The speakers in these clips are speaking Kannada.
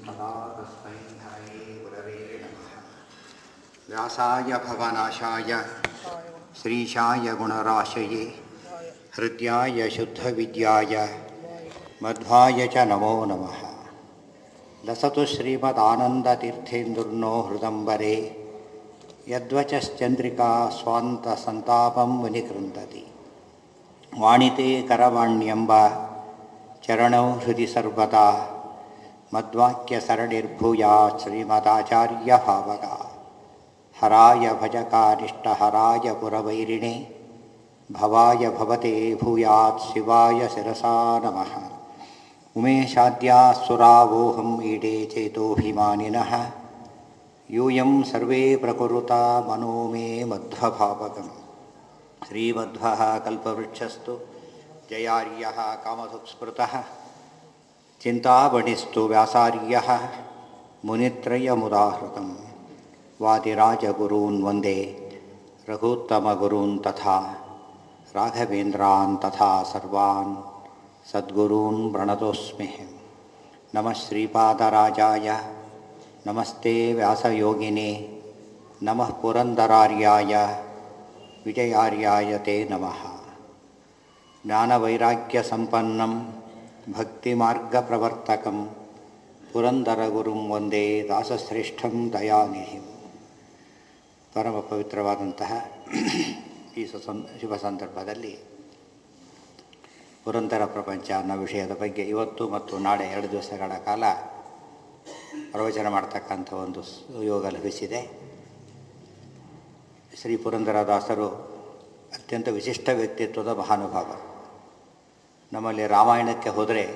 सदा तस्मै हरे गुरवे नमः व्यासाय भवनाशाय श्रीशाय गुणराशये हृद्याय शुद्धविद्याय मध्वाय च नमो नमः लसतु श्रीमदानन्दतीर्थेन्दुर्नो हृदम्बरे यद्वचश्चन्द्रिका स्वान्तसन्तापं विनिकृन्तति वाणिते करवाण्यम्ब चरणौ हृदि सर्वदा मद्वाक्यसरणिर्भूयात् श्रीमदाचार्यभावगा हराय भजकानिष्टहराय पुरवैरिणे भवाय भवते भूयात् शिवाय शिरसा नमः उमेशाद्यासुरावोहम् ईडे चेतोऽभिमानिनः यूयं सर्वे प्रकुरुता मनो मे मध्वभावकम् श्रीमध्वः कल्पवृक्षस्तु जयार्यः कामधुक्स्मृतः चिन्तामणिस्तु व्यासार्यः मुनित्रयमुदाहृतं वादिराजगुरून् वन्दे रघूत्तमगुरून् तथा राघवेन्द्रान् तथा सर्वान् सद्गुरून् प्रणतोऽस्मि नमः श्रीपादराजाय नमस्ते व्यासयोगिने नमः पुरन्दरार्याय विजयार्याय ते नमः ज्ञानवैराग्यसम्पन्नं भक्तिमार्गप्रवर्तकं ಪುರಂದರಗುರುಂ ಒಂದೇ ದಾಸಶ್ರೇಷ್ಠಂ ದಯಾನಿಧಿಂ ಪರಮ ಪವಿತ್ರವಾದಂತಹ ಈ ಸುಸಂ ಶುಭ ಸಂದರ್ಭದಲ್ಲಿ ಪುರಂದರ ಪ್ರಪಂಚ ಅನ್ನೋ ವಿಷಯದ ಬಗ್ಗೆ ಇವತ್ತು ಮತ್ತು ನಾಳೆ ಎರಡು ದಿವಸಗಳ ಕಾಲ ಪ್ರವಚನ ಮಾಡ್ತಕ್ಕಂಥ ಒಂದು ಯೋಗ ಲಭಿಸಿದೆ ಶ್ರೀ ಪುರಂದರದಾಸರು ಅತ್ಯಂತ ವಿಶಿಷ್ಟ ವ್ಯಕ್ತಿತ್ವದ ಮಹಾನುಭಾವ ನಮ್ಮಲ್ಲಿ ರಾಮಾಯಣಕ್ಕೆ ಹೋದರೆ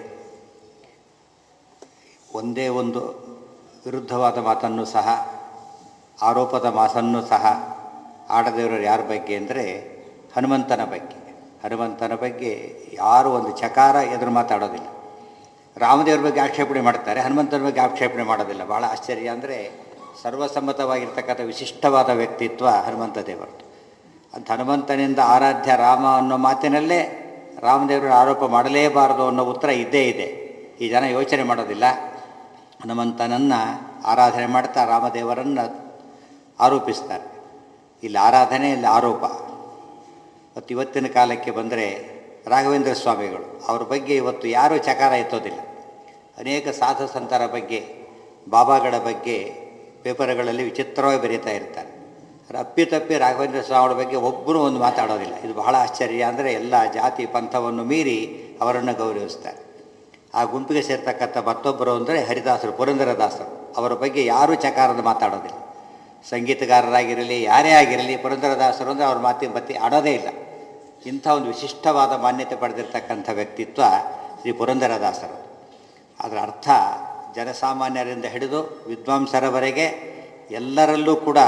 ಒಂದೇ ಒಂದು ವಿರುದ್ಧವಾದ ಮಾತನ್ನು ಸಹ ಆರೋಪದ ಮಾತನ್ನು ಸಹ ಆಡದೇವರು ಯಾರ ಬಗ್ಗೆ ಅಂದರೆ ಹನುಮಂತನ ಬಗ್ಗೆ ಹನುಮಂತನ ಬಗ್ಗೆ ಯಾರು ಒಂದು ಚಕಾರ ಎದುರು ಮಾತಾಡೋದಿಲ್ಲ ರಾಮದೇವ್ರ ಬಗ್ಗೆ ಆಕ್ಷೇಪಣೆ ಮಾಡ್ತಾರೆ ಹನುಮಂತನ ಬಗ್ಗೆ ಆಕ್ಷೇಪಣೆ ಮಾಡೋದಿಲ್ಲ ಭಾಳ ಆಶ್ಚರ್ಯ ಅಂದರೆ ಸರ್ವಸಮ್ಮತವಾಗಿರ್ತಕ್ಕಂಥ ವಿಶಿಷ್ಟವಾದ ವ್ಯಕ್ತಿತ್ವ ಹನುಮಂತ ದೇವರದು ಅಂತ ಹನುಮಂತನಿಂದ ಆರಾಧ್ಯ ರಾಮ ಅನ್ನೋ ಮಾತಿನಲ್ಲೇ ರಾಮದೇವರು ಆರೋಪ ಮಾಡಲೇಬಾರದು ಅನ್ನೋ ಉತ್ತರ ಇದ್ದೇ ಇದೆ ಈ ಜನ ಯೋಚನೆ ಮಾಡೋದಿಲ್ಲ ಹನುಮಂತನನ್ನು ಆರಾಧನೆ ಮಾಡ್ತಾ ರಾಮದೇವರನ್ನು ಆರೋಪಿಸ್ತಾರೆ ಇಲ್ಲಿ ಆರಾಧನೆ ಇಲ್ಲಿ ಆರೋಪ ಮತ್ತು ಇವತ್ತಿನ ಕಾಲಕ್ಕೆ ಬಂದರೆ ರಾಘವೇಂದ್ರ ಸ್ವಾಮಿಗಳು ಅವ್ರ ಬಗ್ಗೆ ಇವತ್ತು ಯಾರೂ ಚಕಾರ ಎತ್ತೋದಿಲ್ಲ ಅನೇಕ ಸಾಧು ಸಂತರ ಬಗ್ಗೆ ಬಾಬಾಗಳ ಬಗ್ಗೆ ಪೇಪರ್ಗಳಲ್ಲಿ ವಿಚಿತ್ರವಾಗಿ ಬರೀತಾ ಇರ್ತಾರೆ ಅಪ್ಪಿತಪ್ಪಿ ರಾಘವೇಂದ್ರ ಸ್ವಾಮಿಗಳ ಬಗ್ಗೆ ಒಬ್ಬರೂ ಒಂದು ಮಾತಾಡೋದಿಲ್ಲ ಇದು ಬಹಳ ಆಶ್ಚರ್ಯ ಅಂದರೆ ಎಲ್ಲ ಜಾತಿ ಪಂಥವನ್ನು ಮೀರಿ ಅವರನ್ನು ಗೌರವಿಸ್ತಾರೆ ಆ ಗುಂಪಿಗೆ ಸೇರ್ತಕ್ಕಂಥ ಮತ್ತೊಬ್ಬರು ಅಂದರೆ ಹರಿದಾಸರು ಪುರಂದರದಾಸರು ಅವರ ಬಗ್ಗೆ ಯಾರೂ ಚಕಾರದ ಮಾತಾಡೋದಿಲ್ಲ ಸಂಗೀತಗಾರರಾಗಿರಲಿ ಯಾರೇ ಆಗಿರಲಿ ಪುರಂದರದಾಸರು ಅಂದರೆ ಅವ್ರ ಮಾತಿ ಬತ್ತಿ ಆಡೋದೇ ಇಲ್ಲ ಇಂಥ ಒಂದು ವಿಶಿಷ್ಟವಾದ ಮಾನ್ಯತೆ ಪಡೆದಿರ್ತಕ್ಕಂಥ ವ್ಯಕ್ತಿತ್ವ ಶ್ರೀ ಪುರಂದರದಾಸರು ಅದರ ಅರ್ಥ ಜನಸಾಮಾನ್ಯರಿಂದ ಹಿಡಿದು ವಿದ್ವಾಂಸರವರೆಗೆ ಎಲ್ಲರಲ್ಲೂ ಕೂಡ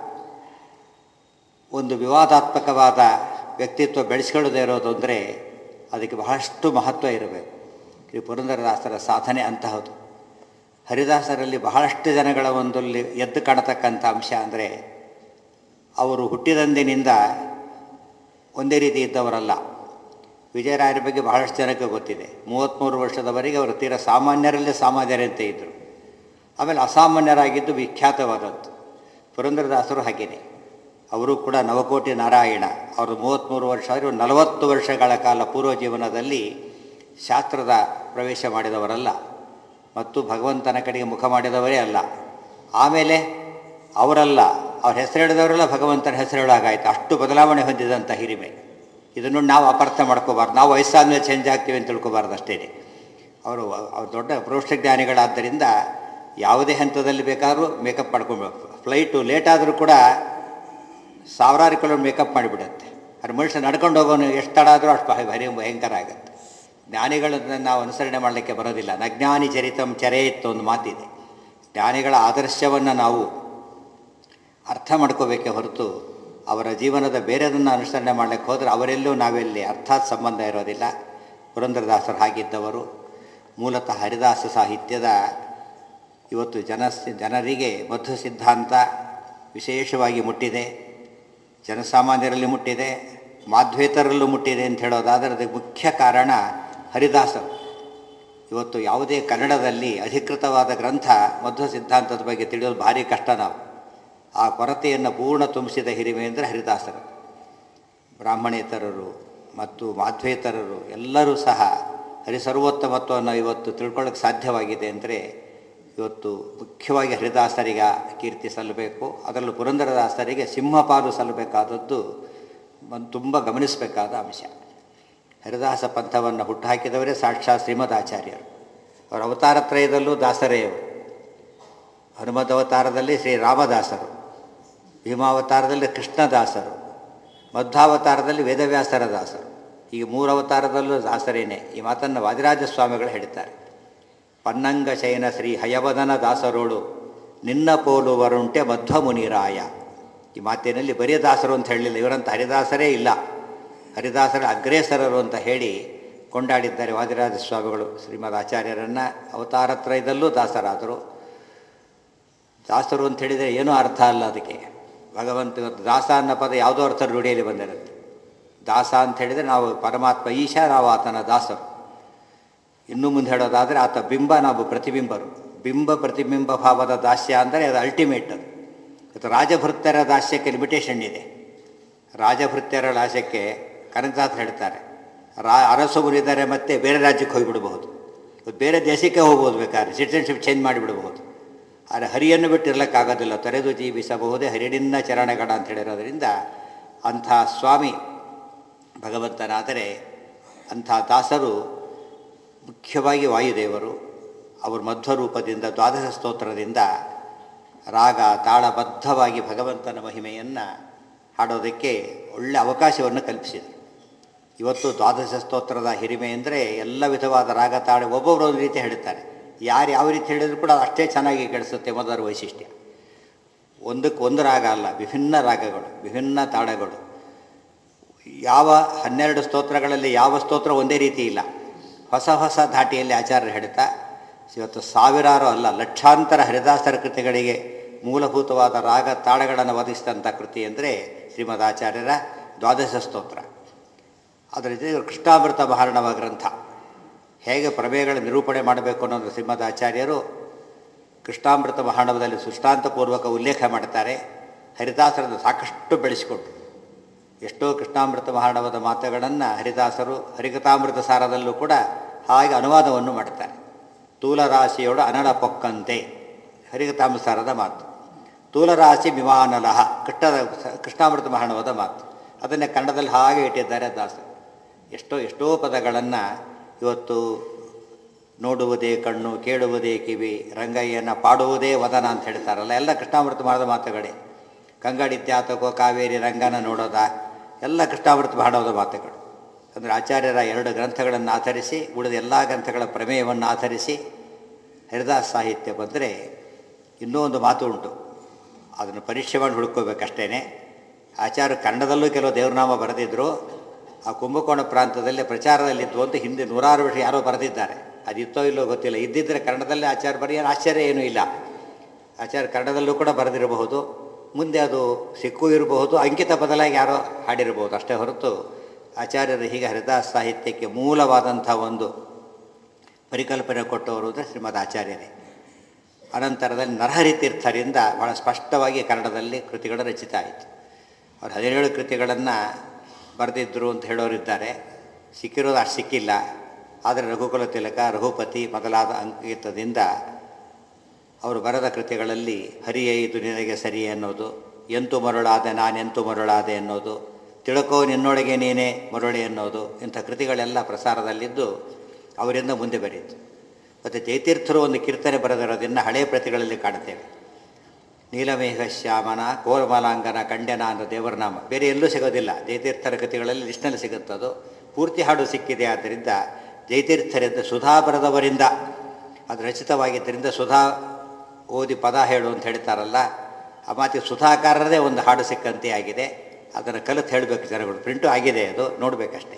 ಒಂದು ವಿವಾದಾತ್ಮಕವಾದ ವ್ಯಕ್ತಿತ್ವ ಬೆಳೆಸ್ಕೊಳ್ಳದೇ ಇರೋದು ಅಂದರೆ ಅದಕ್ಕೆ ಬಹಳಷ್ಟು ಮಹತ್ವ ಇರಬೇಕು ಶ್ರೀ ಪುರಂದರದಾಸರ ಸಾಧನೆ ಅಂತಹದು ಹರಿದಾಸರಲ್ಲಿ ಬಹಳಷ್ಟು ಜನಗಳ ಒಂದಲ್ಲಿ ಎದ್ದು ಕಾಣತಕ್ಕಂಥ ಅಂಶ ಅಂದರೆ ಅವರು ಹುಟ್ಟಿದಂದಿನಿಂದ ಒಂದೇ ರೀತಿ ಇದ್ದವರಲ್ಲ ವಿಜಯರಾಯರ ಬಗ್ಗೆ ಬಹಳಷ್ಟು ಜನಕ್ಕೆ ಗೊತ್ತಿದೆ ಮೂವತ್ತ್ಮೂರು ವರ್ಷದವರೆಗೆ ಅವರು ತೀರ ಸಾಮಾನ್ಯರಲ್ಲೇ ಸಾಮಾನ್ಯರಂತೆ ಇದ್ದರು ಆಮೇಲೆ ಅಸಾಮಾನ್ಯರಾಗಿದ್ದು ವಿಖ್ಯಾತವಾದದ್ದು ಪುರಂದರದಾಸರು ಹಾಗೇನೆ ಅವರು ಕೂಡ ನವಕೋಟಿ ನಾರಾಯಣ ಅವರು ಮೂವತ್ತ್ಮೂರು ವರ್ಷ ಆದರೆ ನಲವತ್ತು ವರ್ಷಗಳ ಕಾಲ ಪೂರ್ವ ಜೀವನದಲ್ಲಿ ಶಾಸ್ತ್ರದ ಪ್ರವೇಶ ಮಾಡಿದವರಲ್ಲ ಮತ್ತು ಭಗವಂತನ ಕಡೆಗೆ ಮುಖ ಮಾಡಿದವರೇ ಅಲ್ಲ ಆಮೇಲೆ ಅವರಲ್ಲ ಅವ್ರ ಹೆಸರು ಹೇಳಿದವರೆಲ್ಲ ಭಗವಂತನ ಹೆಸರು ಹೇಳೋಗಾಯ್ತು ಅಷ್ಟು ಬದಲಾವಣೆ ಹೊಂದಿದಂಥ ಹಿರಿಮೆ ಇದನ್ನು ನಾವು ಅಪಾರ್ಥ ಮಾಡ್ಕೋಬಾರ್ದು ನಾವು ವಯಸ್ಸಾದ್ಮೇಲೆ ಚೇಂಜ್ ಆಗ್ತೀವಿ ಅಂತ ತಿಳ್ಕೊಬಾರ್ದು ಅಷ್ಟೇ ಅವರು ಅವ್ರು ದೊಡ್ಡ ಪ್ರೋಷ್ಠಜ್ಞಾನಿಗಳಾದ್ದರಿಂದ ಯಾವುದೇ ಹಂತದಲ್ಲಿ ಬೇಕಾದ್ರೂ ಮೇಕಪ್ ಮಾಡ್ಕೊಬೇಕು ಫ್ಲೈಟು ಲೇಟ್ ಆದರೂ ಕೂಡ ಸಾವಿರಾರು ಕಿಲೋ ಮೇಕಪ್ ಮಾಡಿಬಿಡುತ್ತೆ ಅದು ಮನುಷ್ಯ ನಡ್ಕೊಂಡು ಹೋಗೋನು ಎಷ್ಟು ತಡ ಆದರೂ ಅಷ್ಟು ಭಾರಿ ಭಯಂಕರ ಆಗುತ್ತೆ ಜ್ಞಾನಿಗಳನ್ನು ನಾವು ಅನುಸರಣೆ ಮಾಡಲಿಕ್ಕೆ ಬರೋದಿಲ್ಲ ನಜ್ಞಾನಿ ಚರಿತಂ ಚರೇತ್ ಒಂದು ಮಾತಿದೆ ಜ್ಞಾನಿಗಳ ಆದರ್ಶವನ್ನು ನಾವು ಅರ್ಥ ಮಾಡ್ಕೋಬೇಕೆ ಹೊರತು ಅವರ ಜೀವನದ ಬೇರೆದನ್ನು ಅನುಸರಣೆ ಮಾಡಲಿಕ್ಕೆ ಹೋದರೆ ಅವರೆಲ್ಲೂ ನಾವೆಲ್ಲಿ ಅರ್ಥಾತ್ ಸಂಬಂಧ ಇರೋದಿಲ್ಲ ಪುರಂದರದಾಸರು ಹಾಗಿದ್ದವರು ಮೂಲತಃ ಹರಿದಾಸ ಸಾಹಿತ್ಯದ ಇವತ್ತು ಜನ ಜನರಿಗೆ ಮಧ್ವ ಸಿದ್ಧಾಂತ ವಿಶೇಷವಾಗಿ ಮುಟ್ಟಿದೆ ಜನಸಾಮಾನ್ಯರಲ್ಲಿ ಮುಟ್ಟಿದೆ ಮಾಧ್ವೇತರಲ್ಲೂ ಮುಟ್ಟಿದೆ ಅಂತ ಹೇಳೋದಾದರೆ ಅದಕ್ಕೆ ಮುಖ್ಯ ಕಾರಣ ಹರಿದಾಸರು ಇವತ್ತು ಯಾವುದೇ ಕನ್ನಡದಲ್ಲಿ ಅಧಿಕೃತವಾದ ಗ್ರಂಥ ಮಧ್ವ ಸಿದ್ಧಾಂತದ ಬಗ್ಗೆ ತಿಳಿಯೋದು ಭಾರಿ ಕಷ್ಟ ನಾವು ಆ ಕೊರತೆಯನ್ನು ಪೂರ್ಣ ತುಂಬಿಸಿದ ಹಿರಿಮೆ ಅಂದರೆ ಹರಿದಾಸರು ಬ್ರಾಹ್ಮಣೇತರರು ಮತ್ತು ಮಾಧ್ವೇತರರು ಎಲ್ಲರೂ ಸಹ ಹರಿಸರ್ವೋತ್ತಮತ್ವವನ್ನು ಇವತ್ತು ತಿಳ್ಕೊಳ್ಳೋಕ್ಕೆ ಸಾಧ್ಯವಾಗಿದೆ ಅಂದರೆ ಇವತ್ತು ಮುಖ್ಯವಾಗಿ ಹರಿದಾಸರಿಗ ಕೀರ್ತಿ ಸಲ್ಲಬೇಕು ಅದರಲ್ಲೂ ಪುರಂದರದಾಸರಿಗೆ ಸಿಂಹಪಾಲು ಸಲ್ಲಬೇಕಾದದ್ದು ಒಂದು ತುಂಬ ಗಮನಿಸಬೇಕಾದ ಅಂಶ ಹರಿದಾಸ ಪಂಥವನ್ನು ಹುಟ್ಟುಹಾಕಿದವರೇ ಸಾಕ್ಷಾತ್ ಶ್ರೀಮದ್ ಆಚಾರ್ಯರು ಅವರ ಅವತಾರತ್ರಯದಲ್ಲೂ ದಾಸರೇಯವರು ಹನುಮದ್ ಅವತಾರದಲ್ಲಿ ಶ್ರೀ ರಾಮದಾಸರು ಭೀಮಾವತಾರದಲ್ಲಿ ಕೃಷ್ಣದಾಸರು ಮಧ್ವಾವತಾರದಲ್ಲಿ ವೇದವ್ಯಾಸರ ದಾಸರು ಈಗ ಮೂರು ಅವತಾರದಲ್ಲೂ ದಾಸರೇನೆ ಈ ಮಾತನ್ನು ವಾದಿರಾಜ ಸ್ವಾಮಿಗಳು ಹೇಳ್ತಾರೆ ಪನ್ನಂಗ ಶಯನ ಶ್ರೀ ಹಯವದನ ದಾಸರೋಳು ನಿನ್ನ ಪೋಲುವರುಂಟೆ ಮಧ್ವ ಮುನಿರಾಯ ಈ ಮಾತಿನಲ್ಲಿ ಬರೀ ದಾಸರು ಅಂತ ಹೇಳಲಿಲ್ಲ ಇವರಂತ ಹರಿದಾಸರೇ ಇಲ್ಲ ಹರಿದಾಸರ ಅಗ್ರೇಸರರು ಅಂತ ಹೇಳಿ ಕೊಂಡಾಡಿದ್ದಾರೆ ವಾದಿರಾಜ ಸ್ವಾಮಿಗಳು ಶ್ರೀಮದ್ ಆಚಾರ್ಯರನ್ನು ಅವತಾರತ್ರಯದಲ್ಲೂ ದಾಸರಾದರು ದಾಸರು ಅಂತ ಹೇಳಿದರೆ ಏನೂ ಅರ್ಥ ಅಲ್ಲ ಅದಕ್ಕೆ ಭಗವಂತ ಇವತ್ತು ದಾಸ ಅನ್ನೋ ಪದ ಯಾವುದೋ ಅರ್ಥ ರೂಢಿಯಲ್ಲಿ ಬಂದಿರುತ್ತೆ ದಾಸ ಅಂತ ಹೇಳಿದರೆ ನಾವು ಪರಮಾತ್ಮ ಈಶ ನಾವು ಆತನ ದಾಸರು ಇನ್ನೂ ಮುಂದೆ ಹೇಳೋದಾದರೆ ಆತ ಬಿಂಬ ನಾವು ಪ್ರತಿಬಿಂಬರು ಬಿಂಬ ಪ್ರತಿಬಿಂಬ ಭಾವದ ದಾಸ್ಯ ಅಂದರೆ ಅದು ಅಲ್ಟಿಮೇಟ್ ಅದು ಇವತ್ತು ರಾಜಭೃತ್ಯರ ದಾಸ್ಯಕ್ಕೆ ಲಿಮಿಟೇಷನ್ ಇದೆ ರಾಜಭೃತ್ಯರ ದಾಸ್ಯಕ್ಕೆ ಕನಕದಾಸ್ ಹೇಳ್ತಾರೆ ರಾ ಅರಸು ಮುರಿದರೆ ಮತ್ತೆ ಬೇರೆ ರಾಜ್ಯಕ್ಕೆ ಹೋಗಿಬಿಡಬಹುದು ಇವತ್ತು ಬೇರೆ ದೇಶಕ್ಕೆ ಹೋಗ್ಬೋದು ಬೇಕಾದ್ರೆ ಸಿಟಿಸನ್ಶಿಪ್ ಚೇಂಜ್ ಮಾಡಿಬಿಡಬಹುದು ಆದರೆ ಹರಿಯನ್ನು ಬಿಟ್ಟು ಇರಲಿಕ್ಕಾಗೋದಿಲ್ಲ ತೊರೆದು ಜೀವಿಸಬಹುದೇ ಹರಿಡಿನ ಚರಣಗಳ ಅಂತ ಹೇಳಿರೋದ್ರಿಂದ ಅಂಥ ಸ್ವಾಮಿ ಭಗವಂತನಾದರೆ ಅಂಥ ದಾಸರು ಮುಖ್ಯವಾಗಿ ವಾಯುದೇವರು ಅವರು ಮಧ್ವರೂಪದಿಂದ ದ್ವಾದಶ ಸ್ತೋತ್ರದಿಂದ ರಾಗ ತಾಳಬದ್ಧವಾಗಿ ಭಗವಂತನ ಮಹಿಮೆಯನ್ನು ಹಾಡೋದಕ್ಕೆ ಒಳ್ಳೆಯ ಅವಕಾಶವನ್ನು ಕಲ್ಪಿಸಿದರು ಇವತ್ತು ದ್ವಾದಶ ಸ್ತೋತ್ರದ ಹಿರಿಮೆ ಅಂದರೆ ಎಲ್ಲ ವಿಧವಾದ ರಾಗ ತಾಳ ಒಬ್ಬೊಬ್ಬರು ಒಂದು ರೀತಿ ಹೇಳ್ತಾರೆ ಯಾರು ಯಾವ ರೀತಿ ಹೇಳಿದ್ರು ಕೂಡ ಅಷ್ಟೇ ಚೆನ್ನಾಗಿ ಕೇಳಿಸುತ್ತೆ ಮೊದಲ ವೈಶಿಷ್ಟ್ಯ ಒಂದಕ್ಕೆ ಒಂದು ರಾಗ ಅಲ್ಲ ವಿಭಿನ್ನ ರಾಗಗಳು ವಿಭಿನ್ನ ತಾಳಗಳು ಯಾವ ಹನ್ನೆರಡು ಸ್ತೋತ್ರಗಳಲ್ಲಿ ಯಾವ ಸ್ತೋತ್ರ ಒಂದೇ ರೀತಿ ಇಲ್ಲ ಹೊಸ ಹೊಸ ಧಾಟಿಯಲ್ಲಿ ಆಚಾರ್ಯರು ಹೇಳ್ತಾ ಇವತ್ತು ಸಾವಿರಾರು ಅಲ್ಲ ಲಕ್ಷಾಂತರ ಹರಿದಾಸರ ಕೃತಿಗಳಿಗೆ ಮೂಲಭೂತವಾದ ರಾಗ ತಾಳಗಳನ್ನು ಒದಗಿಸಿದಂಥ ಕೃತಿ ಅಂದರೆ ಶ್ರೀಮದ್ ಆಚಾರ್ಯರ ದ್ವಾದಶ ಸ್ತೋತ್ರ ಅದರ ಜೊತೆಗೆ ಕೃಷ್ಣಾಮೃತ ಮಹಾರಣವ ಗ್ರಂಥ ಹೇಗೆ ಪ್ರಮೇಯಗಳ ನಿರೂಪಣೆ ಮಾಡಬೇಕು ಅನ್ನೋದು ಶ್ರೀಮದ್ ಆಚಾರ್ಯರು ಕೃಷ್ಣಾಮೃತ ಮಹಾಣವದಲ್ಲಿ ಸುಷ್ಟಾಂತಪೂರ್ವಕ ಉಲ್ಲೇಖ ಮಾಡ್ತಾರೆ ಹರಿದಾಸರನ್ನು ಸಾಕಷ್ಟು ಬೆಳೆಸಿಕೊಟ್ರು ಎಷ್ಟೋ ಕೃಷ್ಣಾಮೃತ ಮಹಾಣವದ ಮಾತುಗಳನ್ನು ಹರಿದಾಸರು ಹರಿಕಥಾಮೃತ ಸಾರದಲ್ಲೂ ಕೂಡ ಹಾಗೆ ಅನುವಾದವನ್ನು ಮಾಡ್ತಾರೆ ತೂಲರಾಶಿಯೋಡು ಅನಳ ಪೊಕ್ಕಂತೆ ಹರಿಕಥಾಮೃತಾರದ ಮಾತು ತೂಲರಾಶಿ ವಿಮಾನಲಹ ಕೃಷ್ಣದ ಕೃಷ್ಣಾಮೃತ ಮಹಾಣವದ ಮಾತು ಅದನ್ನೇ ಕನ್ನಡದಲ್ಲಿ ಹಾಗೆ ಇಟ್ಟಿದ್ದಾರೆ ದಾಸರು ಎಷ್ಟೋ ಎಷ್ಟೋ ಪದಗಳನ್ನು ಇವತ್ತು ನೋಡುವುದೇ ಕಣ್ಣು ಕೇಳುವುದೇ ಕಿವಿ ರಂಗಯ್ಯನ ಪಾಡುವುದೇ ವದನ ಅಂತ ಹೇಳ್ತಾರಲ್ಲ ಎಲ್ಲ ಕೃಷ್ಣಾಮೃತ ಮಾಡಿದ ಮಾತುಗಳೇ ಕಂಗಡಿತ್ಯಾತಕೋ ಕಾವೇರಿ ರಂಗನ ನೋಡೋದ ಎಲ್ಲ ಕೃಷ್ಣಾಮೃತ ಮಾಡೋದ ಮಾತುಗಳು ಅಂದರೆ ಆಚಾರ್ಯರ ಎರಡು ಗ್ರಂಥಗಳನ್ನು ಆಧರಿಸಿ ಉಳಿದ ಎಲ್ಲ ಗ್ರಂಥಗಳ ಪ್ರಮೇಯವನ್ನು ಆಧರಿಸಿ ಹರಿದಾಸ್ ಸಾಹಿತ್ಯ ಬಂದರೆ ಇನ್ನೂ ಒಂದು ಮಾತು ಉಂಟು ಅದನ್ನು ಪರೀಕ್ಷೆ ಮಾಡಿ ಹುಡ್ಕೋಬೇಕಷ್ಟೇ ಆಚಾರ್ಯ ಕನ್ನಡದಲ್ಲೂ ಕೆಲವು ದೇವ್ರನಾಮ ಬರೆದಿದ್ದರು ಆ ಕುಂಭಕೋಣ ಪ್ರಾಂತದಲ್ಲಿ ಪ್ರಚಾರದಲ್ಲಿದ್ದು ಅಂತ ಹಿಂದೆ ನೂರಾರು ವರ್ಷ ಯಾರೋ ಬರೆದಿದ್ದಾರೆ ಅದಿತ್ತೋ ಇಲ್ಲೋ ಗೊತ್ತಿಲ್ಲ ಇದ್ದಿದ್ದರೆ ಕನ್ನಡದಲ್ಲಿ ಆಚಾರ್ಯ ಬರೆಯೋನು ಆಶ್ಚರ್ಯ ಏನೂ ಇಲ್ಲ ಆಚಾರ್ಯ ಕನ್ನಡದಲ್ಲೂ ಕೂಡ ಬರೆದಿರಬಹುದು ಮುಂದೆ ಅದು ಸಿಕ್ಕು ಇರಬಹುದು ಅಂಕಿತ ಬದಲಾಗಿ ಯಾರೋ ಹಾಡಿರಬಹುದು ಅಷ್ಟೇ ಹೊರತು ಆಚಾರ್ಯರು ಹೀಗೆ ಹರಿದಾಸ್ ಸಾಹಿತ್ಯಕ್ಕೆ ಮೂಲವಾದಂಥ ಒಂದು ಪರಿಕಲ್ಪನೆ ಕೊಟ್ಟವರು ಅಂದರೆ ಶ್ರೀಮದ್ ಆಚಾರ್ಯರೇ ಅನಂತರದಲ್ಲಿ ನರಹರಿ ತೀರ್ಥರಿಂದ ಭಾಳ ಸ್ಪಷ್ಟವಾಗಿ ಕನ್ನಡದಲ್ಲಿ ಕೃತಿಗಳು ರಚಿತ ಆಯಿತು ಅವ್ರು ಹದಿನೇಳು ಕೃತಿಗಳನ್ನು ಬರೆದಿದ್ದರು ಅಂತ ಹೇಳೋರಿದ್ದಾರೆ ಸಿಕ್ಕಿರೋದು ಅಷ್ಟು ಸಿಕ್ಕಿಲ್ಲ ಆದರೆ ರಘುಕುಲ ತಿಲಕ ರಘುಪತಿ ಮೊದಲಾದ ಅಂಕಿತದಿಂದ ಅವರು ಬರೆದ ಕೃತಿಗಳಲ್ಲಿ ಹರಿಯೇ ಇದು ನಿನಗೆ ಸರಿ ಅನ್ನೋದು ಎಂತು ಮರುಳಾದೆ ನಾನೆಂತು ಮರುಳಾದೆ ಅನ್ನೋದು ತಿಳ್ಕೋ ನಿನ್ನೊಳಗೆ ನೀನೇ ಮರುಳೆ ಅನ್ನೋದು ಇಂಥ ಕೃತಿಗಳೆಲ್ಲ ಪ್ರಸಾರದಲ್ಲಿದ್ದು ಅವರಿಂದ ಮುಂದೆ ಬರೀತು ಮತ್ತು ಜಯತೀರ್ಥರು ಒಂದು ಕೀರ್ತನೆ ಬರೆದಿರೋದನ್ನು ಹಳೆಯ ಪ್ರತಿಗಳಲ್ಲಿ ಕಾಣುತ್ತೇವೆ ನೀಲಮೇಘ ಶ್ಯಾಮನ ಕೋರಮಲಾಂಗನ ಕಂಡ್ಯನ ಅನ್ನೋ ದೇವರನಾಮ ಬೇರೆ ಎಲ್ಲೂ ಸಿಗೋದಿಲ್ಲ ಜಯತೀರ್ಥರ ಕೃತಿಗಳಲ್ಲಿ ಲಿಸ್ಟ್ನಲ್ಲಿ ಸಿಗುತ್ತದು ಪೂರ್ತಿ ಹಾಡು ಸಿಕ್ಕಿದೆ ಆದ್ದರಿಂದ ಜಯತೀರ್ಥರಿಂದ ಸುಧಾ ಬರೆದವರಿಂದ ಅದು ರಚಿತವಾಗಿದ್ದರಿಂದ ಸುಧಾ ಓದಿ ಪದ ಹೇಳು ಅಂತ ಹೇಳ್ತಾರಲ್ಲ ಆ ಮಾತಿ ಸುಧಾಕಾರರದೇ ಒಂದು ಹಾಡು ಸಿಕ್ಕಂತೆ ಆಗಿದೆ ಅದನ್ನು ಕಲಿತು ಹೇಳಬೇಕು ಜನಗಳು ಪ್ರಿಂಟು ಆಗಿದೆ ಅದು ನೋಡಬೇಕಷ್ಟೇ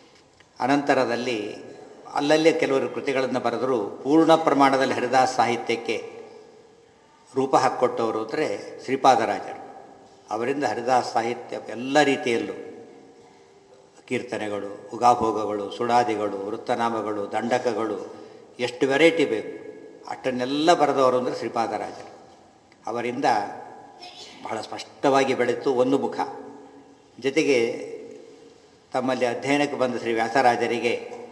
ಅನಂತರದಲ್ಲಿ ಅಲ್ಲಲ್ಲೇ ಕೆಲವರು ಕೃತಿಗಳನ್ನು ಬರೆದರೂ ಪೂರ್ಣ ಪ್ರಮಾಣದಲ್ಲಿ ಹರಿದಾಸ್ ಸಾಹಿತ್ಯಕ್ಕೆ ರೂಪ ಹಾಕ್ಕೊಟ್ಟವರು ಅಂದರೆ ಶ್ರೀಪಾದರಾಜರು ಅವರಿಂದ ಹರಿದಾಸ್ ಸಾಹಿತ್ಯ ಎಲ್ಲ ರೀತಿಯಲ್ಲೂ ಕೀರ್ತನೆಗಳು ಉಗಾಭೋಗಗಳು ಸುಡಾದಿಗಳು ವೃತ್ತನಾಮಗಳು ದಂಡಕಗಳು ಎಷ್ಟು ವೆರೈಟಿ ಬೇಕು ಅಷ್ಟನ್ನೆಲ್ಲ ಬರೆದವರು ಅಂದರೆ ಶ್ರೀಪಾದರಾಜರು ಅವರಿಂದ ಬಹಳ ಸ್ಪಷ್ಟವಾಗಿ ಬೆಳೀತು ಒಂದು ಮುಖ ಜೊತೆಗೆ ತಮ್ಮಲ್ಲಿ ಅಧ್ಯಯನಕ್ಕೆ ಬಂದ ಶ್ರೀ ವ್ಯಾಸರಾಜರಿಗೆ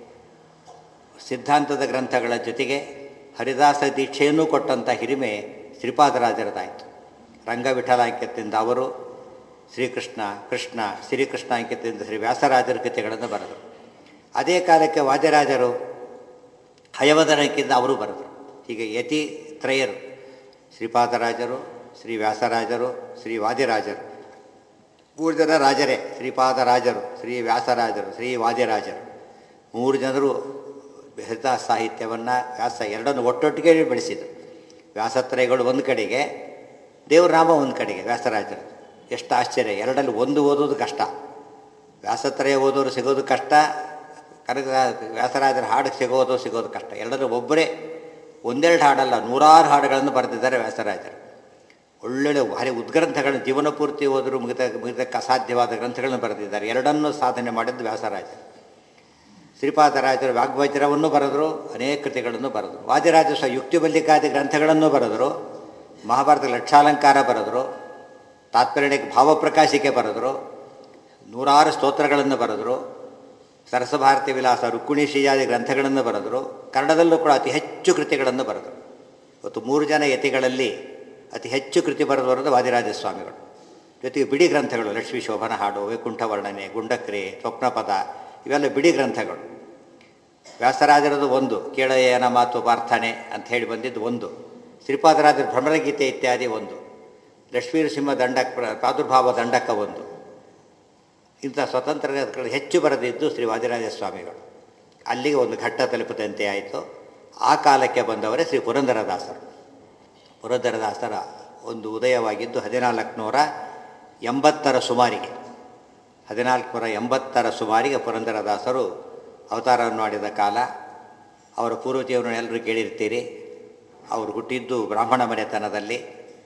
ಸಿದ್ಧಾಂತದ ಗ್ರಂಥಗಳ ಜೊತೆಗೆ ಹರಿದಾಸ ದೀಕ್ಷೆಯನ್ನೂ ಕೊಟ್ಟಂಥ ಹಿರಿಮೆ ಶ್ರೀಪಾದರಾಜರದಾಯಿತು ರಂಗವಿಠಲ ಅಂಕಿತದಿಂದ ಅವರು ಶ್ರೀಕೃಷ್ಣ ಕೃಷ್ಣ ಶ್ರೀಕೃಷ್ಣ ಅಂಕಿತದಿಂದ ಶ್ರೀ ವ್ಯಾಸರಾಜರ ಕೃತಿಗಳನ್ನು ಬರೆದರು ಅದೇ ಕಾಲಕ್ಕೆ ವಾದ್ಯರಾಜರು ಹಯವದನ ಅಂಕಿತ ಅವರು ಬರೆದರು ಹೀಗೆ ಯತಿ ತ್ರಯರು ಶ್ರೀಪಾದರಾಜರು ಶ್ರೀ ವ್ಯಾಸರಾಜರು ಶ್ರೀ ವಾದಿರಾಜರು ಮೂರು ಜನ ರಾಜರೇ ಶ್ರೀಪಾದರಾಜರು ಶ್ರೀ ವ್ಯಾಸರಾಜರು ಶ್ರೀ ವಾದ್ಯರಾಜರು ಮೂರು ಜನರು ಹರಿತ ಸಾಹಿತ್ಯವನ್ನು ವ್ಯಾಸ ಎರಡನ್ನು ಒಟ್ಟೊಟ್ಟಿಗೆ ಬೆಳೆಸಿದರು ವ್ಯಾಸತ್ರಯಗಳು ಒಂದು ಕಡೆಗೆ ದೇವರಾಮ ಒಂದು ಕಡೆಗೆ ವ್ಯಾಸರಾಜರು ಎಷ್ಟು ಆಶ್ಚರ್ಯ ಎರಡಲ್ಲಿ ಒಂದು ಓದೋದು ಕಷ್ಟ ವ್ಯಾಸತ್ರಯ ಓದೋರು ಸಿಗೋದು ಕಷ್ಟ ಕನಕ ವ್ಯಾಸರಾಜರ ಹಾಡು ಸಿಗೋದು ಸಿಗೋದು ಕಷ್ಟ ಎರಡರಲ್ಲಿ ಒಬ್ಬರೇ ಒಂದೆರಡು ಹಾಡಲ್ಲ ನೂರಾರು ಹಾಡುಗಳನ್ನು ಬರೆದಿದ್ದಾರೆ ವ್ಯಾಸರಾಜರು ಒಳ್ಳೊಳ್ಳೆ ಭಾರಿ ಉದ್ಗ್ರಂಥಗಳನ್ನು ಜೀವನ ಪೂರ್ತಿ ಓದರೂ ಮುಗಿದ ಮುಗಿದಕ್ಕೆ ಅಸಾಧ್ಯವಾದ ಗ್ರಂಥಗಳನ್ನು ಬರೆದಿದ್ದಾರೆ ಎರಡನ್ನೂ ಸಾಧನೆ ಮಾಡಿದ್ದು ವ್ಯಾಸರಾಜರು ಶ್ರೀಪಾದರಾಜರು ವಾಗ್ವಜ್ರವನ್ನು ಬರೆದರು ಅನೇಕ ಕೃತಿಗಳನ್ನು ಬರೆದರು ವಾದಿರಾಜ ಸಹ ಯುಕ್ತಿ ಮಲ್ಲಿಕಾದಿ ಗ್ರಂಥಗಳನ್ನು ಬರೆದರು ಮಹಾಭಾರತ ಲಕ್ಷಾಲಂಕಾರ ಬರೆದರು ತಾತ್ಪರ್ಯಕ್ಕೆ ಭಾವಪ್ರಕಾಶಿಕೆ ಬರೆದರು ನೂರಾರು ಸ್ತೋತ್ರಗಳನ್ನು ಬರೆದರು ಸರಸಭಾರತಿ ವಿಲಾಸ ರುಕ್ಮಿಣಿ ಶ್ರೀಜಾದಿ ಗ್ರಂಥಗಳನ್ನು ಬರೆದರು ಕನ್ನಡದಲ್ಲೂ ಕೂಡ ಅತಿ ಹೆಚ್ಚು ಕೃತಿಗಳನ್ನು ಬರೆದರು ಇವತ್ತು ಮೂರು ಜನ ಯತಿಗಳಲ್ಲಿ ಅತಿ ಹೆಚ್ಚು ಕೃತಿ ಬರೆದವರದು ವಾದಿರಾಜ ಸ್ವಾಮಿಗಳು ಜೊತೆಗೆ ಬಿಡಿ ಗ್ರಂಥಗಳು ಲಕ್ಷ್ಮೀ ಶೋಭನ ಹಾಡು ವೈಕುಂಠ ವರ್ಣನೆ ಗುಂಡಕ್ರಿಯೆ ಸ್ವಪ್ನಪದ ಇವೆಲ್ಲ ಬಿಡಿ ಗ್ರಂಥಗಳು ವ್ಯಾಸರಾಜರದು ಒಂದು ಕೇಳಯ್ಯನ ಮಾತು ಪ್ರಾರ್ಥನೆ ಅಂತ ಹೇಳಿ ಬಂದಿದ್ದು ಒಂದು ಶ್ರೀಪಾದರಾಜರ ಭ್ರಮರಗೀತೆ ಇತ್ಯಾದಿ ಒಂದು ಲಕ್ಷ್ಮೀ ನರಸಿಂಹ ದಂಡಕ ಪ್ರಾದುರ್ಭಾವ ದಂಡಕ ಒಂದು ಇಂಥ ಸ್ವತಂತ್ರ ಗ್ರಂಥಗಳು ಹೆಚ್ಚು ಬರೆದಿದ್ದು ಶ್ರೀ ವಾದಿರಾಜ ಸ್ವಾಮಿಗಳು ಅಲ್ಲಿಗೆ ಒಂದು ಘಟ್ಟ ತಲುಪದಂತೆ ಆಯಿತು ಆ ಕಾಲಕ್ಕೆ ಬಂದವರೇ ಶ್ರೀ ಪುರಂದರದಾಸರು ಪುರಂದರದಾಸರ ಒಂದು ಉದಯವಾಗಿದ್ದು ಹದಿನಾಲ್ಕು ನೂರ ಎಂಬತ್ತರ ಸುಮಾರಿಗೆ ಹದಿನಾಲ್ಕು ನೂರ ಎಂಬತ್ತರ ಸುಮಾರಿಗೆ ಪುರಂದರದಾಸರು ಅವತಾರವನ್ನು ಮಾಡಿದ ಕಾಲ ಅವರ ಪೂರ್ವಜೀವನ ಎಲ್ಲರೂ ಕೇಳಿರ್ತೀರಿ ಅವರು ಹುಟ್ಟಿದ್ದು ಬ್ರಾಹ್ಮಣ ಮನೆತನದಲ್ಲಿ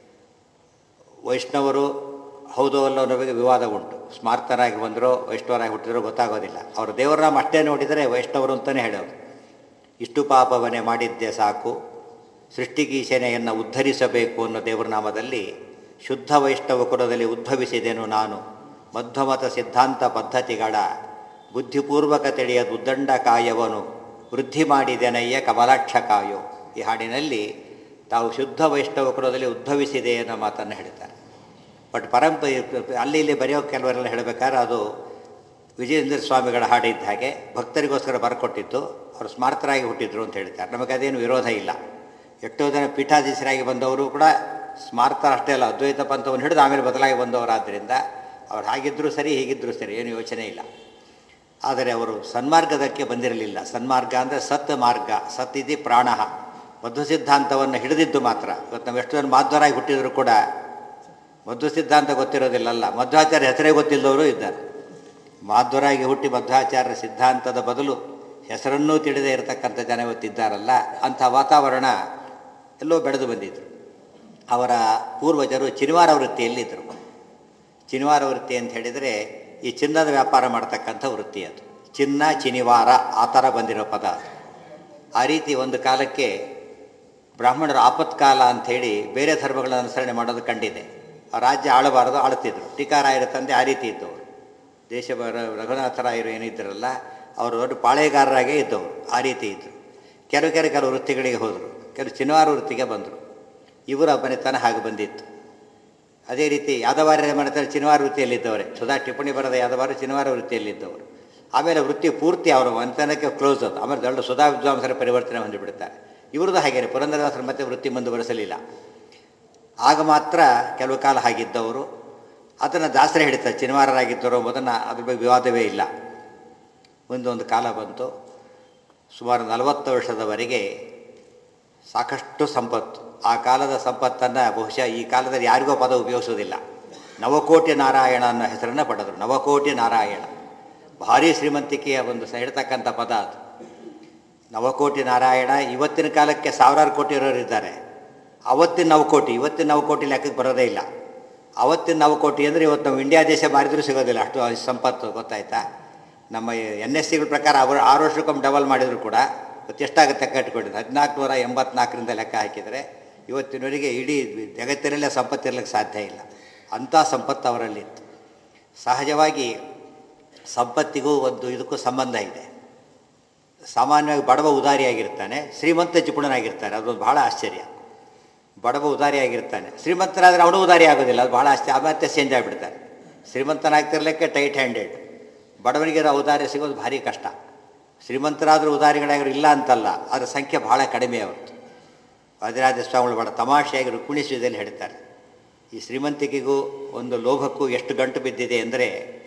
ವೈಷ್ಣವರು ಹೌದೋ ಅಲ್ಲೋ ಅನ್ನೋ ಬಗ್ಗೆ ವಿವಾದ ಉಂಟು ಸ್ಮಾರ್ತರಾಗಿ ಬಂದರೋ ವೈಷ್ಣವರಾಗಿ ಹುಟ್ಟಿದ್ರೋ ಗೊತ್ತಾಗೋದಿಲ್ಲ ಅವರು ದೇವರನಾಮ ಅಷ್ಟೇ ನೋಡಿದರೆ ವೈಷ್ಣವರು ಅಂತಲೇ ಹೇಳೋರು ಇಷ್ಟು ಪಾಪವನ್ನೇ ಮಾಡಿದ್ದೆ ಸಾಕು ಸೃಷ್ಟಿಗೀಶನೆಯನ್ನು ಉದ್ಧರಿಸಬೇಕು ಅನ್ನೋ ದೇವರ ನಾಮದಲ್ಲಿ ಶುದ್ಧ ವೈಷ್ಣವ ಕುಲದಲ್ಲಿ ಉದ್ಭವಿಸಿದೆನು ನಾನು ಮಧ್ವಮತ ಸಿದ್ಧಾಂತ ಪದ್ಧತಿಗಳ ಬುದ್ಧಿಪೂರ್ವಕ ತಿಳಿಯದ ಉದ್ದಂಡ ಕಾಯವನು ವೃದ್ಧಿ ಮಾಡಿದೆನಯ್ಯ ಕಮಲಾಕ್ಷ ಕಾಯೋ ಈ ಹಾಡಿನಲ್ಲಿ ತಾವು ಶುದ್ಧ ವೈಷ್ಣವ ಕುಲದಲ್ಲಿ ಉದ್ಭವಿಸಿದೆ ಅನ್ನೋ ಮಾತನ್ನು ಹೇಳ್ತಾರೆ ಬಟ್ ಪರಂಪ ಅಲ್ಲಿ ಇಲ್ಲಿ ಬರೆಯೋ ಕೆಲವರೆಲ್ಲ ಹೇಳಬೇಕಾದ್ರೆ ಅದು ವಿಜಯೇಂದ್ರ ಸ್ವಾಮಿಗಳ ಹಾಡಿದ್ದ ಹಾಗೆ ಭಕ್ತರಿಗೋಸ್ಕರ ಬರ್ಕೊಟ್ಟಿದ್ದು ಅವರು ಸ್ಮಾರ್ತರಾಗಿ ಹುಟ್ಟಿದ್ರು ಅಂತ ಹೇಳ್ತಾರೆ ನಮಗೆ ಅದೇನು ವಿರೋಧ ಇಲ್ಲ ಎಷ್ಟೋ ಜನ ಪೀಠಾಧೀಶರಾಗಿ ಬಂದವರು ಕೂಡ ಸ್ಮಾರ್ತ ಅಷ್ಟೇ ಅಲ್ಲ ಅದ್ವೈತ ಪಂಥವನ್ನು ಹಿಡಿದು ಆಮೇಲೆ ಬದಲಾಗಿ ಬಂದವರಾದ್ದರಿಂದ ಅವ್ರು ಹಾಗಿದ್ದರೂ ಸರಿ ಹೀಗಿದ್ದರೂ ಸರಿ ಏನು ಯೋಚನೆ ಇಲ್ಲ ಆದರೆ ಅವರು ಸನ್ಮಾರ್ಗದಕ್ಕೆ ಬಂದಿರಲಿಲ್ಲ ಸನ್ಮಾರ್ಗ ಅಂದರೆ ಸತ್ ಮಾರ್ಗ ಸತ್ ಇದಿ ಪ್ರಾಣ ಮಧ್ವ ಸಿದ್ಧಾಂತವನ್ನು ಹಿಡಿದಿದ್ದು ಮಾತ್ರ ಇವತ್ತು ನಾವು ಎಷ್ಟು ಜನ ಮಾಧ್ವರಾಗಿ ಹುಟ್ಟಿದರೂ ಕೂಡ ಮಧ್ವ ಸಿದ್ಧಾಂತ ಗೊತ್ತಿರೋದಿಲ್ಲಲ್ಲ ಮಧ್ವಾಚಾರ್ಯ ಹೆಸರೇ ಗೊತ್ತಿಲ್ಲದವರು ಇದ್ದಾರೆ ಮಾಧ್ವರಾಗಿ ಹುಟ್ಟಿ ಮಧ್ವಾಚಾರ್ಯ ಸಿದ್ಧಾಂತದ ಬದಲು ಹೆಸರನ್ನೂ ತಿಳಿದೇ ಇರತಕ್ಕಂಥ ಜನ ಇವತ್ತಿದ್ದಾರಲ್ಲ ಅಂಥ ವಾತಾವರಣ ಎಲ್ಲೋ ಬೆಳೆದು ಬಂದಿದ್ರು ಅವರ ಪೂರ್ವಜರು ಚಿನಿವಾರ ವೃತ್ತಿಯಲ್ಲಿದ್ದರು ಚಿನಿವಾರ ವೃತ್ತಿ ಅಂತ ಹೇಳಿದರೆ ಈ ಚಿನ್ನದ ವ್ಯಾಪಾರ ಮಾಡ್ತಕ್ಕಂಥ ವೃತ್ತಿ ಅದು ಚಿನ್ನ ಚಿನಿವಾರ ಆ ಥರ ಬಂದಿರೋ ಪದ ಅದು ಆ ರೀತಿ ಒಂದು ಕಾಲಕ್ಕೆ ಬ್ರಾಹ್ಮಣರ ಆಪತ್ಕಾಲ ಅಂಥೇಳಿ ಬೇರೆ ಧರ್ಮಗಳ ಅನುಸರಣೆ ಮಾಡೋದು ಕಂಡಿದೆ ಆ ರಾಜ್ಯ ಆಳಬಾರದು ಆಳುತ್ತಿದ್ದರು ಟೀಕಾರಾಯರ ತಂದೆ ಆ ರೀತಿ ಇದ್ದವರು ದೇಶ ರಘುನಾಥರಾಯರು ಏನಿದ್ದರಲ್ಲ ಅವರು ದೊಡ್ಡ ಪಾಳೆಗಾರರಾಗೇ ಇದ್ದವರು ಆ ರೀತಿ ಇದ್ದರು ಕೆಲವು ಕೆಲವು ಕೆಲವು ವೃತ್ತಿಗಳಿಗೆ ಹೋದರು ಕೆಲವು ಚಿನ್ನವಾರ ವೃತ್ತಿಗೆ ಬಂದರು ಇವರ ಮನೆತನ ಹಾಗೆ ಬಂದಿತ್ತು ಅದೇ ರೀತಿ ಯಾದವಾರ್ಯರ ಮನೆತನ ಚಿನ್ನವಾರ ವೃತ್ತಿಯಲ್ಲಿದ್ದವರೇ ಸುಧಾ ಟಿಪ್ಪಣಿ ಬರದ ಯಾದವಾರ ಚಿನ್ನವಾರ ವೃತ್ತಿಯಲ್ಲಿದ್ದವರು ಆಮೇಲೆ ವೃತ್ತಿ ಪೂರ್ತಿ ಅವರ ಮನೆತನಕ್ಕೆ ಕ್ಲೋಸ್ ಅದು ಆಮೇಲೆ ದೊಡ್ಡ ಸುಧಾ ವಿದ್ವಾಂಸರ ಪರಿವರ್ತನೆ ಹೊಂದಿಬಿಡ್ತಾರೆ ಇವ್ರದ್ದು ಹಾಗೇನೆ ಪುರಂದರದಾಸರ ಮತ್ತೆ ವೃತ್ತಿ ಮುಂದುವರೆಸಲಿಲ್ಲ ಆಗ ಮಾತ್ರ ಕೆಲವು ಕಾಲ ಹಾಗಿದ್ದವರು ಅದನ್ನು ದಾಸರೇ ಹಿಡಿತಾರೆ ಚಿನಿವಾರರಾಗಿದ್ದರು ಎಂಬುದನ್ನು ಅದ್ರ ಬಗ್ಗೆ ವಿವಾದವೇ ಇಲ್ಲ ಒಂದೊಂದು ಕಾಲ ಬಂತು ಸುಮಾರು ನಲವತ್ತು ವರ್ಷದವರೆಗೆ ಸಾಕಷ್ಟು ಸಂಪತ್ತು ಆ ಕಾಲದ ಸಂಪತ್ತನ್ನು ಬಹುಶಃ ಈ ಕಾಲದಲ್ಲಿ ಯಾರಿಗೋ ಪದ ಉಪಯೋಗಿಸೋದಿಲ್ಲ ನವಕೋಟಿ ನಾರಾಯಣ ಅನ್ನೋ ಹೆಸರನ್ನು ಪಡೆದರು ನವಕೋಟಿ ನಾರಾಯಣ ಭಾರೀ ಶ್ರೀಮಂತಿಕೆಯ ಒಂದು ಸ ಹೇಳ್ತಕ್ಕಂಥ ಪದ ಅದು ನವಕೋಟಿ ನಾರಾಯಣ ಇವತ್ತಿನ ಕಾಲಕ್ಕೆ ಸಾವಿರಾರು ಕೋಟಿ ಇರೋರು ಇದ್ದಾರೆ ಅವತ್ತಿನ ನವಕೋಟಿ ಇವತ್ತಿನ ನವಕೋಟಿ ಲೆಕ್ಕಕ್ಕೆ ಬರೋದೇ ಇಲ್ಲ ಅವತ್ತಿನ ನವಕೋಟಿ ಅಂದರೆ ಇವತ್ತು ನಾವು ಇಂಡಿಯಾ ದೇಶ ಮಾರಿದ್ರೂ ಸಿಗೋದಿಲ್ಲ ಅಷ್ಟು ಸಂಪತ್ತು ಗೊತ್ತಾಯ್ತಾ ನಮ್ಮ ಎನ್ ಎಸ್ ಸಿಗಳ ಪ್ರಕಾರ ಅವರು ಆರು ವರ್ಷಕ್ಕೊಮ್ಮೆ ಡಬಲ್ ಮಾಡಿದ್ರು ಕೂಡ ಇವತ್ತು ಎಷ್ಟಾಗುತ್ತೆ ಲೆಕ್ಕ ಇಟ್ಕೊಂಡಿದ್ದು ಹದಿನಾಲ್ಕು ನೂರ ಎಂಬತ್ನಾಲ್ಕರಿಂದ ಲೆಕ್ಕ ಹಾಕಿದರೆ ಇವತ್ತಿನವರೆಗೆ ಇಡೀ ಜಗತ್ತಿನಲ್ಲೇ ಸಂಪತ್ತಿರಲಿಕ್ಕೆ ಸಾಧ್ಯ ಇಲ್ಲ ಅಂಥ ಸಂಪತ್ತು ಅವರಲ್ಲಿತ್ತು ಸಹಜವಾಗಿ ಸಂಪತ್ತಿಗೂ ಒಂದು ಇದಕ್ಕೂ ಸಂಬಂಧ ಇದೆ ಸಾಮಾನ್ಯವಾಗಿ ಬಡವ ಉದಾರಿಯಾಗಿರ್ತಾನೆ ಶ್ರೀಮಂತ ಜಿಪುಣನಾಗಿರ್ತಾನೆ ಅದೊಂದು ಬಹಳ ಆಶ್ಚರ್ಯ ಬಡವ ಉದಾರಿಯಾಗಿರ್ತಾನೆ ಶ್ರೀಮಂತನಾದರೆ ಅವನು ಉದಾರಿ ಆಗೋದಿಲ್ಲ ಅದು ಭಾಳ ಆಶ್ಚರ್ಯ ಮತ್ತೆ ಚೇಂಜ್ ಆಗಿಬಿಡ್ತಾನೆ ಶ್ರೀಮಂತನಾಗ್ತಿರ್ಲಿಕ್ಕೆ ಟೈಟ್ ಹ್ಯಾಂಡೆಡ್ ಬಡವನಿಗೆ ಔದಾರ್ಯ ಸಿಗೋದು ಭಾರಿ ಕಷ್ಟ ಶ್ರೀಮಂತರಾದರೂ ಉದಾರಿಗಳಾಗಿರೋ ಇಲ್ಲ ಅಂತಲ್ಲ ಅದರ ಸಂಖ್ಯೆ ಬಹಳ ಕಡಿಮೆ ಅವತ್ತು ವಾದಿರಾಜ ಸ್ವಾಮಿಗಳು ಬಹಳ ತಮಾಷೆಯಾಗಿ ರುಕ್ಮಿಣಿ ಸುದ್ದಿಯಲ್ಲಿ ಹೇಳ್ತಾರೆ ಈ ಶ್ರೀಮಂತಿಕೆಗೂ ಒಂದು ಲೋಭಕ್ಕೂ ಎಷ್ಟು ಗಂಟು ಬಿದ್ದಿದೆ ಅಂದರೆ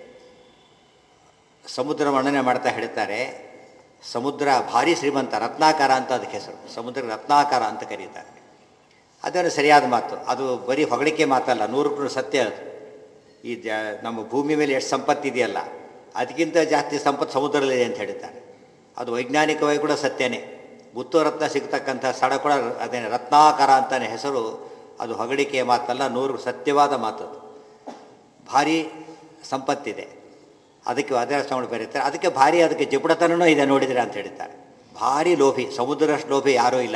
ಸಮುದ್ರ ವರ್ಣನೆ ಮಾಡ್ತಾ ಹೇಳ್ತಾರೆ ಸಮುದ್ರ ಭಾರಿ ಶ್ರೀಮಂತ ರತ್ನಾಕಾರ ಅಂತ ಅದಕ್ಕೆ ಹೆಸರು ಸಮುದ್ರ ರತ್ನಾಕಾರ ಅಂತ ಕರೀತಾರೆ ಅದನ್ನು ಸರಿಯಾದ ಮಾತು ಅದು ಬರೀ ಹೊಗಳಿಕೆ ಮಾತಲ್ಲ ನೂರು ಸತ್ಯ ಅದು ಈ ಜ ನಮ್ಮ ಭೂಮಿ ಮೇಲೆ ಎಷ್ಟು ಸಂಪತ್ತಿದೆಯಲ್ಲ ಅದಕ್ಕಿಂತ ಜಾಸ್ತಿ ಸಂಪತ್ತು ಸಮುದ್ರದಲ್ಲಿದೆ ಅಂತ ಹೇಳ್ತಾರೆ ಅದು ವೈಜ್ಞಾನಿಕವಾಗಿ ಕೂಡ ಸತ್ಯನೇ ಮುತ್ತು ರತ್ನ ಸಿಗ್ತಕ್ಕಂಥ ಸ್ಥಳ ಕೂಡ ಅದೇನೆ ರತ್ನಾಕಾರ ಅಂತಾನೆ ಹೆಸರು ಅದು ಹೊಗಳಿಕೆಯ ಮಾತಲ್ಲ ನೂರು ಸತ್ಯವಾದ ಮಾತು ಅದು ಭಾರಿ ಸಂಪತ್ತಿದೆ ಅದಕ್ಕೆ ಅದರ ಸ್ವಾಮಿ ಬರೀತಾರೆ ಅದಕ್ಕೆ ಭಾರಿ ಅದಕ್ಕೆ ಜಿಪುಡತನೂ ಇದೆ ನೋಡಿದರೆ ಅಂತ ಹೇಳ್ತಾರೆ ಭಾರಿ ಲೋಭಿ ಸಮುದ್ರಷ್ಟು ಲೋಭಿ ಯಾರೂ ಇಲ್ಲ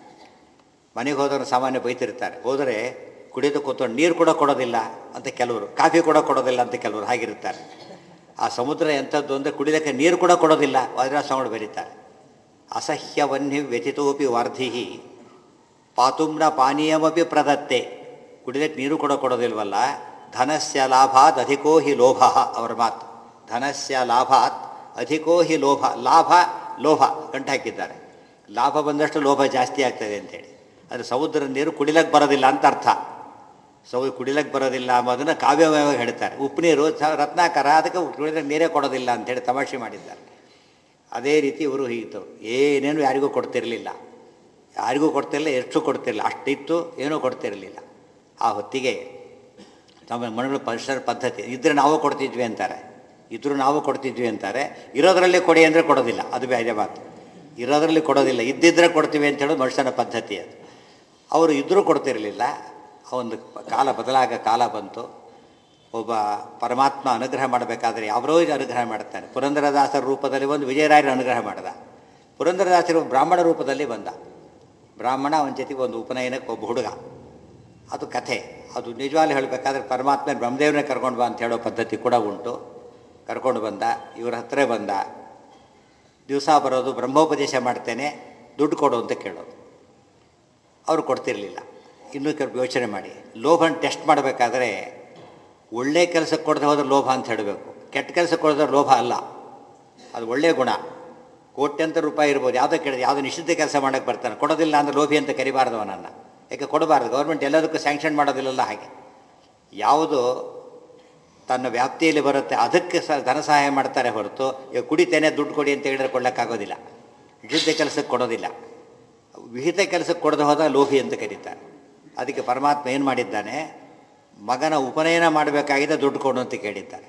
ಮನೆಗೆ ಹೋದವರು ಸಾಮಾನ್ಯ ಬೈತಿರ್ತಾರೆ ಹೋದರೆ ಕುಡಿದು ಕೂತ್ಕೊಂಡು ನೀರು ಕೂಡ ಕೊಡೋದಿಲ್ಲ ಅಂತ ಕೆಲವರು ಕಾಫಿ ಕೂಡ ಕೊಡೋದಿಲ್ಲ ಅಂತ ಕೆಲವರು ಹಾಗಿರ್ತಾರೆ ಆ ಸಮುದ್ರ ಎಂಥದ್ದು ಅಂದರೆ ಕುಡಿಯೋಕ್ಕೆ ನೀರು ಕೂಡ ಕೊಡೋದಿಲ್ಲ ವಜ್ರಾಸ್ವಾಮಿಗಳು ಬರೀತಾರೆ ಅಸಹ್ಯವನ್ಹಿ ವ್ಯಥಿತೋಪಿ ವಾರ್ಧಿಹಿ ಪಾತುಮ್ನ ಪಾನೀಯಮಪಿ ಪ್ರದತ್ತೆ ಕುಡಿದಕ್ಕೆ ನೀರು ಕೂಡ ಕೊಡೋದಿಲ್ವಲ್ಲ ಧನಸ್ಯ ಲಾಭಾತ್ ಅಧಿಕೋ ಹಿ ಲೋಭ ಅವರ ಮಾತು ಧನಸ್ಯ ಲಾಭಾತ್ ಅಧಿಕೋ ಹಿ ಲೋಭ ಲಾಭ ಲೋಭ ಗಂಟು ಹಾಕಿದ್ದಾರೆ ಲಾಭ ಬಂದಷ್ಟು ಲೋಭ ಜಾಸ್ತಿ ಆಗ್ತದೆ ಅಂತೇಳಿ ಅದು ಸಮುದ್ರದ ನೀರು ಕುಡಿಲಕ್ಕೆ ಬರೋದಿಲ್ಲ ಅಂತ ಅರ್ಥ ಸೌ ಕುಡಿಲಕ್ಕೆ ಬರೋದಿಲ್ಲ ಅನ್ನೋದನ್ನು ಕಾವ್ಯಮಯವಾಗಿ ಹೇಳ್ತಾರೆ ಉಪ್ಪು ನೀರು ಸ- ರತ್ನಾಕರ ಅದಕ್ಕೆ ಕುಡಿಲಕ್ಕೆ ನೀರೇ ಕೊಡೋದಿಲ್ಲ ಅಂತೇಳಿ ತಮಾಷೆ ಮಾಡಿದ್ದಾರೆ ಅದೇ ರೀತಿ ಇವರು ಹೀಗಿತ್ತು ಏನೇನು ಯಾರಿಗೂ ಕೊಡ್ತಿರಲಿಲ್ಲ ಯಾರಿಗೂ ಕೊಡ್ತಿರಲಿಲ್ಲ ಎಷ್ಟು ಕೊಡ್ತಿರಲಿಲ್ಲ ಅಷ್ಟಿತ್ತು ಏನೂ ಕೊಡ್ತಿರಲಿಲ್ಲ ಆ ಹೊತ್ತಿಗೆ ತಮ್ಮ ಮನೆಗಳು ಪರಿಸರ ಪದ್ಧತಿ ಇದ್ದರೆ ನಾವು ಕೊಡ್ತಿದ್ವಿ ಅಂತಾರೆ ಇದ್ರೂ ನಾವು ಕೊಡ್ತಿದ್ವಿ ಅಂತಾರೆ ಇರೋದರಲ್ಲೇ ಕೊಡಿ ಅಂದರೆ ಕೊಡೋದಿಲ್ಲ ಅದು ಬೇರೆ ಮಾತು ಇರೋದರಲ್ಲಿ ಕೊಡೋದಿಲ್ಲ ಇದ್ದಿದ್ರೆ ಕೊಡ್ತೀವಿ ಅಂತ ಹೇಳೋದು ಮನುಷ್ಯನ ಪದ್ಧತಿ ಅದು ಅವರು ಇದ್ದರೂ ಕೊಡ್ತಿರಲಿಲ್ಲ ಆ ಒಂದು ಕಾಲ ಬದಲಾಗ ಕಾಲ ಬಂತು ಒಬ್ಬ ಪರಮಾತ್ಮ ಅನುಗ್ರಹ ಮಾಡಬೇಕಾದ್ರೆ ಯಾವರೋ ಇದು ಅನುಗ್ರಹ ಮಾಡ್ತಾನೆ ಪುರಂದರದಾಸರ ರೂಪದಲ್ಲಿ ಒಂದು ವಿಜಯರಾಯರ ಅನುಗ್ರಹ ಮಾಡಿದ ಪುರಂದರದಾಸರು ಬ್ರಾಹ್ಮಣ ರೂಪದಲ್ಲಿ ಬಂದ ಬ್ರಾಹ್ಮಣ ಅವನ ಜೊತೆಗೆ ಒಂದು ಉಪನಯನಕ್ಕೆ ಒಬ್ಬ ಹುಡುಗ ಅದು ಕಥೆ ಅದು ನಿಜವಾಗ್ಲೂ ಹೇಳಬೇಕಾದ್ರೆ ಪರಮಾತ್ಮ ಬ್ರಹ್ಮದೇವನೇ ಕರ್ಕೊಂಡು ಬಾ ಅಂತ ಹೇಳೋ ಪದ್ಧತಿ ಕೂಡ ಉಂಟು ಕರ್ಕೊಂಡು ಬಂದ ಇವ್ರ ಹತ್ರ ಬಂದ ದಿವಸ ಬರೋದು ಬ್ರಹ್ಮೋಪದೇಶ ಮಾಡ್ತೇನೆ ದುಡ್ಡು ಕೊಡು ಅಂತ ಕೇಳೋದು ಅವರು ಕೊಡ್ತಿರಲಿಲ್ಲ ಇನ್ನೂ ಕೆಲವು ಯೋಚನೆ ಮಾಡಿ ಲೋಭನ ಟೆಸ್ಟ್ ಮಾಡಬೇಕಾದ್ರೆ ಒಳ್ಳೆ ಕೆಲಸಕ್ಕೆ ಕೊಡದೆ ಹೋದ್ರೆ ಲೋಭ ಅಂತ ಹೇಳಬೇಕು ಕೆಟ್ಟ ಕೆಲಸಕ್ಕೆ ಕೊಡದ್ರೆ ಲೋಭ ಅಲ್ಲ ಅದು ಒಳ್ಳೆಯ ಗುಣ ಕೋಟ್ಯಂತರ ರೂಪಾಯಿ ಇರ್ಬೋದು ಯಾವುದೋ ಕೇಳಿದ್ರೆ ಯಾವುದೋ ನಿಷಿದ್ಧ ಕೆಲಸ ಮಾಡೋಕ್ಕೆ ಬರ್ತಾನೆ ಕೊಡೋದಿಲ್ಲ ಅಂದರೆ ಲೋಭಿ ಅಂತ ಕರಿಬಾರ್ದು ಅವನನ್ನು ಯಾಕೆ ಕೊಡಬಾರ್ದು ಗೌರ್ಮೆಂಟ್ ಎಲ್ಲದಕ್ಕೂ ಸ್ಯಾಂಕ್ಷನ್ ಮಾಡೋದಿಲ್ಲಲ್ಲ ಹಾಗೆ ಯಾವುದು ತನ್ನ ವ್ಯಾಪ್ತಿಯಲ್ಲಿ ಬರುತ್ತೆ ಅದಕ್ಕೆ ಸ ಧನ ಸಹಾಯ ಮಾಡ್ತಾರೆ ಹೊರತು ಈಗ ಕುಡಿತೇನೆ ದುಡ್ಡು ಕೊಡಿ ಅಂತ ಹೇಳಿದ್ರೆ ಕೊಡೋಕ್ಕಾಗೋದಿಲ್ಲ ನಿಷಿದ್ಧ ಕೆಲಸಕ್ಕೆ ಕೊಡೋದಿಲ್ಲ ವಿಹಿತ ಕೆಲಸಕ್ಕೆ ಕೊಡದೆ ಹೋದಾಗ ಲೋಭಿ ಅಂತ ಕರೀತಾರೆ ಅದಕ್ಕೆ ಪರಮಾತ್ಮ ಏನು ಮಾಡಿದ್ದಾನೆ ಮಗನ ಉಪನಯನ ಮಾಡಬೇಕಾಗಿದೆ ದುಡ್ಡು ಕೊಡು ಅಂತ ಕೇಳಿದ್ದಾರೆ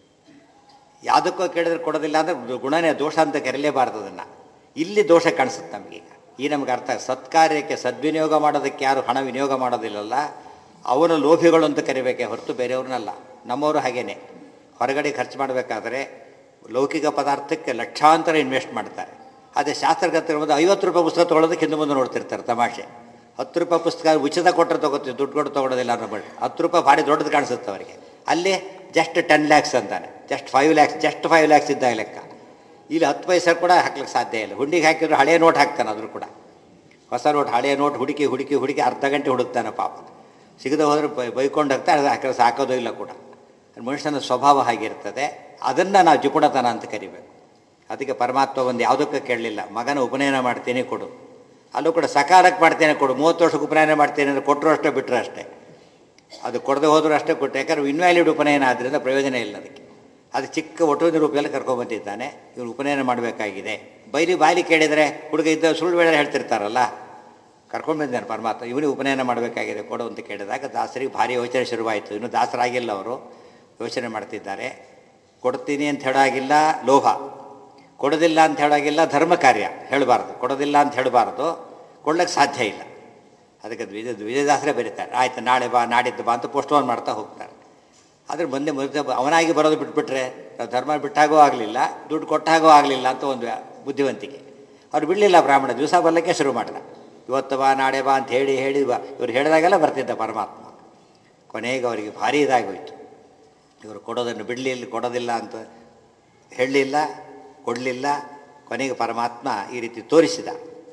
ಯಾವುದಕ್ಕೋ ಕೇಳಿದ್ರೆ ಕೊಡೋದಿಲ್ಲ ಅಂದರೆ ಗುಣನೇ ದೋಷ ಅಂತ ಕರೀಲೇಬಾರ್ದು ಅದನ್ನು ಇಲ್ಲಿ ದೋಷ ಕಾಣಿಸುತ್ತೆ ನಮಗೀಗ ಈ ನಮ್ಗೆ ಅರ್ಥ ಸತ್ಕಾರ್ಯಕ್ಕೆ ಸದ್ವಿನಿಯೋಗ ಮಾಡೋದಕ್ಕೆ ಯಾರು ಹಣ ವಿನಿಯೋಗ ಮಾಡೋದಿಲ್ಲಲ್ಲ ಅವನು ಲೋಭಿಗಳು ಅಂತ ಕರಿಬೇಕೇ ಹೊರತು ಬೇರೆಯವ್ರನ್ನಲ್ಲ ನಮ್ಮವರು ಹಾಗೇನೆ ಹೊರಗಡೆ ಖರ್ಚು ಮಾಡಬೇಕಾದ್ರೆ ಲೌಕಿಕ ಪದಾರ್ಥಕ್ಕೆ ಲಕ್ಷಾಂತರ ಇನ್ವೆಸ್ಟ್ ಮಾಡ್ತಾರೆ ಅದೇ ಶಾಸ್ತ್ರಗತ ಬಂದು ಐವತ್ತು ರೂಪಾಯಿ ಪುಸ್ತಕ ತೊಗೊಳೋದಕ್ಕೆ ಹಿಂದೆ ಮುಂದೆ ನೋಡ್ತಿರ್ತಾರೆ ತಮಾಷೆ ಹತ್ತು ರೂಪಾಯಿ ಪುಸ್ತಕ ಉಚಿತ ಕೊಟ್ಟರೆ ತೊಗೋತೀವಿ ದುಡ್ಡು ಕೊಟ್ಟು ತೊಗೊಳೋದಿಲ್ಲ ಅನ್ನೋ ಬಳಿ ಹತ್ತು ರೂಪಾಯಿ ಭಾರಿ ದೊಡ್ಡದು ಕಾಣಿಸುತ್ತೆ ಅವರಿಗೆ ಅಲ್ಲಿ ಜಸ್ಟ್ ಟೆನ್ ಲ್ಯಾಕ್ಸ್ ಅಂತಾನೆ just five lakhs just five lakhs ಇದ್ದಾಗ ಲೆಕ್ಕ ಇಲ್ಲಿ ಹತ್ತು ಪೈಸೆ ಕೂಡ ಹಾಕ್ಲಿಕ್ಕೆ ಸಾಧ್ಯ ಇಲ್ಲ ಹುಂಡಿಗೆ ಹಾಕಿದ್ರು ಹಳೆಯ ನೋಟ್ ಹಾಕ್ತಾನೆ ಆದರೂ ಕೂಡ ಹೊಸ ನೋಟ್ ಹಳೆಯ ನೋಟ್ ಹುಡುಕಿ ಹುಡುಕಿ ಹುಡುಕಿ ಅರ್ಧ ಗಂಟೆ ಹುಡುಕ್ತಾನೆ ಪಾಪ ಸಿಗದೆ ಹೋದ್ರೆ ಬೈ ಬೈಕೊಂಡು ಹೋಗ್ತಾರೆ ಅದು ಹಾಕಿದ್ರೆ ಸಾಕೋದು ಇಲ್ಲ ಕೂಡ ಮನುಷ್ಯನ ಸ್ವಭಾವ ಹಾಗಿರ್ತದೆ ಅದನ್ನು ನಾವು ಜಿಪುಣತನ ಅಂತ ಕರಿಬೇಕು ಅದಕ್ಕೆ ಪರಮಾತ್ಮ ಒಂದು ಯಾವುದಕ್ಕೂ ಕೇಳಲಿಲ್ಲ ಮಗನ ಉಪನಯನ ಮಾಡ್ತೇನೆ ಕೊಡು ಅಲ್ಲೂ ಕೂಡ ಸಕಾಲಕ್ಕೆ ಮಾಡ್ತೇನೆ ಕೊಡು ಮೂವತ್ತು ವರ್ಷಕ್ಕೆ ಉಪನಯನ ಮಾಡ್ತೇನೆ ಅಂದರೆ ಕೊಟ್ಟರು ಅಷ್ಟೇ ಬಿಟ್ಟರು ಅಷ್ಟೇ ಅದು ಕೊಡದೆ ಹೋದರೂ ಅಷ್ಟೇ ಕೊಟ್ಟು ಯಾಕಂದ್ರೆ ಇನ್ವ್ಯಾಲಿಡ್ ಉಪನಯನ ಆದ್ದರಿಂದ ಪ್ರಯೋಜನ ಇಲ್ಲ ಅದಕ್ಕೆ ಅದು ಚಿಕ್ಕ ಒಟುವಿನ ರೂಪದಲ್ಲಿ ಕರ್ಕೊಂಬಂದಿದ್ದಾನೆ ಇವನು ಉಪನಯನ ಮಾಡಬೇಕಾಗಿದೆ ಬೈಲಿ ಬಾಯ್ಲಿ ಕೇಳಿದರೆ ಹುಡುಗ ಇದ್ದ ಸುಳ್ಳು ವೇಳೆ ಹೇಳ್ತಿರ್ತಾರಲ್ಲ ಕರ್ಕೊಂಡು ಬಂದಿದ್ದಾನೆ ಪರಮಾತ್ಮ ಇವನಿಗೆ ಉಪನಯನ ಮಾಡಬೇಕಾಗಿದೆ ಕೊಡು ಅಂತ ಕೇಳಿದಾಗ ದಾಸರಿಗೆ ಭಾರಿ ಯೋಚನೆ ಶುರುವಾಯಿತು ಇನ್ನು ದಾಸರಾಗಿಲ್ಲ ಅವರು ಯೋಚನೆ ಮಾಡ್ತಿದ್ದಾರೆ ಕೊಡ್ತೀನಿ ಅಂತ ಹೇಳಾಗಿಲ್ಲ ಲೋಭ ಕೊಡೋದಿಲ್ಲ ಅಂತ ಹೇಳಾಗಿಲ್ಲ ಧರ್ಮ ಕಾರ್ಯ ಹೇಳಬಾರ್ದು ಕೊಡೋದಿಲ್ಲ ಅಂತ ಹೇಳಬಾರ್ದು ಕೊಡ್ಲಿಕ್ಕೆ ಸಾಧ್ಯ ಇಲ್ಲ ಅದಕ್ಕೆ ವಿಜಯ ವಿಜಯದಾಸರೇ ಬರೀತಾರೆ ಆಯ್ತು ನಾಳೆ ಬಾ ನಾಡಿದ್ದು ಬಾ ಅಂತ ಪೋಸ್ಟ್ಪೋನ್ ಮಾಡ್ತಾ ಹೋಗ್ತಾರೆ ಆದರೆ ಮುಂದೆ ಮುಂದೆ ಅವನಾಗಿ ಬರೋದು ಬಿಟ್ಬಿಟ್ರೆ ನಾವು ಧರ್ಮ ಬಿಟ್ಟಾಗೋ ಆಗಲಿಲ್ಲ ದುಡ್ಡು ಕೊಟ್ಟಾಗೋ ಆಗಲಿಲ್ಲ ಅಂತ ಒಂದು ಬುದ್ಧಿವಂತಿಕೆ ಅವ್ರು ಬಿಡಲಿಲ್ಲ ಬ್ರಾಹ್ಮಣ ದಿವಸ ಬರಲಿಕ್ಕೆ ಶುರು ಮಾಡಿದ ಇವತ್ತು ಬಾ ನಾಳೆ ಬಾ ಅಂತ ಹೇಳಿ ಹೇಳಿ ಬಾ ಇವ್ರು ಹೇಳಿದಾಗೆಲ್ಲ ಬರ್ತಿದ್ದ ಪರಮಾತ್ಮ ಕೊನೆಗೆ ಅವರಿಗೆ ಭಾರಿ ಇದಾಗೋಯ್ತು ಇವರು ಕೊಡೋದನ್ನು ಬಿಡಲಿಲ್ಲ ಕೊಡೋದಿಲ್ಲ ಅಂತ ಹೇಳಲಿಲ್ಲ ಕೊಡಲಿಲ್ಲ ಕೊನೆಗೆ ಪರಮಾತ್ಮ ಈ ರೀತಿ ತೋರಿಸಿದ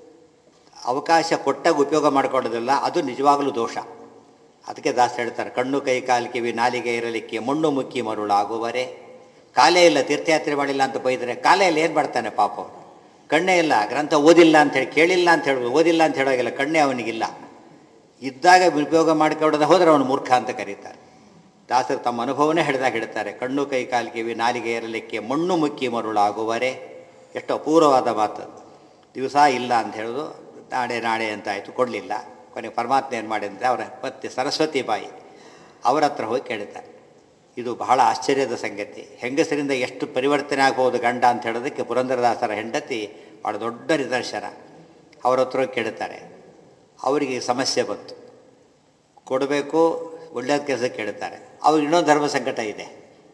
ಅವಕಾಶ ಕೊಟ್ಟಾಗ ಉಪಯೋಗ ಮಾಡ್ಕೊಳ್ಳೋದಿಲ್ಲ ಅದು ನಿಜವಾಗಲೂ ದೋಷ ಅದಕ್ಕೆ ದಾಸ ಹೇಳ್ತಾರೆ ಕಣ್ಣು ಕೈ ಕಾಲು ಕಿವಿ ನಾಲಿಗೆ ಇರಲಿಕ್ಕೆ ಮಣ್ಣು ಮುಕ್ಕಿ ಮರುಳಾಗುವರೆ ಕಾಲೇ ಇಲ್ಲ ತೀರ್ಥಯಾತ್ರೆ ಮಾಡಿಲ್ಲ ಅಂತ ಬೈದರೆ ಕಾಲೆಯಲ್ಲಿ ಏನು ಮಾಡ್ತಾನೆ ಪಾಪ ಅವನು ಕಣ್ಣೇ ಇಲ್ಲ ಗ್ರಂಥ ಓದಿಲ್ಲ ಅಂತ ಹೇಳಿ ಕೇಳಿಲ್ಲ ಅಂತ ಹೇಳಿ ಓದಿಲ್ಲ ಅಂತ ಹೇಳೋಗಿಲ್ಲ ಕಣ್ಣೇ ಅವನಿಗಿಲ್ಲ ಇದ್ದಾಗ ಉಪಯೋಗ ಮಾಡಿಕೊಳ್ಳದೆ ಹೋದರೆ ಅವನು ಮೂರ್ಖ ಅಂತ ಕರೀತಾರೆ ದಾಸರು ತಮ್ಮ ಅನುಭವನೇ ಹಿಡಿದಾಗ ಹೇಳ್ತಾರೆ ಕಣ್ಣು ಕೈ ಕಾಲು ಕಿವಿ ನಾಲಿಗೆ ಇರಲಿಕ್ಕೆ ಮಣ್ಣು ಮುಕ್ಕಿ ಮರುಳಾಗುವರೆ ಎಷ್ಟು ಅಪೂರ್ವವಾದ ಮಾತು ದಿವಸ ಇಲ್ಲ ಅಂತ ಹೇಳೋದು ನಾಳೆ ನಾಳೆ ಅಂತ ಆಯಿತು ಕೊಡಲಿಲ್ಲ ಕೊನೆಗೆ ಪರಮಾತ್ಮ ಏನು ಮಾಡಿದ್ರೆ ಅವರ ಪತ್ನಿ ಸರಸ್ವತಿ ಬಾಯಿ ಅವರ ಹತ್ರ ಹೋಗಿ ಕೇಳ್ತಾರೆ ಇದು ಬಹಳ ಆಶ್ಚರ್ಯದ ಸಂಗತಿ ಹೆಂಗಸರಿಂದ ಎಷ್ಟು ಪರಿವರ್ತನೆ ಆಗ್ಬೋದು ಗಂಡ ಅಂತ ಹೇಳೋದಕ್ಕೆ ಪುರಂದರದಾಸರ ಹೆಂಡತಿ ಭಾಳ ದೊಡ್ಡ ನಿದರ್ಶನ ಅವ್ರ ಹತ್ರ ಹೋಗಿ ಕೇಳ್ತಾರೆ ಅವರಿಗೆ ಸಮಸ್ಯೆ ಬಂತು ಕೊಡಬೇಕು ಒಳ್ಳೆಯ ಕೆಲಸ ಕೇಳ್ತಾರೆ ಅವ್ರಿಗೆ ಇನ್ನೊಂದು ಧರ್ಮ ಸಂಕಟ ಇದೆ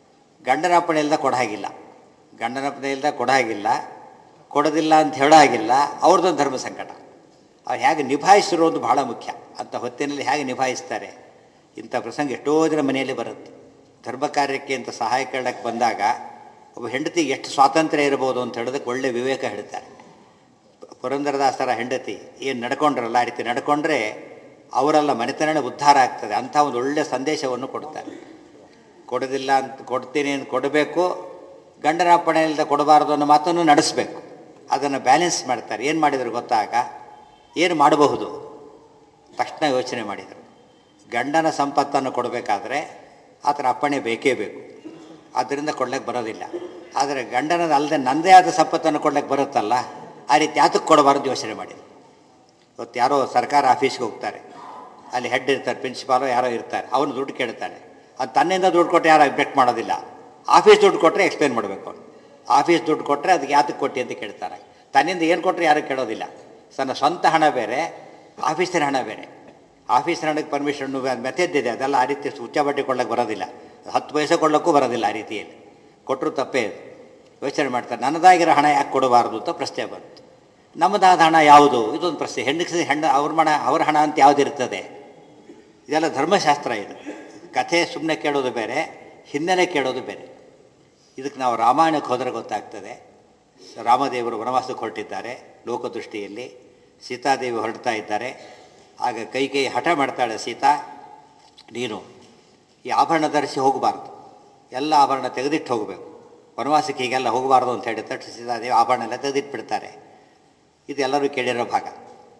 ಗಂಡನ ಅಪ್ಪಣೆ ಇಲ್ಲದ ಕೊಡ ಹಾಗಿಲ್ಲ ಗಂಡನ ಅಪ್ಪಣೆ ಇಲ್ಲದ ಕೊಡ ಹಾಗಿಲ್ಲ ಕೊಡೋದಿಲ್ಲ ಅಂತ ಹೇಳೋ ಹಾಗಿಲ್ಲ ಅವ್ರದ್ದೊಂದು ಧರ್ಮ ಸಂಕಟ ಅವ್ರು ಹೇಗೆ ನಿಭಾಯಿಸಿರೋದು ಬಹಳ ಮುಖ್ಯ ಅಂಥ ಹೊತ್ತಿನಲ್ಲಿ ಹೇಗೆ ನಿಭಾಯಿಸ್ತಾರೆ ಇಂಥ ಪ್ರಸಂಗ ಎಷ್ಟೋ ಜನ ಮನೆಯಲ್ಲಿ ಬರುತ್ತೆ ಧರ್ಮ ಕಾರ್ಯಕ್ಕೆ ಅಂತ ಸಹಾಯ ಕೇಳಕ್ಕೆ ಬಂದಾಗ ಒಬ್ಬ ಹೆಂಡತಿಗೆ ಎಷ್ಟು ಸ್ವಾತಂತ್ರ್ಯ ಇರ್ಬೋದು ಅಂತ ಹೇಳೋದಕ್ಕೆ ಒಳ್ಳೆ ವಿವೇಕ ಹೇಳ್ತಾರೆ ಪುರಂದರದಾಸರ ಹೆಂಡತಿ ಏನು ನಡ್ಕೊಂಡ್ರಲ್ಲ ಆ ರೀತಿ ನಡ್ಕೊಂಡ್ರೆ ಅವರೆಲ್ಲ ಮನೆತನ ಉದ್ಧಾರ ಆಗ್ತದೆ ಅಂಥ ಒಂದು ಒಳ್ಳೆಯ ಸಂದೇಶವನ್ನು ಕೊಡ್ತಾರೆ ಕೊಡೋದಿಲ್ಲ ಅಂತ ಕೊಡ್ತೀನಿ ಅಂತ ಕೊಡಬೇಕು ಗಂಡನ ಅಪ್ಪಣೆ ಇಲ್ಲದೆ ಕೊಡಬಾರ್ದು ಅನ್ನೋ ಮಾತನ್ನು ನಡೆಸಬೇಕು ಅದನ್ನು ಬ್ಯಾಲೆನ್ಸ್ ಮಾಡ್ತಾರೆ ಏನು ಮಾಡಿದ್ರು ಗೊತ್ತಾಗ ಏನು ಮಾಡಬಹುದು ತಕ್ಷಣ ಯೋಚನೆ ಮಾಡಿದರು ಗಂಡನ ಸಂಪತ್ತನ್ನು ಕೊಡಬೇಕಾದ್ರೆ ಆತನ ಅಪ್ಪಣೆ ಬೇಕೇ ಬೇಕು ಆದ್ದರಿಂದ ಕೊಡ್ಲಿಕ್ಕೆ ಬರೋದಿಲ್ಲ ಆದರೆ ಗಂಡನದ ಅಲ್ಲದೆ ನನ್ನದೇ ಆದ ಸಂಪತ್ತನ್ನು ಕೊಡ್ಲಿಕ್ಕೆ ಬರುತ್ತಲ್ಲ ಆ ರೀತಿ ಯಾತಕ್ಕೆ ಕೊಡಬಾರ್ದು ಯೋಚನೆ ಮಾಡಿದ್ರು ಇವತ್ತು ಯಾರೋ ಸರ್ಕಾರ ಆಫೀಸ್ಗೆ ಹೋಗ್ತಾರೆ ಅಲ್ಲಿ ಹೆಡ್ ಇರ್ತಾರೆ ಪ್ರಿನ್ಸಿಪಾಲು ಯಾರೋ ಇರ್ತಾರೆ ಅವನು ದುಡ್ಡು ಕೇಳ್ತಾನೆ ಅದು ತನ್ನಿಂದ ದುಡ್ಡು ಕೊಟ್ಟರೆ ಯಾರು ಅಬ್ಜೆಕ್ಟ್ ಮಾಡೋದಿಲ್ಲ ಆಫೀಸ್ ದುಡ್ಡು ಕೊಟ್ಟರೆ ಎಕ್ಸ್ಪ್ಲೇನ್ ಮಾಡಬೇಕು ಅವನು ಆಫೀಸ್ ದುಡ್ಡು ಕೊಟ್ಟರೆ ಅದಕ್ಕೆ ಯಾತಕ್ಕೆ ಕೊಟ್ಟು ಅಂತ ಕೇಳ್ತಾರೆ ತನ್ನಿಂದ ಏನು ಕೊಟ್ಟರೆ ಯಾರು ಕೇಳೋದಿಲ್ಲ ತನ್ನ ಸ್ವಂತ ಹಣ ಬೇರೆ ಆಫೀಸಿನ ಹಣ ಬೇರೆ ಆಫೀಸಿನ ಹಣಕ್ಕೆ ಪರ್ಮಿಷನ್ನು ಮೆಥಡ್ ಇದೆ ಅದೆಲ್ಲ ಆ ರೀತಿ ಹುಚ್ಚ ಬಟ್ಟೆ ಕೊಡ್ಲಿಕ್ಕೆ ಬರೋದಿಲ್ಲ ಹತ್ತು ಪೈಸೆ ಕೊಡೋಕ್ಕೂ ಬರೋದಿಲ್ಲ ಆ ರೀತಿಯಲ್ಲಿ ಕೊಟ್ಟರು ತಪ್ಪೇ ಇದು ಯೋಚನೆ ಮಾಡ್ತಾರೆ ನನ್ನದಾಗಿರೋ ಹಣ ಯಾಕೆ ಕೊಡಬಾರ್ದು ಅಂತ ಪ್ರಶ್ನೆ ಬಂತು ನಮ್ಮದಾದ ಹಣ ಯಾವುದು ಇದೊಂದು ಪ್ರಶ್ನೆ ಹೆಣ್ಣು ಹೆಣ್ಣು ಅವ್ರ ಮಣ ಅವ್ರ ಹಣ ಅಂತ ಯಾವುದಿರ್ತದೆ ಇದೆಲ್ಲ ಧರ್ಮಶಾಸ್ತ್ರ ಇದು ಕಥೆ ಸುಮ್ಮನೆ ಕೇಳೋದು ಬೇರೆ ಹಿನ್ನೆಲೆ ಕೇಳೋದು ಬೇರೆ ಇದಕ್ಕೆ ನಾವು ರಾಮಾಯಣಕ್ಕೆ ಹೋದರೆ ಗೊತ್ತಾಗ್ತದೆ ರಾಮದೇವರು ವನವಾಸಕ್ಕೆ ಹೊರಟಿದ್ದಾರೆ ಲೋಕದೃಷ್ಟಿಯಲ್ಲಿ ಸೀತಾದೇವಿ ಹೊರಡ್ತಾ ಇದ್ದಾರೆ ಆಗ ಕೈ ಕೈ ಹಠ ಮಾಡ್ತಾಳೆ ಸೀತಾ ನೀನು ಈ ಆಭರಣ ಧರಿಸಿ ಹೋಗಬಾರ್ದು ಎಲ್ಲ ಆಭರಣ ತೆಗೆದಿಟ್ಟು ಹೋಗಬೇಕು ವನವಾಸಕ್ಕೆ ಹೀಗೆಲ್ಲ ಹೋಗಬಾರ್ದು ಅಂತ ಹೇಳಿ ತಟ್ಟು ಸೀತಾದೇವಿ ಆಭರಣ ಎಲ್ಲ ತೆಗೆದಿಟ್ಬಿಡ್ತಾರೆ ಇದೆಲ್ಲರೂ ಕೇಳಿರೋ ಭಾಗ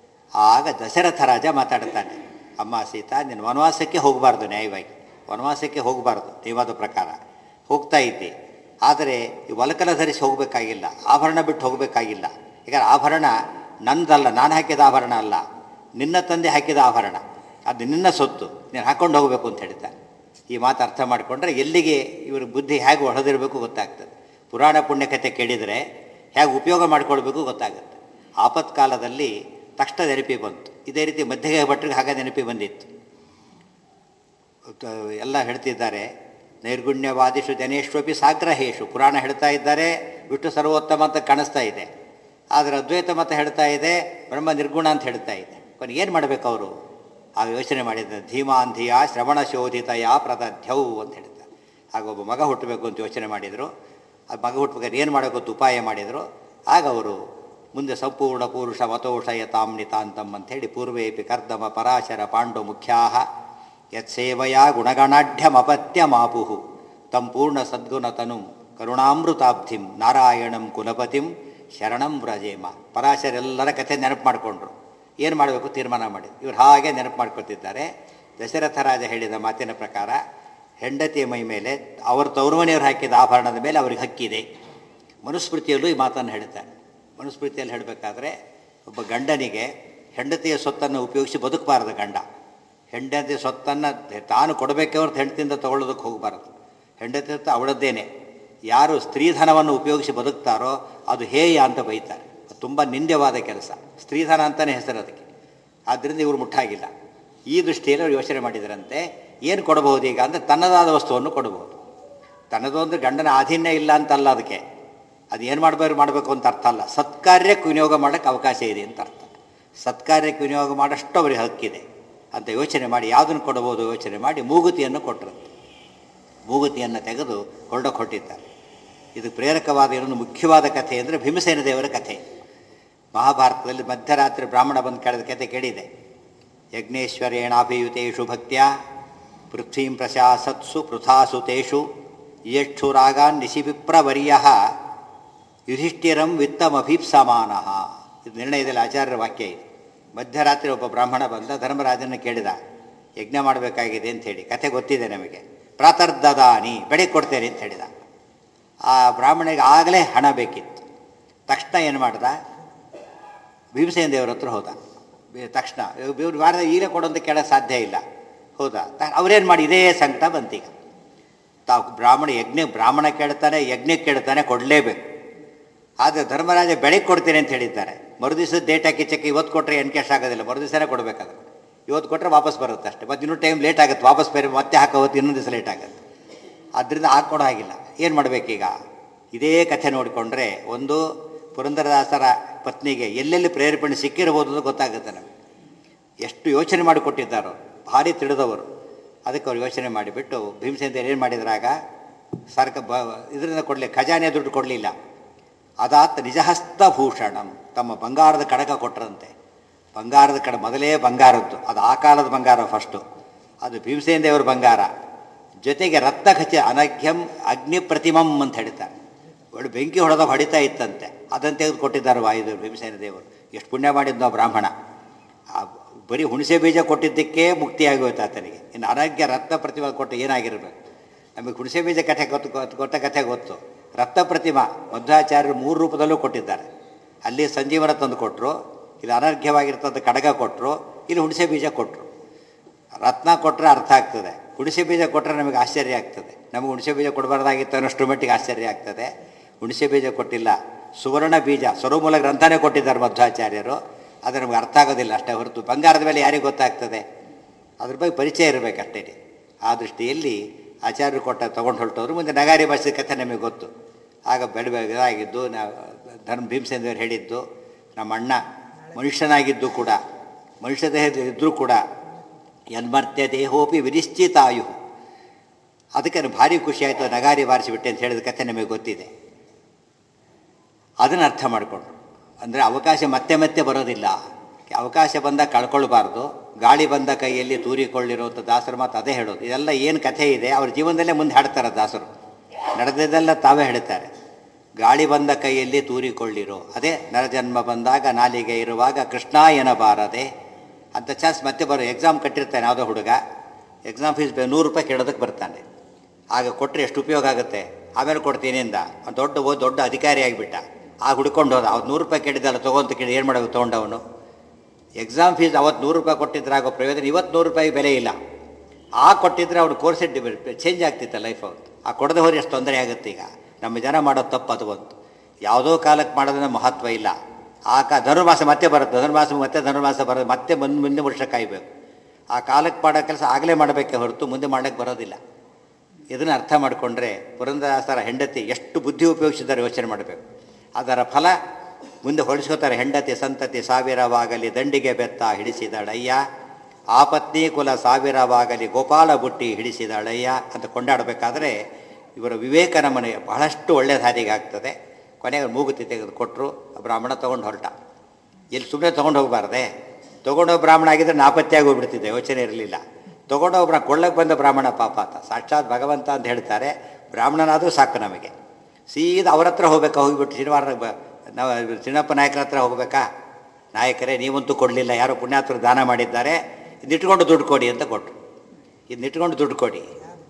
ಆಗ ದಶರಥ ರಾಜ ಮಾತಾಡ್ತಾನೆ ಅಮ್ಮ ಸೀತಾ ನೀನು ವನವಾಸಕ್ಕೆ ಹೋಗಬಾರ್ದು ನ್ಯಾಯವಾಗಿ ವನವಾಸಕ್ಕೆ ಹೋಗಬಾರ್ದು ನಿಯಮದ ಪ್ರಕಾರ ಹೋಗ್ತಾ ಇದ್ದೆ ಆದರೆ ಈ ಒಲಕಲ ಧರಿಸಿ ಹೋಗಬೇಕಾಗಿಲ್ಲ ಆಭರಣ ಬಿಟ್ಟು ಹೋಗಬೇಕಾಗಿಲ್ಲ ಈಗ ಆಭರಣ ನನ್ನದಲ್ಲ ನಾನು ಹಾಕಿದ ಆಭರಣ ಅಲ್ಲ ನಿನ್ನ ತಂದೆ ಹಾಕಿದ ಆಭರಣ ಅದು ನಿನ್ನ ಸೊತ್ತು ನೀನು ಹಾಕ್ಕೊಂಡು ಹೋಗಬೇಕು ಅಂತ ಹೇಳ್ತಾರೆ ಈ ಮಾತು ಅರ್ಥ ಮಾಡಿಕೊಂಡ್ರೆ ಎಲ್ಲಿಗೆ ಇವ್ರ ಬುದ್ಧಿ ಹೇಗೆ ಹೊಡೆದಿರಬೇಕು ಗೊತ್ತಾಗ್ತದೆ ಪುರಾಣ ಪುಣ್ಯಕಥೆ ಕೇಳಿದರೆ ಹೇಗೆ ಉಪಯೋಗ ಮಾಡ್ಕೊಳ್ಬೇಕು ಗೊತ್ತಾಗುತ್ತೆ ಆಪತ್ಕಾಲದಲ್ಲಿ ತಕ್ಷಣ ನೆನಪಿ ಬಂತು ಇದೇ ರೀತಿ ಮಧ್ಯಗೆ ಭಟ್ರಿಗೆ ಹಾಗೆ ನೆನಪಿ ಬಂದಿತ್ತು ತ- ಎಲ್ಲ ಹೇಳ್ತಿದ್ದಾರೆ ನೈರ್ಗುಣ್ಯವಾದಿಷು ಜನೇಶ್ವಪಿ ಸಾಗ್ರಹೇಶು ಪುರಾಣ ಹೇಳ್ತಾ ಇದ್ದಾರೆ ವಿಷ್ಣು ಸರ್ವೋತ್ತಮ ಅಂತ ಕಾಣಿಸ್ತಾ ಇದೆ ಆದರೆ ಅದ್ವೈತ ಮತ ಹೇಳ್ತಾ ಇದೆ ಬ್ರಹ್ಮ ನಿರ್ಗುಣ ಅಂತ ಹೇಳ್ತಾ ಇದೆ ಕೊನೆಗೆ ಏನು ಮಾಡಬೇಕು ಅವರು ಆ ಯೋಚನೆ ಮಾಡಿದ್ದಾರೆ ಧೀಮಾಂಧಿಯ ಶ್ರವಣ ಶೋಧಿತಯ ಪ್ರದಧ್ಯೌ ಅಂತ ಹೇಳ್ತಾರೆ ಆಗ ಒಬ್ಬ ಮಗ ಹುಟ್ಟಬೇಕು ಅಂತ ಯೋಚನೆ ಮಾಡಿದರು ಆ ಮಗ ಹುಟ್ಟಬೇಕಾದ್ರೆ ಏನು ಮಾಡಬೇಕು ಅಂತ ಉಪಾಯ ಮಾಡಿದರು ಆಗ ಅವರು ಮುಂದೆ ಸಂಪೂರ್ಣ ಪುರುಷ ಮತೋಷಯ ತಾಂ ನಿತಾಂತಂ ಅಂಥೇಳಿ ಪೂರ್ವೇಪಿ ಕರ್ದಮ ಪರಾಶರ ಪಾಂಡು ಮುಖ್ಯಾಹ ಯತ್ಸೇವಯ ಗುಣಗಣಾಢ್ಯಮಪತ್ಯಮಾಪು ತಂ ಪೂರ್ಣ ಸದ್ಗುಣತನುಂ ಕರುಣಾಮೃತಾಬ್ಧಿಂ ನಾರಾಯಣಂ ಕುಲಪತಿಂ ಶರಣಂ ವ್ರಜೇಮ ಪರಾಶರೆಲ್ಲರ ಕಥೆ ನೆನಪು ಮಾಡಿಕೊಂಡ್ರು ಏನು ಮಾಡಬೇಕು ತೀರ್ಮಾನ ಮಾಡಿ ಇವ್ರು ಹಾಗೆ ನೆನಪು ಮಾಡ್ಕೊತಿದ್ದಾರೆ ದಶರಥ ರಾಜ ಹೇಳಿದ ಮಾತಿನ ಪ್ರಕಾರ ಹೆಂಡತಿಯ ಮೈ ಮೇಲೆ ಅವ್ರ ತವರು ಮನೆಯವರು ಹಾಕಿದ ಆಭರಣದ ಮೇಲೆ ಅವ್ರಿಗೆ ಹಕ್ಕಿದೆ ಮನುಸ್ಮೃತಿಯಲ್ಲೂ ಈ ಮಾತನ್ನು ಹೇಳ್ತಾರೆ ಮನುಸ್ಮೃತಿಯಲ್ಲಿ ಹೇಳಬೇಕಾದ್ರೆ ಒಬ್ಬ ಗಂಡನಿಗೆ ಹೆಂಡತಿಯ ಸೊತ್ತನ್ನು ಉಪಯೋಗಿಸಿ ಬದುಕಬಾರದು ಗಂಡ ಹೆಂಡತಿ ಸೊತ್ತನ್ನು ತಾನು ಕೊಡಬೇಕೇ ಹೊರತು ಹೆಂಡತಿಯಿಂದ ತಗೊಳ್ಳೋದಕ್ಕೆ ಹೋಗಬಾರದು ಹೆಂಡತಿ ಅಂತ ಅವಳದ್ದೇನೆ ಯಾರು ಸ್ತ್ರೀಧನವನ್ನು ಉಪಯೋಗಿಸಿ ಬದುಕ್ತಾರೋ ಅದು ಹೇಯ ಅಂತ ಬೈತಾರೆ ತುಂಬ ನಿಂದ್ಯವಾದ ಕೆಲಸ ಸ್ತ್ರೀಧನ ಅಂತಲೇ ಹೆಸರು ಅದಕ್ಕೆ ಆದ್ದರಿಂದ ಇವರು ಮುಟ್ಟಾಗಿಲ್ಲ ಈ ದೃಷ್ಟಿಯಲ್ಲಿ ಅವರು ಯೋಚನೆ ಮಾಡಿದರಂತೆ ಏನು ಕೊಡಬಹುದು ಈಗ ಅಂದರೆ ತನ್ನದಾದ ವಸ್ತುವನ್ನು ಕೊಡಬಹುದು ತನ್ನದು ಅಂದರೆ ಗಂಡನ ಆಧೀನ್ಯ ಇಲ್ಲ ಅಂತಲ್ಲ ಅದಕ್ಕೆ ಅದು ಏನು ಮಾಡಬೇಕು ಮಾಡಬೇಕು ಅಂತ ಅರ್ಥ ಅಲ್ಲ ಸತ್ಕಾರ್ಯಕ್ಕೆ ವಿನಿಯೋಗ ಮಾಡೋಕ್ಕೆ ಅವಕಾಶ ಇದೆ ಅಂತ ಅರ್ಥ ಸತ್ಕಾರ್ಯಕ್ಕೆ ವಿನಿಯೋಗ ಮಾಡೋಷ್ಟು ಅವರಿಗೆ ಹಕ್ಕಿದೆ ಅಂತ ಯೋಚನೆ ಮಾಡಿ ಯಾವುದನ್ನು ಕೊಡಬಹುದು ಯೋಚನೆ ಮಾಡಿ ಮೂಗುತಿಯನ್ನು ಕೊಟ್ಟರಂತೆ ಮೂಗುತಿಯನ್ನು ತೆಗೆದು ಹೊರಡಕ್ಕೆ ಹೊಟ್ಟಿದ್ದಾರೆ ಇದು ಪ್ರೇರಕವಾದ ಇನ್ನೊಂದು ಮುಖ್ಯವಾದ ಕಥೆ ಅಂದರೆ ಭೀಮಸೇನ ದೇವರ ಕಥೆ ಮಹಾಭಾರತದಲ್ಲಿ ಮಧ್ಯರಾತ್ರಿ ಬ್ರಾಹ್ಮಣ ಬಂದು ಕೇಳಿದ ಕಥೆ ಕೇಳಿದೆ ಯಜ್ಞೇಶ್ವರೇಣಾಭಿಯುತೇಷು ಭಕ್ತ್ಯ ಪೃಥ್ವೀಂ ಪ್ರಶಾಸತ್ಸು ಪೃಥಾಸುತೇಷು ಯಕ್ಷುರಾಗಾನ್ ನಿಶಿವಿಪ್ರವರ್ಯ ಯುಧಿಷ್ಠಿರಂ ವಿತ್ತಮಭೀಪ್ಸಮಾನ ಇದು ನಿರ್ಣಯದಲ್ಲಿ ಆಚಾರ್ಯರ ವಾಕ್ಯ ಇದೆ ಮಧ್ಯರಾತ್ರಿ ಒಬ್ಬ ಬ್ರಾಹ್ಮಣ ಬಂದ ಧರ್ಮರಾಜನ ಕೇಳಿದ ಯಜ್ಞ ಮಾಡಬೇಕಾಗಿದೆ ಅಂತ ಹೇಳಿ ಕಥೆ ಗೊತ್ತಿದೆ ನಮಗೆ ಪ್ರಾತರ್ದದಾನಿ ಬೆಳೆ ಕೊಡ್ತೇನೆ ಅಂತ ಹೇಳಿದ ಆ ಬ್ರಾಹ್ಮಣಿಗೆ ಆಗಲೇ ಹಣ ಬೇಕಿತ್ತು ತಕ್ಷಣ ಏನು ಮಾಡ್ದ ಭೀಮಸೇನ ದೇವರ ಹತ್ರ ಹೋದ ಬೆ- ತಕ್ಷಣ ಇವ್ರು ವಾರದ ಈಗಲೇ ಕೊಡು ಅಂತ ಕೇಳೋಕ್ಕೆ ಸಾಧ್ಯ ಇಲ್ಲ ಹೋದ ತ- ಅವ್ರೇನು ಮಾಡಿ ಇದೇ ಸಂಕಟ ಬಂತೀಗ ತಾವು ಬ್ರಾಹ್ಮಣ ಯಜ್ಞ ಬ್ರಾಹ್ಮಣ ಕೇಳ್ತಾನೆ ಯಜ್ಞಕ್ಕೆ ಕೇಳ್ತಾನೆ ಕೊಡಲೇಬೇಕು ಆದರೆ ಧರ್ಮರಾಜ ಬೆಳಗ್ಗೆ ಕೊಡ್ತೇನೆ ಅಂತ ಹೇಳಿದ್ದಾರೆ ಮರುದಿವಸ ಡೇಟ್ ಹಾಕಿ ಚೆಕ್ ಇವತ್ತು ಕೊಟ್ಟರೆ ಏನು ಕ್ಯಾಶ್ ಆಗೋದಿಲ್ಲ ಮರುದಿವಸನೇ ಕೊಡಬೇಕಾಗುತ್ತೆ ಇವತ್ತು ಕೊಟ್ಟರೆ ವಾಪಸ್ ಬರುತ್ತೆ ಅಷ್ಟೇ ಮತ್ತು ಇನ್ನೂ ಟೈಮ್ ಲೇಟ್ ಆಗುತ್ತೆ ವಾಪಸ್ ಬೇರೆ ಮತ್ತೆ ಹಾಕೋವತ್ತು ಇನ್ನೊಂದು ದಿವಸ ಲೇಟ್ ಆಗುತ್ತೆ ಆದ್ದರಿಂದ ಹಾಕ್ಕೊಡೋ ಹಾಗಿಲ್ಲ ಏನು ಮಾಡಬೇಕೀಗ ಇದೇ ಕಥೆ ನೋಡಿಕೊಂಡ್ರೆ ಒಂದು ಪುರಂದರದಾಸರ ಪತ್ನಿಗೆ ಎಲ್ಲೆಲ್ಲಿ ಪ್ರೇರೇಪಣೆ ಸಿಕ್ಕಿರಬಹುದು ಅಂತ ಗೊತ್ತಾಗುತ್ತೆ ನಮಗೆ ಎಷ್ಟು ಯೋಚನೆ ಮಾಡಿ ಕೊಟ್ಟಿದ್ದಾರೋ ಭಾರಿ ತಿಳಿದವರು ಅದಕ್ಕೆ ಅವ್ರು ಯೋಚನೆ ಮಾಡಿಬಿಟ್ಟು ಭೀಮಸೇನ ಏನು ಮಾಡಿದ್ರಾಗ ಸರ್ಕ ಬ ಇದರಿಂದ ಕೊಡಲಿ ಖಜಾನೆ ದುಡ್ಡು ಕೊಡಲಿಲ್ಲ ಅದಾತ್ ನಿಜಹಸ್ತ ಭೂಷಣಂ ತಮ್ಮ ಬಂಗಾರದ ಕಡಗ ಕೊಟ್ಟರಂತೆ ಬಂಗಾರದ ಕಡ ಮೊದಲೇ ಬಂಗಾರದ್ದು ಅದು ಆ ಕಾಲದ ಬಂಗಾರ ಫಸ್ಟು ಅದು ಭೀಮಸೇನ ದೇವರ ಬಂಗಾರ ಜೊತೆಗೆ ರತ್ನಖಚ ಅನಘ್ಯಂ ಅಗ್ನಿ ಪ್ರತಿಮಂ ಅಂತ ಹೇಳ್ತಾರೆ ಒಳ್ಳೆ ಬೆಂಕಿ ಹೊಡೆದ ಹೊಡಿತಾ ಇತ್ತಂತೆ ಅದನ್ನು ತೆಗೆದು ಕೊಟ್ಟಿದ್ದಾರೆ ವಾಯುದೇವರು ಭೀಮಸೇನ ದೇವರು ಎಷ್ಟು ಪುಣ್ಯ ಮಾಡಿದ್ನೋ ಬ್ರಾಹ್ಮಣ ಆ ಬರೀ ಹುಣಸೆ ಬೀಜ ಕೊಟ್ಟಿದ್ದಕ್ಕೆ ಮುಕ್ತಿಯಾಗಿ ಹೋಯ್ತು ಆತನಿಗೆ ಇನ್ನು ಅನಗ್ಯ ರತ್ನ ಪ್ರತಿಮಾ ಕೊಟ್ಟು ಏನಾಗಿರಬೇಕು ನಮಗೆ ಹುಣಸೆ ಬೀಜ ಕಥೆ ಗೊತ್ತು ಗೊತ್ತು ಕೊಟ್ಟ ಕಥೆ ಗೊತ್ತು ರತ್ನ ಪ್ರತಿಮಾ ಮಧ್ವಾಚಾರ್ಯರು ಮೂರು ರೂಪದಲ್ಲೂ ಕೊಟ್ಟಿದ್ದಾರೆ ಅಲ್ಲಿ ಸಂಜೀವನ ತಂದು ಕೊಟ್ಟರು ಇಲ್ಲಿ ಅನರ್ಘ್ಯವಾಗಿರ್ತಂಥ ಕಡಗ ಕೊಟ್ಟರು ಇಲ್ಲಿ ಹುಣಸೆ ಬೀಜ ಕೊಟ್ಟರು ರತ್ನ ಕೊಟ್ಟರೆ ಅರ್ಥ ಆಗ್ತದೆ ಹುಣಸೆ ಬೀಜ ಕೊಟ್ಟರೆ ನಮಗೆ ಆಶ್ಚರ್ಯ ಆಗ್ತದೆ ನಮಗೆ ಹುಣಸೆ ಬೀಜ ಕೊಡಬಾರ್ದಾಗಿತ್ತು ಅನ್ನೋಷ್ಟು ಮಟ್ಟಿಗೆ ಆಶ್ಚರ್ಯ ಆಗ್ತದೆ ಹುಣಸೆ ಬೀಜ ಕೊಟ್ಟಿಲ್ಲ ಸುವರ್ಣ ಬೀಜ ಸ್ವರಮೂಲ ಗ್ರಂಥನೇ ಕೊಟ್ಟಿದ್ದಾರೆ ಮಧ್ವಾಚಾರ್ಯರು ಅದು ನಮಗೆ ಅರ್ಥ ಆಗೋದಿಲ್ಲ ಅಷ್ಟೇ ಹೊರತು ಬಂಗಾರದ ಮೇಲೆ ಯಾರಿಗೆ ಗೊತ್ತಾಗ್ತದೆ ಅದ್ರ ಬಗ್ಗೆ ಪರಿಚಯ ಇರಬೇಕಷ್ಟೇ ಆ ದೃಷ್ಟಿಯಲ್ಲಿ ಆಚಾರ್ಯರು ಕೊಟ್ಟ ತೊಗೊಂಡು ಹೊರಟವರು ಮುಂದೆ ನಗಾರಿ ಭಾಷೆ ಕಥೆ ನಮಗೆ ಗೊತ್ತು ಆಗ ಬೆಡ ಇದಾಗಿದ್ದು ನಾವು ಧರ್ಮ ಭೀಮಸೇನ ದೇವರು ಹೇಳಿದ್ದು ನಮ್ಮ ಅಣ್ಣ ಮನುಷ್ಯನಾಗಿದ್ದು ಕೂಡ ಮನುಷ್ಯ ದೇಹದಲ್ಲಿ ಇದ್ದರೂ ಕೂಡ ಯನ್ಮರ್ತ್ಯ ದೇಹೋಪಿ ವಿನಿಶ್ಚಿತಾಯು ಅದಕ್ಕೆ ನನಗೆ ಭಾರಿ ಖುಷಿ ಆಯಿತು ನಗಾರಿ ಬಾರಿಸಿಬಿಟ್ಟೆ ಅಂತ ಹೇಳಿದ ಕಥೆ ನಮಗೆ ಗೊತ್ತಿದೆ ಅದನ್ನು ಅರ್ಥ ಮಾಡಿಕೊಂಡ್ರು ಅಂದರೆ ಅವಕಾಶ ಮತ್ತೆ ಮತ್ತೆ ಬರೋದಿಲ್ಲ ಅವಕಾಶ ಬಂದಾಗ ಕಳ್ಕೊಳ್ಬಾರ್ದು ಗಾಳಿ ಬಂದ ಕೈಯಲ್ಲಿ ತೂರಿಕೊಳ್ಳಿರೋಂಥ ದಾಸರು ಮಾತು ಅದೇ ಹೇಳೋದು ಇದೆಲ್ಲ ಏನು ಕಥೆ ಇದೆ ಅವ್ರ ಜೀವನದಲ್ಲೇ ಮುಂದೆ ಹಾಡ್ತಾರೆ ದಾಸರು ನಡೆದದೆಲ್ಲ ತಾವೇ ಹೇಳ್ತಾರೆ ಗಾಳಿ ಬಂದ ಕೈಯಲ್ಲಿ ತೂರಿಕೊಳ್ಳಿರೋ ಅದೇ ನರಜನ್ಮ ಬಂದಾಗ ನಾಲಿಗೆ ಇರುವಾಗ ಕೃಷ್ಣ ಎನಬಾರದೆ ಅಂತ ಚಾನ್ಸ್ ಮತ್ತೆ ಬರೋ ಎಕ್ಸಾಮ್ ಕಟ್ಟಿರ್ತಾನೆ ಯಾವುದೋ ಹುಡುಗ ಎಕ್ಸಾಮ್ ಫೀಸ್ ನೂರು ರೂಪಾಯಿ ಕೇಳೋದಕ್ಕೆ ಬರ್ತಾನೆ ಆಗ ಕೊಟ್ಟರೆ ಎಷ್ಟು ಉಪಯೋಗ ಆಗುತ್ತೆ ಆಮೇಲೆ ಕೊಡ್ತೀನಿ ಅಂದ ಅವ್ನು ದೊಡ್ಡ ಓ- ದೊಡ್ಡ ಅಧಿಕಾರಿ ಆಗಿಬಿಟ್ಟ ಆಗ ಹುಡ್ಕೊಂಡು ಹೋದ ಅವ್ನು ನೂರು ರೂಪಾಯಿ ಕೇಳಿದ್ದಲ್ಲ ತೊಗೊಂತ ಕೇಳಿ ಏನು ಮಾಡಬೇಕು ತೊಗೊಂಡವನು ಎಕ್ಸಾಮ್ ಫೀಸ್ ಅವತ್ತು ನೂರು ರೂಪಾಯಿ ಕೊಟ್ಟಿದ್ರೆ ಆಗೋ ಪ್ರಯೋಜನ ಇವತ್ತು ನೂರು ರೂಪಾಯಿ ಬೆಲೆ ಇಲ್ಲ ಆ ಕೊಟ್ಟಿದ್ರೆ ಅವ್ರು ಕೋರ್ಸ್ ಚೇಂಜ್ ಆಗ್ತಿತ್ತು ಲೈಫ್ ಅವತ್ತು ಆ ಕೊಡದೆ ಹೋದ್ರೆ ಎಷ್ಟು ತೊಂದರೆ ಆಗುತ್ತೆ ಈಗ ನಮ್ಮ ಜನ ಮಾಡೋದು ತಪ್ಪು ಅದು ಒಂದು ಯಾವುದೋ ಕಾಲಕ್ಕೆ ಮಾಡೋದನ್ನ ಮಹತ್ವ ಇಲ್ಲ ಆ ಕಾ ಧನುರ್ಮಾಸ ಮತ್ತೆ ಬರುತ್ತೆ ಧನುರ್ಮಾಸ ಮತ್ತೆ ಧನುರ್ಮಾಸ ಬರೋದು ಮತ್ತೆ ಮುಂದೆ ಮುಂದೆ ವರ್ಷ ಕಾಯಬೇಕು ಆ ಕಾಲಕ್ಕೆ ಮಾಡೋ ಕೆಲಸ ಆಗಲೇ ಮಾಡಬೇಕೆ ಹೊರತು ಮುಂದೆ ಮಾಡೋಕ್ಕೆ ಬರೋದಿಲ್ಲ ಇದನ್ನು ಅರ್ಥ ಮಾಡಿಕೊಂಡ್ರೆ ಪುರಂದರದಾಸರ ಹೆಂಡತಿ ಎಷ್ಟು ಬುದ್ಧಿ ಉಪಯೋಗಿಸಿದ್ದಾರೆ ಯೋಚನೆ ಮಾಡಬೇಕು ಅದರ ಫಲ ಮುಂದೆ ಹೊಳಿಸ್ಕೋತಾರೆ ಹೆಂಡತಿ ಸಂತತಿ ಸಾವಿರವಾಗಲಿ ದಂಡಿಗೆ ಬೆತ್ತ ಹಿಡಿಸಿದಳಯ್ಯ ಆಪತ್ನಿ ಕುಲ ಸಾವಿರವಾಗಲಿ ಗೋಪಾಲ ಬುಟ್ಟಿ ಹಿಡಿಸಿದಳಯ್ಯ ಅಂತ ಕೊಂಡಾಡಬೇಕಾದ್ರೆ ಇವರ ವಿವೇಕನ ಮನೆ ಬಹಳಷ್ಟು ಒಳ್ಳೆಯ ದಾರಿಗೆ ಆಗ್ತದೆ ಕೊನೆಗೆ ಮೂಗುತಿ ತೆಗೆದು ಕೊಟ್ಟರು ಬ್ರಾಹ್ಮಣ ತೊಗೊಂಡು ಹೊರಟ ಎಲ್ಲಿ ಸುಮ್ಮನೆ ತೊಗೊಂಡು ಹೋಗಬಾರ್ದೆ ತೊಗೊಂಡೋಗಿ ಬ್ರಾಹ್ಮಣ ಆಗಿದ್ರೆ ನಾಪತ್ತೆಯಾಗಿ ಹೋಗ್ಬಿಡ್ತಿದ್ದೆ ಯೋಚನೆ ಇರಲಿಲ್ಲ ತೊಗೊಂಡೋಗಿ ಬ್ರಾ ಕೊಳ್ಳಕ್ಕೆ ಬಂದ ಬ್ರಾಹ್ಮಣ ಪಾಪ ಆತ ಸಾಕ್ಷಾತ್ ಭಗವಂತ ಅಂತ ಹೇಳ್ತಾರೆ ಬ್ರಾಹ್ಮಣನಾದರೂ ಸಾಕು ನಮಗೆ ಸೀದಾ ಅವ್ರ ಹತ್ರ ಹೋಗ್ಬೇಕಾ ಹೋಗಿಬಿಟ್ಟು ಶನಿವಾರ ಬ ನಾವು ಚಿನ್ನಪ್ಪ ನಾಯಕರ ಹತ್ರ ಹೋಗ್ಬೇಕಾ ನಾಯಕರೇ ನೀವಂತೂ ಕೊಡಲಿಲ್ಲ ಯಾರೋ ಪುಣ್ಯಾತ್ಮರು ದಾನ ಮಾಡಿದ್ದಾರೆ ಇದನ್ನಿಟ್ಕೊಂಡು ದುಡ್ಡು ಕೊಡಿ ಅಂತ ಕೊಟ್ಟರು ಇದನ್ನಿಟ್ಕೊಂಡು ದುಡ್ಡು ಕೊಡಿ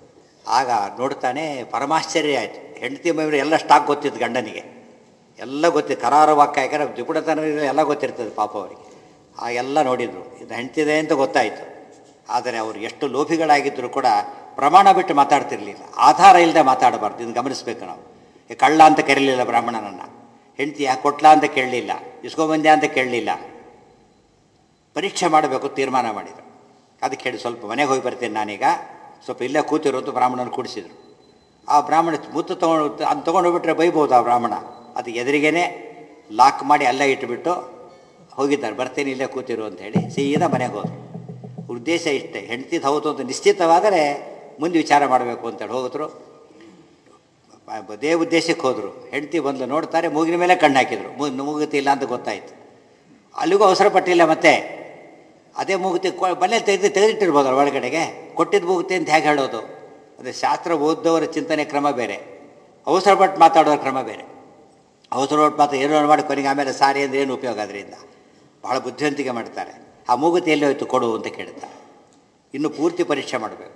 ಆಗ ನೋಡ್ತಾನೆ ಪರಮಾಶ್ಚರ್ಯ ಆಯಿತು ಹೆಂಡತಿ ಮೈವರು ಎಲ್ಲ ಸ್ಟಾಕ್ ಗೊತ್ತಿತ್ತು ಗಂಡನಿಗೆ ಎಲ್ಲ ಗೊತ್ತಿತ್ತು ಕರಾರ ವಾಕ್ಯ ಯಾಕಂದ್ರೆ ದ್ವಿಪುಡತನ ಎಲ್ಲ ಗೊತ್ತಿರ್ತದೆ ಪಾಪ ಅವರಿಗೆ ಆ ಎಲ್ಲ ನೋಡಿದರು ಇದು ಹೆಂಡ್ತಿದೆ ಅಂತ ಗೊತ್ತಾಯಿತು ಆದರೆ ಅವರು ಎಷ್ಟು ಲೋಭಿಗಳಾಗಿದ್ದರೂ ಕೂಡ ಪ್ರಮಾಣ ಬಿಟ್ಟು ಮಾತಾಡ್ತಿರ್ಲಿಲ್ಲ ಆಧಾರ ಇಲ್ಲದೆ ಮಾತಾಡಬಾರ್ದು ಇದನ್ನು ಗಮನಿಸ್ಬೇಕು ನಾವು ಈ ಕಳ್ಳ ಅಂತ ಕರೀಲಿಲ್ಲ ಬ್ರಾಹ್ಮಣನನ್ನು ಹೆಂಡ್ತಿ ಯಾಕೆ ಕೊಟ್ಲಾ ಅಂತ ಕೇಳಲಿಲ್ಲ ಇಸ್ಕೊಂಬಂದ್ಯಾ ಅಂತ ಕೇಳಲಿಲ್ಲ ಪರೀಕ್ಷೆ ಮಾಡಬೇಕು ತೀರ್ಮಾನ ಮಾಡಿದರು ಅದಕ್ಕೆ ಹೇಳಿ ಸ್ವಲ್ಪ ಮನೆಗೆ ಹೋಗಿ ಬರ್ತೀನಿ ನಾನೀಗ ಸ್ವಲ್ಪ ಇಲ್ಲೇ ಕೂತಿರೋದು ಬ್ರಾಹ್ಮಣನ ಕೂಡಿಸಿದ್ರು ಆ ಬ್ರಾಹ್ಮಣ ಮುತ್ತು ತೊಗೊಂಡು ಅದು ತೊಗೊಂಡು ಹೋಗ್ಬಿಟ್ರೆ ಬೈಬೋದು ಆ ಬ್ರಾಹ್ಮಣ ಅದು ಎದುರಿಗೇನೆ ಲಾಕ್ ಮಾಡಿ ಅಲ್ಲೇ ಇಟ್ಬಿಟ್ಟು ಹೋಗಿದ್ದಾರೆ ಬರ್ತೇನೆ ಇಲ್ಲೇ ಕೂತಿರು ಅಂತ ಹೇಳಿ ಸೀದಾ ಮನೆಗೆ ಹೋದರು ಉದ್ದೇಶ ಇಷ್ಟೇ ಹೆಂಡತಿದ್ದು ಹೌದು ಅಂತ ನಿಶ್ಚಿತವಾದರೆ ಮುಂದೆ ವಿಚಾರ ಮಾಡಬೇಕು ಅಂತೇಳಿ ಹೋಗಿದ್ರು ಅದೇ ಉದ್ದೇಶಕ್ಕೆ ಹೋದರು ಹೆಂಡತಿ ಬಂದು ನೋಡ್ತಾರೆ ಮೂಗಿನ ಮೇಲೆ ಕಣ್ಣು ಹಾಕಿದ್ರು ಮೂ ಮೂಗುತಿ ಇಲ್ಲ ಅಂತ ಗೊತ್ತಾಯಿತು ಅಲ್ಲಿಗೂ ಅವಸರ ಪಟ್ಟಿಲ್ಲ ಮತ್ತೆ ಅದೇ ಮೂಗುತಿ ಕೊ ಮನೆ ತೆಗೆದು ತೆಗೆದಿಟ್ಟಿರ್ಬೋದಲ್ಲ ಒಳಗಡೆಗೆ ಕೊಟ್ಟಿದ್ದ ಮೂಗುತಿ ಅಂತ ಹೇಗೆ ಹೇಳೋದು ಅದೇ ಶಾಸ್ತ್ರ ಓದ್ದವರ ಚಿಂತನೆ ಕ್ರಮ ಬೇರೆ ಅವಸರ ಪಟ್ಟು ಮಾತಾಡೋರ ಕ್ರಮ ಬೇರೆ ಅವಸರ ಪಟ್ಟು ಮಾತು ಏನೋ ಮಾಡಿ ಕೊನೆಗೆ ಆಮೇಲೆ ಸಾರಿ ಅಂದರೆ ಏನು ಉಪಯೋಗ ಅದರಿಂದ ಬಹಳ ಬುದ್ಧಿವಂತಿಕೆ ಮಾಡ್ತಾರೆ ಆ ಮೂಗುತಿ ಎಲ್ಲಿ ಹೋಯ್ತು ಕೊಡು ಅಂತ ಕೇಳ್ತಾರೆ ಇನ್ನು ಪೂರ್ತಿ ಪರೀಕ್ಷೆ ಮಾಡಬೇಕು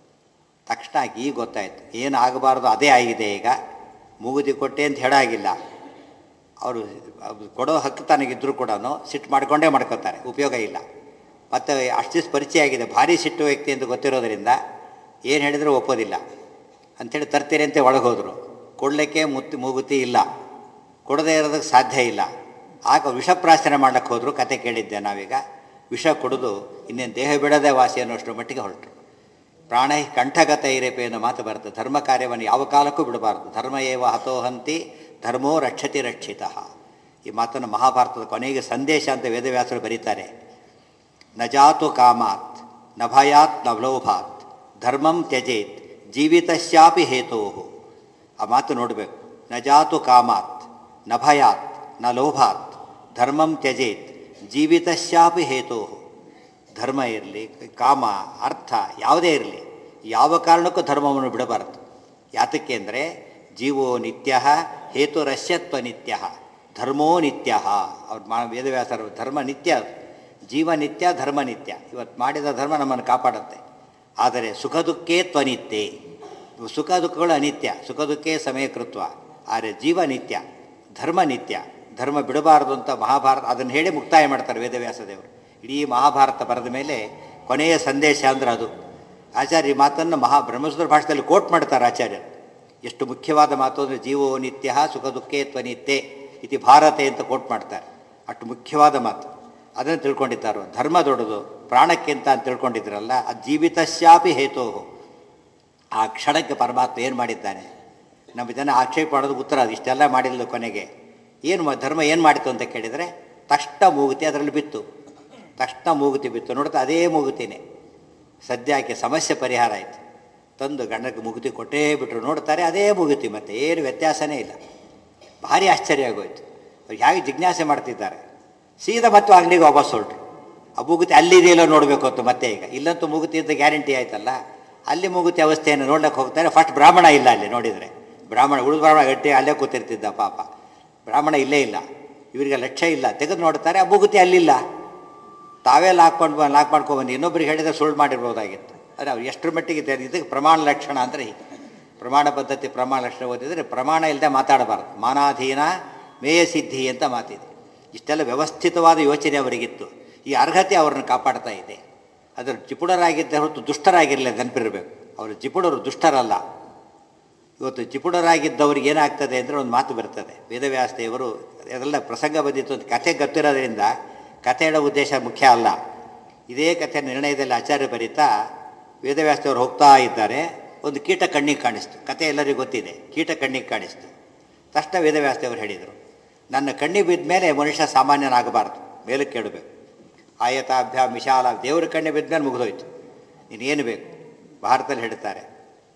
ತಕ್ಷಣ ಈಗ ಗೊತ್ತಾಯ್ತು ಏನು ಆಗಬಾರ್ದು ಅದೇ ಆಗಿದೆ ಈಗ ಮೂಗುತಿ ಕೊಟ್ಟೆ ಅಂತ ಹೇಳಾಗಿಲ್ಲ ಅವರು ಅದು ಕೊಡೋ ಹಕ್ಕು ತನಗಿದ್ದರೂ ಕೂಡ ಸಿಟ್ಟು ಮಾಡ್ಕೊಂಡೇ ಮಾಡ್ಕೋತಾರೆ ಉಪಯೋಗ ಇಲ್ಲ ಮತ್ತು ಅಷ್ಟು ದಿವಸ ಪರಿಚಯ ಆಗಿದೆ ಭಾರಿ ಸಿಟ್ಟು ವ್ಯಕ್ತಿ ಅಂತ ಗೊತ್ತಿರೋದರಿಂದ ಏನು ಹೇಳಿದರೂ ಒಪ್ಪೋದಿಲ್ಲ ಅಂಥೇಳಿ ತರ್ತೀರಿ ಅಂತ ಒಳಗೆ ಹೋದರು ಕೊಡಲಿಕ್ಕೆ ಮುತ್ತಿ ಮೂಗುತಿ ಇಲ್ಲ ಕೊಡದೇ ಇರೋದಕ್ಕೆ ಸಾಧ್ಯ ಇಲ್ಲ ಆಗ ವಿಷಪ್ರಾಶನ ಮಾಡ್ಲಿಕ್ಕೆ ಹೋದರು ಕತೆ ಕೇಳಿದ್ದೆ ನಾವೀಗ ವಿಷ ಕುಡಿದು ಇನ್ನೇನು ದೇಹ ಬಿಡದೆ ವಾಸಿ ಅನ್ನೋಷ್ಟರ ಮಟ್ಟಿಗೆ ಹೊರಟರು ಪ್ರಾಣ ಕಂಠಗತ ಇರೇಪೆ ಅನ್ನೋ ಮಾತು ಬರುತ್ತೆ ಧರ್ಮ ಕಾರ್ಯವನ್ನು ಯಾವ ಕಾಲಕ್ಕೂ ಬಿಡಬಾರ್ದು ಧರ್ಮ ಏವ ಹತೋಹಂತಿ ಧರ್ಮೋ ರಕ್ಷತಿ ರಕ್ಷಿತ ಈ ಮಾತನ್ನು ಮಹಾಭಾರತದ ಕೊನೆಗೆ ಸಂದೇಶ ಅಂತ ವೇದವ್ಯಾಸರು ಬರೀತಾರೆ ನ ಜಾತು ಕಾಮಾತ್ ನ ಭಯಾತ್ ನ ಲೋಭಾತ್ ಧರ್ಮಂ ತ್ಯಜೇತ್ ಜೀವಿತಶ್ಯಾಪಿ ಹೇತೋ ಆ ಮಾತು ನೋಡಬೇಕು ನ ಜಾತು ಕಾಮಾತ್ ನ ಭಯಾತ್ ನ ಲೋಭಾತ್ ಧರ್ಮಂ ತ್ಯಜೇತ್ ಜೀವಿತಶ್ಯಾಪಿ ಹೇತೋ ಧರ್ಮ ಇರಲಿ ಕಾಮ ಅರ್ಥ ಯಾವುದೇ ಇರಲಿ ಯಾವ ಕಾರಣಕ್ಕೂ ಧರ್ಮವನ್ನು ಬಿಡಬಾರದು ಯಾತಕ್ಕೆ ಅಂದರೆ ಜೀವೋ ನಿತ್ಯ ಹೇತುರಶ್ಯತ್ವ ನಿತ್ಯ ಧರ್ಮೋ ನಿತ್ಯ ಅವ್ರು ಮಾ ವೇದವ್ಯಾಸರು ಧರ್ಮ ನಿತ್ಯ ಅದು. ಜೀವ ನಿತ್ಯ ಧರ್ಮ ನಿತ್ಯ ಇವತ್ತು ಮಾಡಿದ ಧರ್ಮ ನಮ್ಮನ್ನು ಕಾಪಾಡುತ್ತೆ ಆದರೆ ಸುಖ ದುಃಖೇ ತ್ವನಿತ್ಯೆ ಸುಖ ದುಃಖಗಳು ಅನಿತ್ಯ ಸುಖ ದುಃಖೇ ಸಮಯಕೃತ್ವ ಆದರೆ ಜೀವ ನಿತ್ಯ ಧರ್ಮ ನಿತ್ಯ ಧರ್ಮ ಬಿಡಬಾರದು ಅಂತ ಮಹಾಭಾರತ ಅದನ್ನು ಹೇಳಿ ಮುಕ್ತಾಯ ಮಾಡ್ತಾರೆ ವೇದವ್ಯಾಸ ದೇವರು ಇಡೀ ಮಹಾಭಾರತ ಬರೆದ ಮೇಲೆ ಕೊನೆಯ ಸಂದೇಶ ಅಂದ್ರೆ ಅದು ಆಚಾರ್ಯ ಈ ಮಾತನ್ನು ಮಹಾ ಬ್ರಹ್ಮಸೂತ್ರ ಭಾಷೆಯಲ್ಲಿ ಕೋಟ್ ಮಾಡ್ತಾರೆ ಆಚಾರ್ಯರು ಎಷ್ಟು ಮುಖ್ಯವಾದ ಮಾತು ಅಂದರೆ ಜೀವೋ ನಿತ್ಯ ಸುಖ ದುಃಖೇ ತ್ವನಿತ್ಯೆ ಇತಿ ಭಾರತೆ ಅಂತ ಕೋಟ್ ಮಾಡ್ತಾರೆ ಅಷ್ಟು ಮುಖ್ಯವಾದ ಮಾತು ಅದನ್ನು ತಿಳ್ಕೊಂಡಿದ್ದಾರೋ ಧರ್ಮ ದೊಡ್ಡದು ಪ್ರಾಣಕ್ಕಿಂತ ಅಂತ ತಿಳ್ಕೊಂಡಿದ್ರಲ್ಲ ಅದು ಜೀವಿತಶ್ಯಾಪಿ ಹೇತೋ ಆ ಕ್ಷಣಕ್ಕೆ ಪರಮಾತ್ಮ ಏನು ಮಾಡಿದ್ದಾನೆ ನಮ್ಮ ಜನ ಆಕ್ಷೇಪ ಮಾಡೋದು ಉತ್ತರ ಅದು ಇಷ್ಟೆಲ್ಲ ಮಾಡಿಲ್ಲ ಕೊನೆಗೆ ಏನು ಮಾ- ಧರ್ಮ ಏನು ಮಾಡಿತು ಅಂತ ಕೇಳಿದರೆ ತಕ್ಷಣ ಮೂಗುತಿ ಅದರಲ್ಲಿ ಬಿತ್ತು ತಕ್ಷಣ ಮೂಗುತಿ ಬಿತ್ತು ನೋಡ್ತಾ ಅದೇ ಮೂಗುತಿನೇ ಸದ್ಯಕ್ಕೆ ಸಮಸ್ಯೆ ಪರಿಹಾರ ಆಯಿತು ತಂದು ಗಂಡಕ್ಕೆ ಮುಗುತಿ ಕೊಟ್ಟೇ ಬಿಟ್ಟರು ನೋಡ್ತಾರೆ ಅದೇ ಮುಗುತಿ ಮತ್ತೆ ಏನು ವ್ಯತ್ಯಾಸನೇ ಇಲ್ಲ ಭಾರಿ ಆಶ್ಚರ್ಯ ಆಗೋಯ್ತು ಅವ್ರು ಹೇಗೆ ಜಿಜ್ಞಾಸೆ ಮಾಡ್ತಿದ್ದಾರೆ ಸೀದಾ ಮತ್ತೆ ಅಂಗಡಿಗೆ ವಾಪಸ್ ಹೊರಟ್ರು ಆ ಮೂಗುತಿ ಅಲ್ಲಿದೆಯಲ್ಲೋ ನೋಡಬೇಕು ಅಂತ ಮತ್ತೆ ಈಗ ಇಲ್ಲಂತೂ ಮೂಗುತಿ ಅಂತ ಗ್ಯಾರಂಟಿ ಆಯ್ತಲ್ಲ ಅಲ್ಲಿ ಮೂಗುತಿ ಅವಸ್ಥೆಯನ್ನು ನೋಡ್ಲಿಕ್ಕೆ ಹೋಗ್ತಾರೆ ಫಸ್ಟ್ ಬ್ರಾಹ್ಮಣ ಇಲ್ಲ ಅಲ್ಲಿ ನೋಡಿದರೆ ಬ್ರಾಹ್ಮಣ ಉಳಿದ ಬ್ರಾಹ್ಮಣ ಗಟ್ಟಿ ಅಲ್ಲೇ ಕೂತಿರ್ತಿದ್ದ ಪಾಪ ಬ್ರಾಹ್ಮಣ ಇಲ್ಲೇ ಇಲ್ಲ ಇವರಿಗೆ ಲಕ್ಷ್ಯ ಇಲ್ಲ ತೆಗೆದು ನೋಡ್ತಾರೆ ಆ ಮೂಗುತಿ ಅಲ್ಲಿಲ್ಲ ತಾವೇ ಲಾಕ್ಕೊಂಡು ಬ ಲಾಕ್ ಮಾಡ್ಕೊಂಡು ಬಂದು ಇನ್ನೊಬ್ರಿಗೆ ಹೇಳಿದ್ರೆ ಸುಳ್ಳು ಮಾಡಿರ್ಬೋದಾಗಿತ್ತು ಆದರೆ ಅವ್ರು ಎಷ್ಟರ ಮಟ್ಟಿಗೆ ಇದೆ ಇದಕ್ಕೆ ಪ್ರಮಾಣ ಲಕ್ಷಣ ಅಂದರೆ ಹೀಗೆ ಪ್ರಮಾಣ ಪದ್ಧತಿ ಪ್ರಮಾಣ ಲಕ್ಷಣ ಓದಿದರೆ ಪ್ರಮಾಣ ಇಲ್ಲದೆ ಮಾತಾಡಬಾರ್ದು ಮಾನಾಧೀನ ಮೇಯ ಸಿದ್ಧಿ ಅಂತ ಮಾತಿದೆ ಇಷ್ಟೆಲ್ಲ ವ್ಯವಸ್ಥಿತವಾದ ಯೋಚನೆ ಅವರಿಗಿತ್ತು ಈ ಅರ್ಹತೆ ಅವ್ರನ್ನ ಕಾಪಾಡ್ತಾ ಇದೆ ಅದರ ಜಿಪುಣರಾಗಿದ್ದ ಹೊರತು ದುಷ್ಟರಾಗಿರಲಿಲ್ಲ ನೆನಪಿರಬೇಕು ಅವರು ಜಿಪುಣರು ದುಷ್ಟರಲ್ಲ ಇವತ್ತು ಜಿಪುಣರಾಗಿದ್ದವ್ರಿಗೆ ಏನಾಗ್ತದೆ ಅಂದರೆ ಒಂದು ಮಾತು ಬರ್ತದೆ ವೇದವ್ಯಾಸ ದೇವರು ಅದೆಲ್ಲ ಪ್ರಸಂಗ ಬಂದಿತ್ತು ಅಂತ ಕಥೆ ಗೊತ್ತಿರೋದ್ರಿಂದ ಕಥೆ ಹೇಳೋ ಉದ್ದೇಶ ಮುಖ್ಯ ಅಲ್ಲ ಇದೇ ಕಥೆ ನಿರ್ಣಯದಲ್ಲಿ ಆಚಾರ್ಯ ಬರೀತಾ ವೇದವ್ಯಾಸದವರು ಹೋಗ್ತಾ ಇದ್ದಾರೆ ಒಂದು ಕೀಟ ಕಣ್ಣಿಗೆ ಕಾಣಿಸ್ತು ಕಥೆ ಎಲ್ಲರಿಗೂ ಗೊತ್ತಿದೆ ಕೀಟ ಕಣ್ಣಿಗೆ ಕಾಣಿಸ್ತು ತಕ್ಷಣ ವೇದವ್ಯಾಸದೇವರು ಹೇಳಿದರು ನನ್ನ ಕಣ್ಣಿಗೆ ಬಿದ್ದ ಮೇಲೆ ಮನುಷ್ಯ ಸಾಮಾನ್ಯನಾಗಬಾರ್ದು ಮೇಲಕ್ಕೆ ಕೇಳಬೇಕು ಆಯತಾಭ್ಯಾಮ್ ವಿಶಾಲ ದೇವರ ಕಣ್ಣಿಗೆ ಬಿದ್ದ ಮೇಲೆ ಮುಗಿದೋಯ್ತು ನೀನೇನು ಬೇಕು ಭಾರತದಲ್ಲಿ ಹೇಳ್ತಾರೆ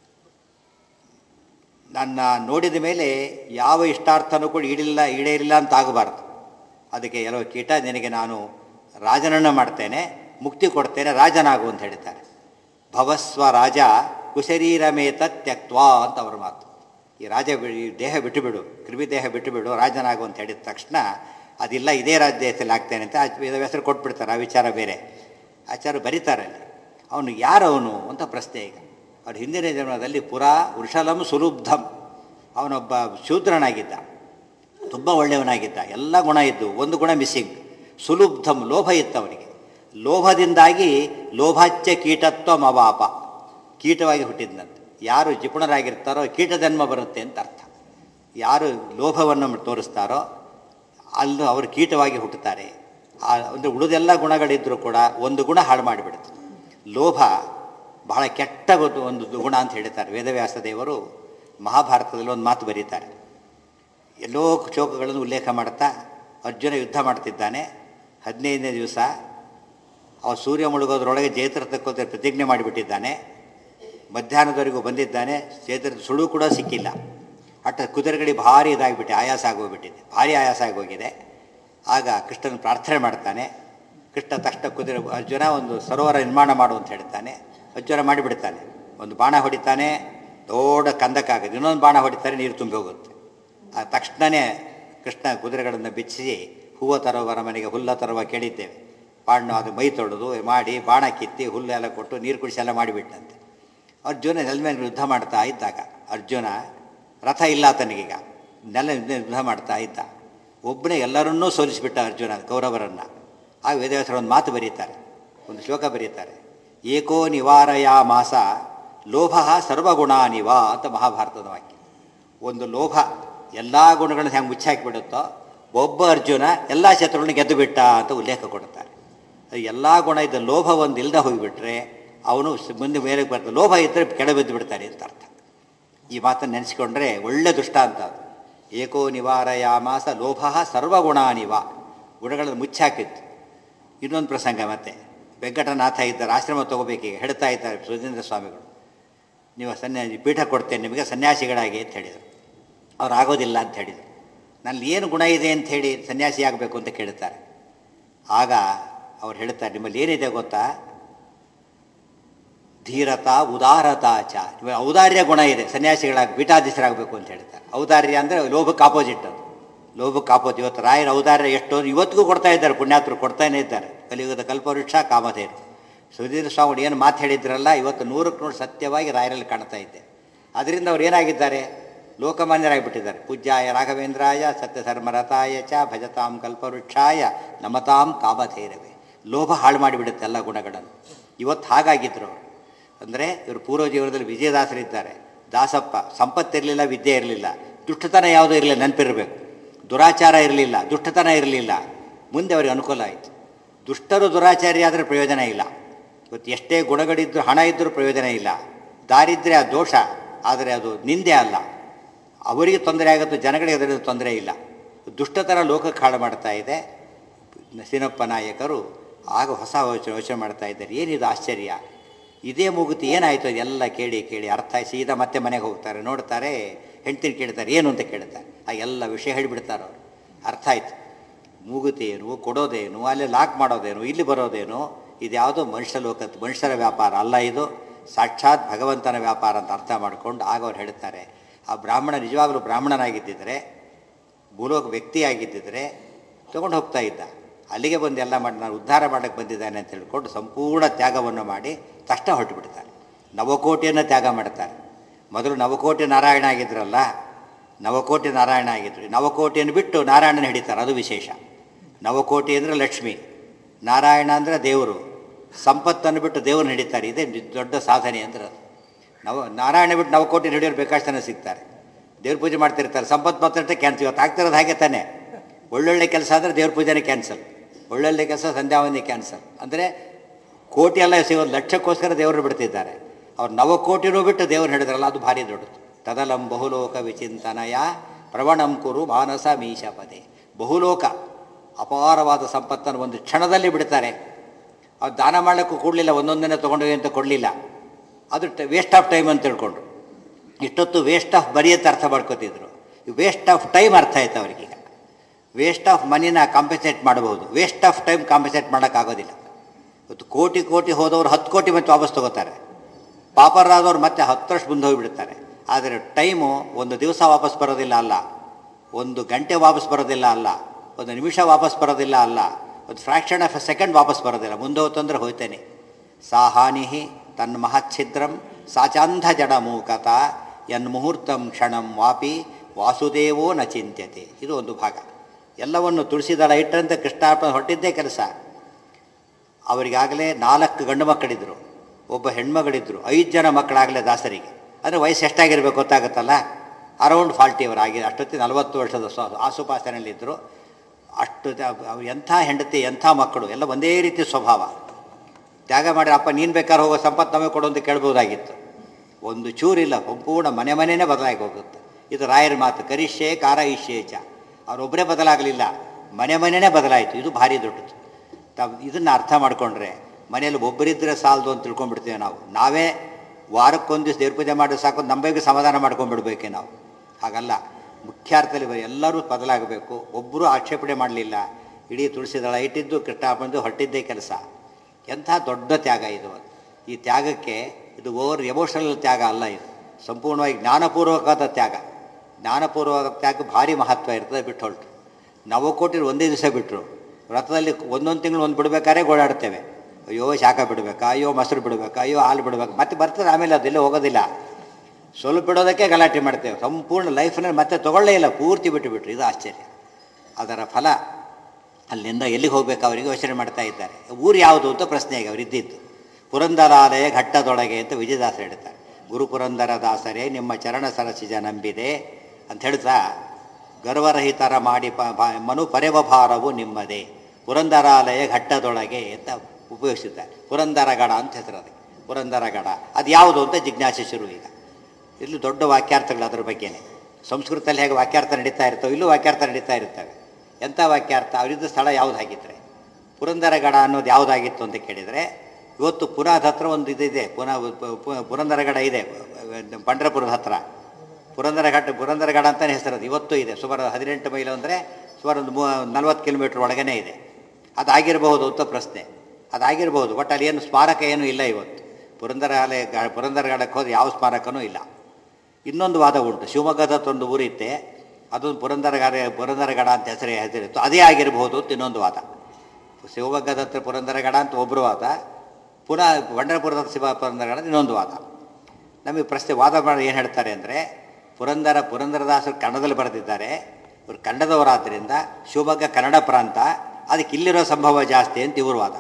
ನನ್ನ ನೋಡಿದ ಮೇಲೆ ಯಾವ ಇಷ್ಟಾರ್ಥನೂ ಕೂಡ ಈಡಿಲ್ಲ ಈಡೇರಿಲ್ಲ ಅಂತ ಆಗಬಾರ್ದು ಅದಕ್ಕೆ ಎಲ್ಲೋ ಕೀಟ ನಿನಗೆ ನಾನು ರಾಜನನ್ನು ಮಾಡ್ತೇನೆ ಮುಕ್ತಿ ಕೊಡ್ತೇನೆ ರಾಜನಾಗು ಅಂತ ಹೇಳ್ತಾರೆ ಭವಸ್ವ ರಾಜ ಕುಶರೀರಮೇತ ತ್ಯಕ್ವಾ ಅಂತ ಅವ್ರ ಮಾತು ಈ ರಾಜ ಬಿ- ಈ ದೇಹ ಬಿಟ್ಟು ಬಿಡು ಕೃಮಿ ದೇಹ ಬಿಟ್ಟು ಬಿಡು ರಾಜನಾಗು ಅಂತ ಹೇಳಿದ ತಕ್ಷಣ ಅದಿಲ್ಲ ಇದೇ ರಾಜ್ಯ ದೇಶದಲ್ಲಿ ಆಗ್ತೇನೆ ಅಂತ ಆ ವೇದ ಹೆಸರು ಕೊಟ್ಬಿಡ್ತಾರೆ ಆ ವಿಚಾರ ಬೇರೆ ಆಚಾರ ಬರೀತಾರೆ ಅಲ್ಲಿ ಅವನು ಯಾರವನು ಅಂತ ಪ್ರಶ್ನೆ ಈಗ ಅವ್ರ ಹಿಂದಿನ ಜನ್ಮದಲ್ಲಿ ಪುರಾ ವೃಷಲಂ ಸುಲುಬ್ಧಂ ಅವನೊಬ್ಬ ಶೂದ್ರನಾಗಿದ್ದ ತುಂಬ ಒಳ್ಳೆಯವನಾಗಿದ್ದ ಎಲ್ಲ ಗುಣ ಇದ್ದು ಒಂದು ಗುಣ ಮಿಸ್ಸಿಂಗ್ ಸುಲುಬ್ಧಂ ಲೋಭ ಇತ್ತು ಅವನಿಗೆ ಲೋಭದಿಂದಾಗಿ ಲೋಭಾಚ್ಯ ಕೀಟತ್ವ ಮವಾಪ ಕೀಟವಾಗಿ ಹುಟ್ಟಿದ್ನಂತೆ ಯಾರು ಜಿಪುಣರಾಗಿರ್ತಾರೋ ಕೀಟ ಜನ್ಮ ಬರುತ್ತೆ ಅಂತ ಅರ್ಥ ಯಾರು ಲೋಭವನ್ನು ತೋರಿಸ್ತಾರೋ ಅಲ್ಲೂ ಅವರು ಕೀಟವಾಗಿ ಹುಟ್ಟುತ್ತಾರೆ ಆ ಅಂದರೆ ಉಳಿದೆಲ್ಲ ಗುಣಗಳಿದ್ದರೂ ಕೂಡ ಒಂದು ಗುಣ ಹಾಳು ಮಾಡಿಬಿಡುತ್ತೆ ಲೋಭ ಬಹಳ ಕೆಟ್ಟ ಒಂದು ಒಂದು ಗುಣ ಅಂತ ಹೇಳ್ತಾರೆ ವೇದವ್ಯಾಸ ದೇವರು ಮಹಾಭಾರತದಲ್ಲಿ ಒಂದು ಮಾತು ಬರೀತಾರೆ ಎಲ್ಲೋ ಶ್ಲೋಕಗಳನ್ನು ಉಲ್ಲೇಖ ಮಾಡ್ತಾ ಅರ್ಜುನ ಯುದ್ಧ ಮಾಡ್ತಿದ್ದಾನೆ ಹದಿನೈದನೇ ದಿವಸ ಅವ ಸೂರ್ಯ ಮುಳುಗೋದ್ರೊಳಗೆ ಜಯದ್ರಥಕ್ಕೋದ್ರೆ ಪ್ರತಿಜ್ಞೆ ಮಾಡಿಬಿಟ್ಟಿದ್ದಾನೆ ಮಧ್ಯಾಹ್ನದವರೆಗೂ ಬಂದಿದ್ದಾನೆ ಜಯದ್ರಥ ಸುಳು ಕೂಡ ಸಿಕ್ಕಿಲ್ಲ ಅಟ್ಟ ಕುದುರೆಗಳಿಗೆ ಭಾರಿ ಇದಾಗಿಬಿಟ್ಟೆ ಆಯಾಸ ಆಗೋಗ್ಬಿಟ್ಟಿದೆ ಭಾರಿ ಆಯಾಸ ಆಗೋಗಿದೆ ಆಗ ಕೃಷ್ಣನ ಪ್ರಾರ್ಥನೆ ಮಾಡ್ತಾನೆ ಕೃಷ್ಣ ತಕ್ಷಣ ಕುದುರೆ ಅರ್ಜುನ ಒಂದು ಸರೋವರ ನಿರ್ಮಾಣ ಮಾಡು ಅಂತ ಹೇಳ್ತಾನೆ ಅರ್ಜುನ ಮಾಡಿಬಿಡ್ತಾನೆ ಒಂದು ಬಾಣ ಹೊಡಿತಾನೆ ದೊಡ್ಡ ಕಂದಕ್ಕಾಗುತ್ತೆ ಇನ್ನೊಂದು ಬಾಣ ಹೊಡಿತಾರೆ ನೀರು ತುಂಬಿ ಹೋಗುತ್ತೆ ಆ ತಕ್ಷಣವೇ ಕೃಷ್ಣ ಕುದುರೆಗಳನ್ನು ಬಿಚ್ಚಿಸಿ ಹೂವು ತರುವ ಮನೆಗೆ ಹುಲ್ಲ ತರುವ ಕೇಳಿದ್ದೇವೆ ಬಾಣ ಅದು ಮೈ ತೊಳೆದು ಮಾಡಿ ಬಾಣ ಕಿತ್ತಿ ಹುಲ್ಲೆಲ್ಲ ಕೊಟ್ಟು ನೀರು ಕುಡಿಸಿ ಎಲ್ಲ ಮಾಡಿಬಿಟ್ಟಂತೆ ಅರ್ಜುನ ನೆಲ ಮೇಲೆ ಯುದ್ಧ ಮಾಡ್ತಾ ಇದ್ದಾಗ ಅರ್ಜುನ ರಥ ಇಲ್ಲ ತನಗೀಗ ನೆಲ ಮೇಲೆ ಯುದ್ಧ ಮಾಡ್ತಾ ಇದ್ದ ಒಬ್ಬನೇ ಎಲ್ಲರನ್ನೂ ಸೋಲಿಸಿಬಿಟ್ಟ ಅರ್ಜುನ ಕೌರವರನ್ನು ಆ ವೇದವ್ಯಾಸರ ಒಂದು ಮಾತು ಬರೀತಾರೆ ಒಂದು ಶ್ಲೋಕ ಬರೀತಾರೆ ಏಕೋ ನಿವಾರಯ ಮಾಸ ಲೋಭ ಸರ್ವಗುಣಾನಿವ ಅಂತ ಮಹಾಭಾರತದ ವಾಕ್ಯ ಒಂದು ಲೋಭ ಎಲ್ಲ ಗುಣಗಳನ್ನು ಹೆಂಗೆ ಮುಚ್ಚಾಕಿಬಿಡುತ್ತೋ ಒಬ್ಬ ಅರ್ಜುನ ಎಲ್ಲ ಶತ್ರುಗಳನ್ನ ಗೆದ್ದು ಬಿಟ್ಟ ಅಂತ ಉಲ್ಲೇಖ ಕೊಡುತ್ತಾರೆ ಎಲ್ಲ ಗುಣ ಇದ್ದ ಲೋಭ ಒಂದು ಇಲ್ಲದೆ ಹೋಗಿಬಿಟ್ರೆ ಅವನು ಸ್- ಮುಂದೆ ಮೇಲೆ ಬರ್ತಾನೆ ಲೋಭ ಇದ್ದರೆ ಕೆಳ ಬಿದ್ದು ಬಿಡ್ತಾನೆ ಅಂತ ಅರ್ಥ ಈ ಮಾತನ್ನು ನೆನೆಸ್ಕೊಂಡ್ರೆ ಒಳ್ಳೆ ದುಷ್ಟಾಂತ ಅದು ಏಕೋ ನಿವಾರಯಾಮಾಸ ಲೋಭ ಸರ್ವಗುಣಾನಿವ ಗುಣಗಳನ್ನು ಮುಚ್ಚಾಕಿತ್ತು ಇನ್ನೊಂದು ಪ್ರಸಂಗ ಮತ್ತೆ ವೆಂಕಟನಾಥ ಇದ್ದಾರೆ ಆಶ್ರಮ ತಗೋಬೇಕೀಗ ಹೇಳ್ತಾ ಇದ್ದಾರೆ ಸುಧೀಂದ್ರ ಸ್ವಾಮಿಗಳು ನೀವು ಸನ್ಯಾ ಪೀಠ ಕೊಡ್ತೇನೆ ನಿಮಗೆ ಸನ್ಯಾಸಿಗಳಾಗಿ ಅಂತ ಹೇಳಿದರು ಅವ್ರು ಆಗೋದಿಲ್ಲ ಅಂತ ಹೇಳಿದರು ನಲ್ಲಿ ಏನು ಗುಣ ಇದೆ ಅಂತ ಹೇಳಿ ಸನ್ಯಾಸಿ ಆಗಬೇಕು ಅಂತ ಕೇಳ್ತಾರೆ ಆಗ ಅವ್ರು ಹೇಳ್ತಾರೆ ನಿಮ್ಮಲ್ಲಿ ಏನಿದೆ ಗೊತ್ತಾ ಧೀರತಾ ಉದಾರತಾ ಚ ನಿಮಗೆ ಔದಾರ್ಯ ಗುಣ ಇದೆ ಸನ್ಯಾಸಿಗಳಾಗಿ ಪೀಠಾಧೀಶರಾಗಬೇಕು ಅಂತ ಹೇಳ್ತಾರೆ ಔದಾರ್ಯ ಅಂದರೆ ಲೋಭಕ್ಕೆ ಆಪೋಸಿಟ್ ಅದು ಲೋಭಕ್ಕೆ ಆಪೋಸಿಟ್ ಇವತ್ತು ರಾಯರ ಔದಾರ್ಯ ಎಷ್ಟು ಇವತ್ತಿಗೂ ಕೊಡ್ತಾ ಇದ್ದಾರೆ ಪುಣ್ಯಾತರು ಕೊಡ್ತಾನೇ ಇದ್ದಾರೆ ಕಲಿಯುಗದ ಕಲ್ಪವೃಕ್ಷ ಕಾಮಧೇನು ಸುಧೀರ್ ಸ್ವಾಮಿ ಏನು ಮಾತು ಹೇಳಿದ್ರಲ್ಲ ಇವತ್ತು ನೂರಕ್ಕೆ ನೂರು ಸತ್ಯವಾಗಿ ರಾಯರಲ್ಲಿ ಕಾಣ್ತಾ ಇದ್ದೆ ಅದರಿಂದ ಅವ್ರು ಏನಾಗಿದ್ದಾರೆ ಲೋಕಮಾನ್ಯರಾಗಿಬಿಟ್ಟಿದ್ದಾರೆ ಪೂಜ್ಯಾಯ ರಾಘವೇಂದ್ರಾಯ ಸತ್ಯಧರ್ಮರತಾಯ ಚ ಭಜತಾಂ ಕಲ್ಪವೃಕ್ಷಾಯ ನಮತಾಂ ಕಾಮಧೇರವೇ ಲೋಭ ಹಾಳು ಮಾಡಿಬಿಡುತ್ತೆ ಎಲ್ಲ ಗುಣಗಳನ್ನು ಇವತ್ತು ಹಾಗಾಗಿದ್ರು ಅವರು ಅಂದರೆ ಇವರು ಪೂರ್ವ ಜೀವನದಲ್ಲಿ ವಿಜಯದಾಸರಿದ್ದಾರೆ ದಾಸಪ್ಪ ಸಂಪತ್ತಿರಲಿಲ್ಲ ವಿದ್ಯೆ ಇರಲಿಲ್ಲ ದುಷ್ಟತನ ಯಾವುದೂ ಇರಲಿಲ್ಲ ನೆನಪಿರಬೇಕು ದುರಾಚಾರ ಇರಲಿಲ್ಲ ದುಷ್ಟತನ ಇರಲಿಲ್ಲ ಮುಂದೆ ಅವರಿಗೆ ಅನುಕೂಲ ಆಯಿತು ದುಷ್ಟರು ದುರಾಚಾರಿ ಆದರೆ ಪ್ರಯೋಜನ ಇಲ್ಲ ಇವತ್ತು ಎಷ್ಟೇ ಗುಣಗಳಿದ್ದರೂ ಹಣ ಇದ್ದರೂ ಪ್ರಯೋಜನ ಇಲ್ಲ ದಾರಿದ್ರ್ಯ ಆ ದೋಷ ಆದರೆ ಅದು ನಿಂದೆ ಅಲ್ಲ ಅವರಿಗೆ ತೊಂದರೆ ಆಗುತ್ತೆ ಜನಗಳಿಗೆ ಅದರಿಂದ ತೊಂದರೆ ಇಲ್ಲ ದುಷ್ಟತನ ಲೋಕಕ್ಕೆ ಹಾಳು ಮಾಡ್ತಾ ಇದೆ ಸಿನಪ್ಪ ನಾಯಕರು ಆಗ ಹೊಸ ಯೋಚನೆ ಯೋಚನೆ ಮಾಡ್ತಾ ಇದ್ದಾರೆ ಏನಿದು ಆಶ್ಚರ್ಯ ಇದೇ ಮುಗುತಿ ಏನಾಯಿತು ಎಲ್ಲ ಕೇಳಿ ಕೇಳಿ ಅರ್ಥ ಆಯ್ತು ಸೀದಾ ಮತ್ತೆ ಮನೆಗೆ ಹೋಗ್ತಾರೆ ನೋಡ್ತಾರೆ ಹೆಂಡ್ತಿನ ಕೇಳ್ತಾರೆ ಏನು ಅಂತ ಕೇಳ್ತಾರೆ ಆ ಎಲ್ಲ ವಿಷಯ ಹೇಳಿಬಿಡ್ತಾರೆ ಅವರು ಅರ್ಥ ಆಯ್ತು ಮೂಗುತೇನು ಕೊಡೋದೇನು ಅಲ್ಲಿ ಲಾಕ್ ಮಾಡೋದೇನು ಇಲ್ಲಿ ಬರೋದೇನು ಇದ್ಯಾವುದೋ ಮನುಷ್ಯ ಲೋಕ ಮನುಷ್ಯರ ವ್ಯಾಪಾರ ಅಲ್ಲ ಇದು ಸಾಕ್ಷಾತ್ ಭಗವಂತನ ವ್ಯಾಪಾರ ಅಂತ ಅರ್ಥ ಮಾಡಿಕೊಂಡು ಆಗ ಅವ್ರು ಹೇಳ್ತಾರೆ ಆ ಬ್ರಾಹ್ಮಣ ನಿಜವಾಗಲೂ ಬ್ರಾಹ್ಮಣನಾಗಿದ್ದಿದ್ರೆ ಭೂಲೋಕ ವ್ಯಕ್ತಿಯಾಗಿದ್ದಿದ್ರೆ ತೊಗೊಂಡು ಹೋಗ್ತಾ ಇದ್ದ ಅಲ್ಲಿಗೆ ಬಂದು ಎಲ್ಲ ಮಾಡಿ ನಾನು ಉದ್ಧಾರ ಮಾಡೋಕ್ಕೆ ಬಂದಿದ್ದಾನೆ ಅಂತ ಹೇಳ್ಕೊಂಡು ಸಂಪೂರ್ಣ ತ್ಯಾಗವನ್ನು ಮಾಡಿ ತಕ್ಷಣ ಹೊರಟು ಬಿಡ್ತಾರೆ ನವಕೋಟಿಯನ್ನು ತ್ಯಾಗ ಮಾಡ್ತಾರೆ ಮೊದಲು ನವಕೋಟಿ ನಾರಾಯಣ ಆಗಿದ್ರಲ್ಲ ನವಕೋಟಿ ನಾರಾಯಣ ಆಗಿದ್ರು ನವಕೋಟಿಯನ್ನು ಬಿಟ್ಟು ನಾರಾಯಣನ ಹಿಡಿತಾರೆ ಅದು ವಿಶೇಷ ನವಕೋಟಿ ಅಂದರೆ ಲಕ್ಷ್ಮಿ ನಾರಾಯಣ ಅಂದರೆ ದೇವರು ಸಂಪತ್ತನ್ನು ಬಿಟ್ಟು ದೇವ್ರನ್ನ ಹಿಡಿತಾರೆ ಇದೇ ನಿ- ದೊಡ್ಡ ಸಾಧನೆ ಅಂದ್ರೆ ಅದು ನವ ನಾರಾಯಣ ಬಿಟ್ಟು ನವಕೋಟಿ ಹಿಡಿಯೋರು ಬೇಕಾಷ್ಟು ಜನ ಸಿಗ್ತಾರೆ ದೇವ್ರ ಪೂಜೆ ಮಾಡ್ತಿರ್ತಾರೆ ಸಂಪತ್ತು ಮಾತ್ರ ಕ್ಯಾನ್ಸಲ್ ಇವತ್ತು ಆಗ್ತಿರೋದು ಹಾಗೆ ತಾನೆ ಒಳ್ಳೊಳ್ಳೆ ಕೆಲಸ ಅಂದರೆ ದೇವ್ರ ಪೂಜೆನೇ ಕ್ಯಾನ್ಸಲ್ ಒಳ್ಳೊಳ್ಳೆ ಕೆಲಸ ಸಂಧ್ಯಾವಂದಿ ಕ್ಯಾನ್ಸಲ್ ಅಂದರೆ ಕೋಟಿ ಎಲ್ಲ ಸಿಗೋದು ಲಕ್ಷಕ್ಕೋಸ್ಕರ ದೇವರು ಬಿಡ್ತಿದ್ದಾರೆ ಅವ್ರು ನವಕೋಟಿನೂ ಬಿಟ್ಟು ದೇವ್ರು ಹಿಡಿದ್ರಲ್ಲ ಅದು ಭಾರಿ ದೊಡ್ಡದು ತದಲಂ ಬಹುಲೋಕ ವಿಚಿಂತನಯ ಪ್ರವಣಂ ಕುರು ಮಾನಸ ಮೀಶ ಪದೇ ಬಹುಲೋಕ ಅಪಾರವಾದ ಸಂಪತ್ತನ್ನು ಒಂದು ಕ್ಷಣದಲ್ಲಿ ಬಿಡ್ತಾರೆ ಅವ್ರು ದಾನ ಮಾಡಲಿಕ್ಕೂ ಕೊಡಲಿಲ್ಲ ಒಂದೊಂದನ್ನೇ ತೊಗೊಂಡೋಗಿ ಅಂತ ಕೊಡಲಿಲ್ಲ ಅದು ವೇಸ್ಟ್ ಆಫ್ ಟೈಮ್ ಅಂತ ತಿಳ್ಕೊಂಡ್ರು ಇಷ್ಟೊತ್ತು ವೇಸ್ಟ್ ಆಫ್ ಬರೀ ಅಂತ ಅರ್ಥ ಮಾಡ್ಕೋತಿದ್ರು ವೇಸ್ಟ್ ಆಫ್ ಟೈಮ್ ಅರ್ಥ ಆಯ್ತು ಅವ್ರಿಗೀಗ ವೇಸ್ಟ್ ಆಫ್ ಮನಿನ ಕಾಂಪನ್ಸೇಟ್ ಮಾಡಬಹುದು ವೇಸ್ಟ್ ಆಫ್ ಟೈಮ್ ಕಾಂಪನ್ಸೇಟ್ ಮಾಡೋಕ್ಕಾಗೋದಿಲ್ಲ ಇವತ್ತು ಕೋಟಿ ಕೋಟಿ ಹೋದವರು ಹತ್ತು ಕೋಟಿ ಮತ್ತೆ ವಾಪಸ್ ತಗೋತಾರೆ ಪಾಪರಾದವ್ರು ಮತ್ತೆ ಹತ್ತರಷ್ಟು ಮುಂದೆ ಹೋಗಿಬಿಡ್ತಾರೆ ಆದರೆ ಟೈಮು ಒಂದು ದಿವಸ ವಾಪಸ್ ಬರೋದಿಲ್ಲ ಅಲ್ಲ ಒಂದು ಗಂಟೆ ವಾಪಸ್ ಬರೋದಿಲ್ಲ ಅಲ್ಲ ಒಂದು ನಿಮಿಷ ವಾಪಸ್ ಬರೋದಿಲ್ಲ ಅಲ್ಲ ಒಂದು ಫ್ರ್ಯಾಕ್ಷನ್ ಆಫ್ ಎ ಸೆಕೆಂಡ್ ವಾಪಸ್ ಬರೋದಿಲ್ಲ ಮುಂದೆ ಹೋತಂದ್ರೆ ಹೋಯ್ತೇನೆ ಸಾ ಹಾನಿ ತನ್ ಮಹಚ್ಛಿದ್ರಂ ಸಾಚಾಂಧ ಜಡ ಮೂಕತ ಯನ್ ಮುಹೂರ್ತಂ ಕ್ಷಣಂ ವಾಪಿ ವಾಸುದೇವೋ ನ ಚಿಂತ್ಯತೆ ಇದು ಒಂದು ಭಾಗ ಎಲ್ಲವನ್ನು ತುಳಸಿದಳ ಇಟ್ಟಂತೆ ಕೃಷ್ಣಾರ್ಪಣೆ ಹೊರಟಿದ್ದೇ ಕೆಲಸ ಅವರಿಗಾಗಲೇ ನಾಲ್ಕು ಗಂಡು ಮಕ್ಕಳಿದ್ರು ಒಬ್ಬ ಹೆಣ್ಮಗಳಿದ್ರು ಐದು ಜನ ಮಕ್ಕಳಾಗಲೇ ದಾಸರಿಗೆ ಅಂದರೆ ವಯಸ್ಸು ಎಷ್ಟಾಗಿರ್ಬೇಕು ಗೊತ್ತಾಗುತ್ತಲ್ಲ ಅರೌಂಡ್ ಫಾರ್ಟಿ ಅವರ್ ಆಗಿದೆ ಅಷ್ಟೊತ್ತಿಗೆ ನಲವತ್ತು ವರ್ಷದ ಸ್ವ ಆಸುಪಾಸನೆಯಲ್ಲಿದ್ದರು ಅಷ್ಟು ದ- ಅವ್ ಎಂಥ ಹೆಂಡತಿ ಎಂಥ ಮಕ್ಕಳು ಎಲ್ಲ ಒಂದೇ ರೀತಿ ಸ್ವಭಾವ ತ್ಯಾಗ ಮಾಡಿ ಅಪ್ಪ ನೀನು ಬೇಕಾದ್ರೆ ಹೋಗೋ ಸಂಪತ್ತು ನಮಗೆ ಕೊಡು ಅಂತ ಕೇಳ್ಬೋದಾಗಿತ್ತು ಒಂದು ಚೂರಿಲ್ಲ ಸಂಪೂರ್ಣ ಮನೆ ಮನೆಯೇ ಬದಲಾಗಿ ಹೋಗುತ್ತೆ ಇದು ರಾಯರ ಮಾತು ಕರಿಷ್ಯೆ ಕಾರ ಇಷ್ಯೇ ಚ ಅವರೊಬ್ಬರೇ ಬದಲಾಗಲಿಲ್ಲ ಮನೆ ಮನೆಯೇ ಬದಲಾಯಿತು ಇದು ಭಾರಿ ದೊಡ್ಡದು ತಾವು ಇದನ್ನು ಅರ್ಥ ಮಾಡಿಕೊಂಡ್ರೆ ಮನೆಯಲ್ಲಿ ಒಬ್ಬರಿದ್ದರೆ ಸಾಲದು ಅಂತ ತಿಳ್ಕೊಂಡ್ಬಿಡ್ತೇವೆ ನಾವು ನಾವೇ ವಾರಕ್ಕೊಂದು ದಿವಸ ದೇವ್ರ ಪೂಜೆ ಮಾಡೋದು ಸಾಕು ನಮ್ಮ ಬಗ್ಗೆ ಸಮಾಧಾನ ಮಾಡ್ಕೊಂಡ್ಬಿಡ್ಬೇಕೆ ನಾವು ಹಾಗಲ್ಲ ಮುಖ್ಯ ಅರ್ಥದಲ್ಲಿ ಬರೀ ಎಲ್ಲರೂ ಬದಲಾಗಬೇಕು ಒಬ್ಬರೂ ಆಕ್ಷೇಪಣೆ ಮಾಡಲಿಲ್ಲ ಇಡೀ ತುಳಸಿ ದಳ ಇಟ್ಟಿದ್ದು ಕೃಷ್ಣ ಬಂದು ಹೊರಟಿದ್ದೇ ಕೆಲಸ ಎಂಥ ದೊಡ್ಡ ತ್ಯಾಗ ಇದು ಈ ತ್ಯಾಗಕ್ಕೆ ಇದು ಓವರ್ ಎಮೋಷನಲ್ ತ್ಯಾಗ ಅಲ್ಲ ಇದು ಸಂಪೂರ್ಣವಾಗಿ ಜ್ಞಾನಪೂರ್ವಕವಾದ ತ್ಯಾಗ ಜ್ಞಾನಪೂರ್ವಕ ತ್ಯಾಗ ಭಾರಿ ಮಹತ್ವ ಇರ್ತದೆ ಬಿಟ್ಟು ಹೊರಟು ನವಕೋಟಿ ಒಂದೇ ದಿವಸ ಬಿಟ್ಟರು ವ್ರತದಲ್ಲಿ ಒಂದೊಂದು ತಿಂಗಳು ಒಂದು ಬಿಡಬೇಕಾದ್ರೆ ಗೋಳಾಡ್ತೇವೆ ಅಯ್ಯೋ ಶಾಖ ಬಿಡಬೇಕಾ ಅಯ್ಯೋ ಮೊಸರು ಬಿಡಬೇಕಾ ಅಯ್ಯೋ ಹಾಲು ಬಿಡಬೇಕು ಮತ್ತೆ ಬರ್ತದೆ ಆಮೇಲೆ ಅದೆಲ್ಲ ಹೋಗೋದಿಲ್ಲ ಸ್ವಲ್ಪ ಬಿಡೋದಕ್ಕೆ ಗಲಾಟೆ ಮಾಡ್ತೇವೆ ಸಂಪೂರ್ಣ ಲೈಫ್ನಲ್ಲಿ ಮತ್ತೆ ತಗೊಳ್ಳೇ ಇಲ್ಲ ಪೂರ್ತಿ ಬಿಟ್ಟು ಬಿಟ್ರು ಇದು ಆಶ್ಚರ್ಯ ಅದರ ಫಲ ಅಲ್ಲಿಂದ ಎಲ್ಲಿಗೆ ಹೋಗ್ಬೇಕು ಅವರಿಗೆ ಯೋಚನೆ ಮಾಡ್ತಾ ಇದ್ದಾರೆ ಊರು ಯಾವುದು ಅಂತ ಪ್ರಶ್ನೆ ಈಗ ಅವ್ರು ಇದ್ದಿದ್ದು ಪುರಂದರಾಲಯ ಘಟ್ಟದೊಳಗೆ ಅಂತ ವಿಜಯದಾಸರು ಹೇಳ್ತಾರೆ ಗುರು ಪುರಂದರ ದಾಸರೇ ನಿಮ್ಮ ಚರಣ ಸರಸಿಜ ನಂಬಿದೆ ಅಂತ ಹೇಳ್ತಾ ಗರ್ವರಹಿತರ ಮಾಡಿ ಪ ಭಾ- ಮನು ಪರೆವ ಭಾರವು ನಿಮ್ಮದೇ ಪುರಂದರಾಲಯ ಘಟ್ಟದೊಳಗೆ ಅಂತ ಉಪಯೋಗಿಸುತ್ತಾರೆ ಪುರಂದರಗಡ ಅಂತ ಹೆಸರು ಅದಕ್ಕೆ ಪುರಂದರಗಡ ಅದು ಯಾವುದು ಅಂತ ಜಿಜ್ಞಾಸೆ ಶುರು ಈಗ ಇಲ್ಲಿ ದೊಡ್ಡ ವಾಕ್ಯಾರ್ಥಗಳು ಅದ್ರ ಬಗ್ಗೆನೇ ಸಂಸ್ಕೃತದಲ್ಲಿ ಹೇಗೆ ವಾಕ್ಯಾರ್ಥ ನಡೀತಾ ಇರ್ತವೆ ಇಲ್ಲೂ ವಾಕ್ಯಾರ್ಥ ನಡೀತಾ ಇರ್ತವೆ ಎಂಥ ವಾಕ್ಯಾರ್ಥ ಅವರಿದ್ದ ಸ್ಥಳ ಯಾವುದಾಗಿದ್ರೆ ಪುರಂದರಗಡ ಅನ್ನೋದು ಯಾವುದಾಗಿತ್ತು ಅಂತ ಕೇಳಿದರೆ ಇವತ್ತು ಪುನಾದ ಹತ್ರ ಒಂದು ಇದಿದೆ ಪುನಃ ಪುರಂದರಗಡ ಇದೆ ಪಂಡ್ರಪುರದ ಹತ್ರ ಪುರಂದರಘಟ್ಟ ಪುರಂದರಗಡ ಅಂತಲೇ ಹೆಸರದು ಇವತ್ತು ಇದೆ ಸುಮಾರು ಹದಿನೆಂಟು ಮೈಲು ಅಂದರೆ ಸುಮಾರು ಒಂದು ಮೂ ನಲ್ವತ್ತು ಕಿಲೋಮೀಟ್ರ್ ಒಳಗೇ ಇದೆ ಅದಾಗಿರಬಹುದು ಅಂತ ಪ್ರಶ್ನೆ ಅದಾಗಿರ್ಬೋದು ಬಟ್ ಅಲ್ಲಿ ಏನು ಸ್ಮಾರಕ ಏನೂ ಇಲ್ಲ ಇವತ್ತು ಪುರಂದರಾಲಯ ಗ- ಪುರಂದರಗಡಕ್ಕೆ ಹೋದ್ರೆ ಯಾವ ಸ್ಮಾರಕನೂ ಇಲ್ಲ ಇನ್ನೊಂದು ವಾದ ಉಂಟು ಶಿವಮೊಗ್ಗದ ಹತ್ರ ಒಂದು ಊರಿತ್ತೆ ಅದೊಂದು ಪುರಂದರಗಾರ ಪುರಂದರಗಡ ಅಂತ ಹೆಸರು ಹೆಸರಿತ್ತು ಅದೇ ಆಗಿರಬಹುದು ಅಂತ ಇನ್ನೊಂದು ವಾದ ಶಿವಮೊಗ್ಗದ ಹತ್ರ ಪುರಂದರಗಡ ಅಂತ ಒಬ್ಬರು ವಾದ ಪುನಃ ಪಂಡರಪುರದ ಹತ್ರ ಶಿವ ಪುರಂದರಗಡ ಅಂತ ಇನ್ನೊಂದು ವಾದ ನಮಗೆ ಪ್ರಶ್ನೆ ವಾದ ಮಾಡಿ ಏನು ಹೇಳ್ತಾರೆ ಅಂದರೆ ಪುರಂದರ ಪುರಂದರದಾಸರು ಕನ್ನಡದಲ್ಲಿ ಬರೆದಿದ್ದಾರೆ ಇವರು ಕನ್ನಡದವರಾದ್ದರಿಂದ ಶಿವಮೊಗ್ಗ ಕನ್ನಡ ಪ್ರಾಂತ ಅದಕ್ಕೆ ಇಲ್ಲಿರೋ ಸಂಭವ ಜಾಸ್ತಿ ಅಂತ ಇವರು ವಾದ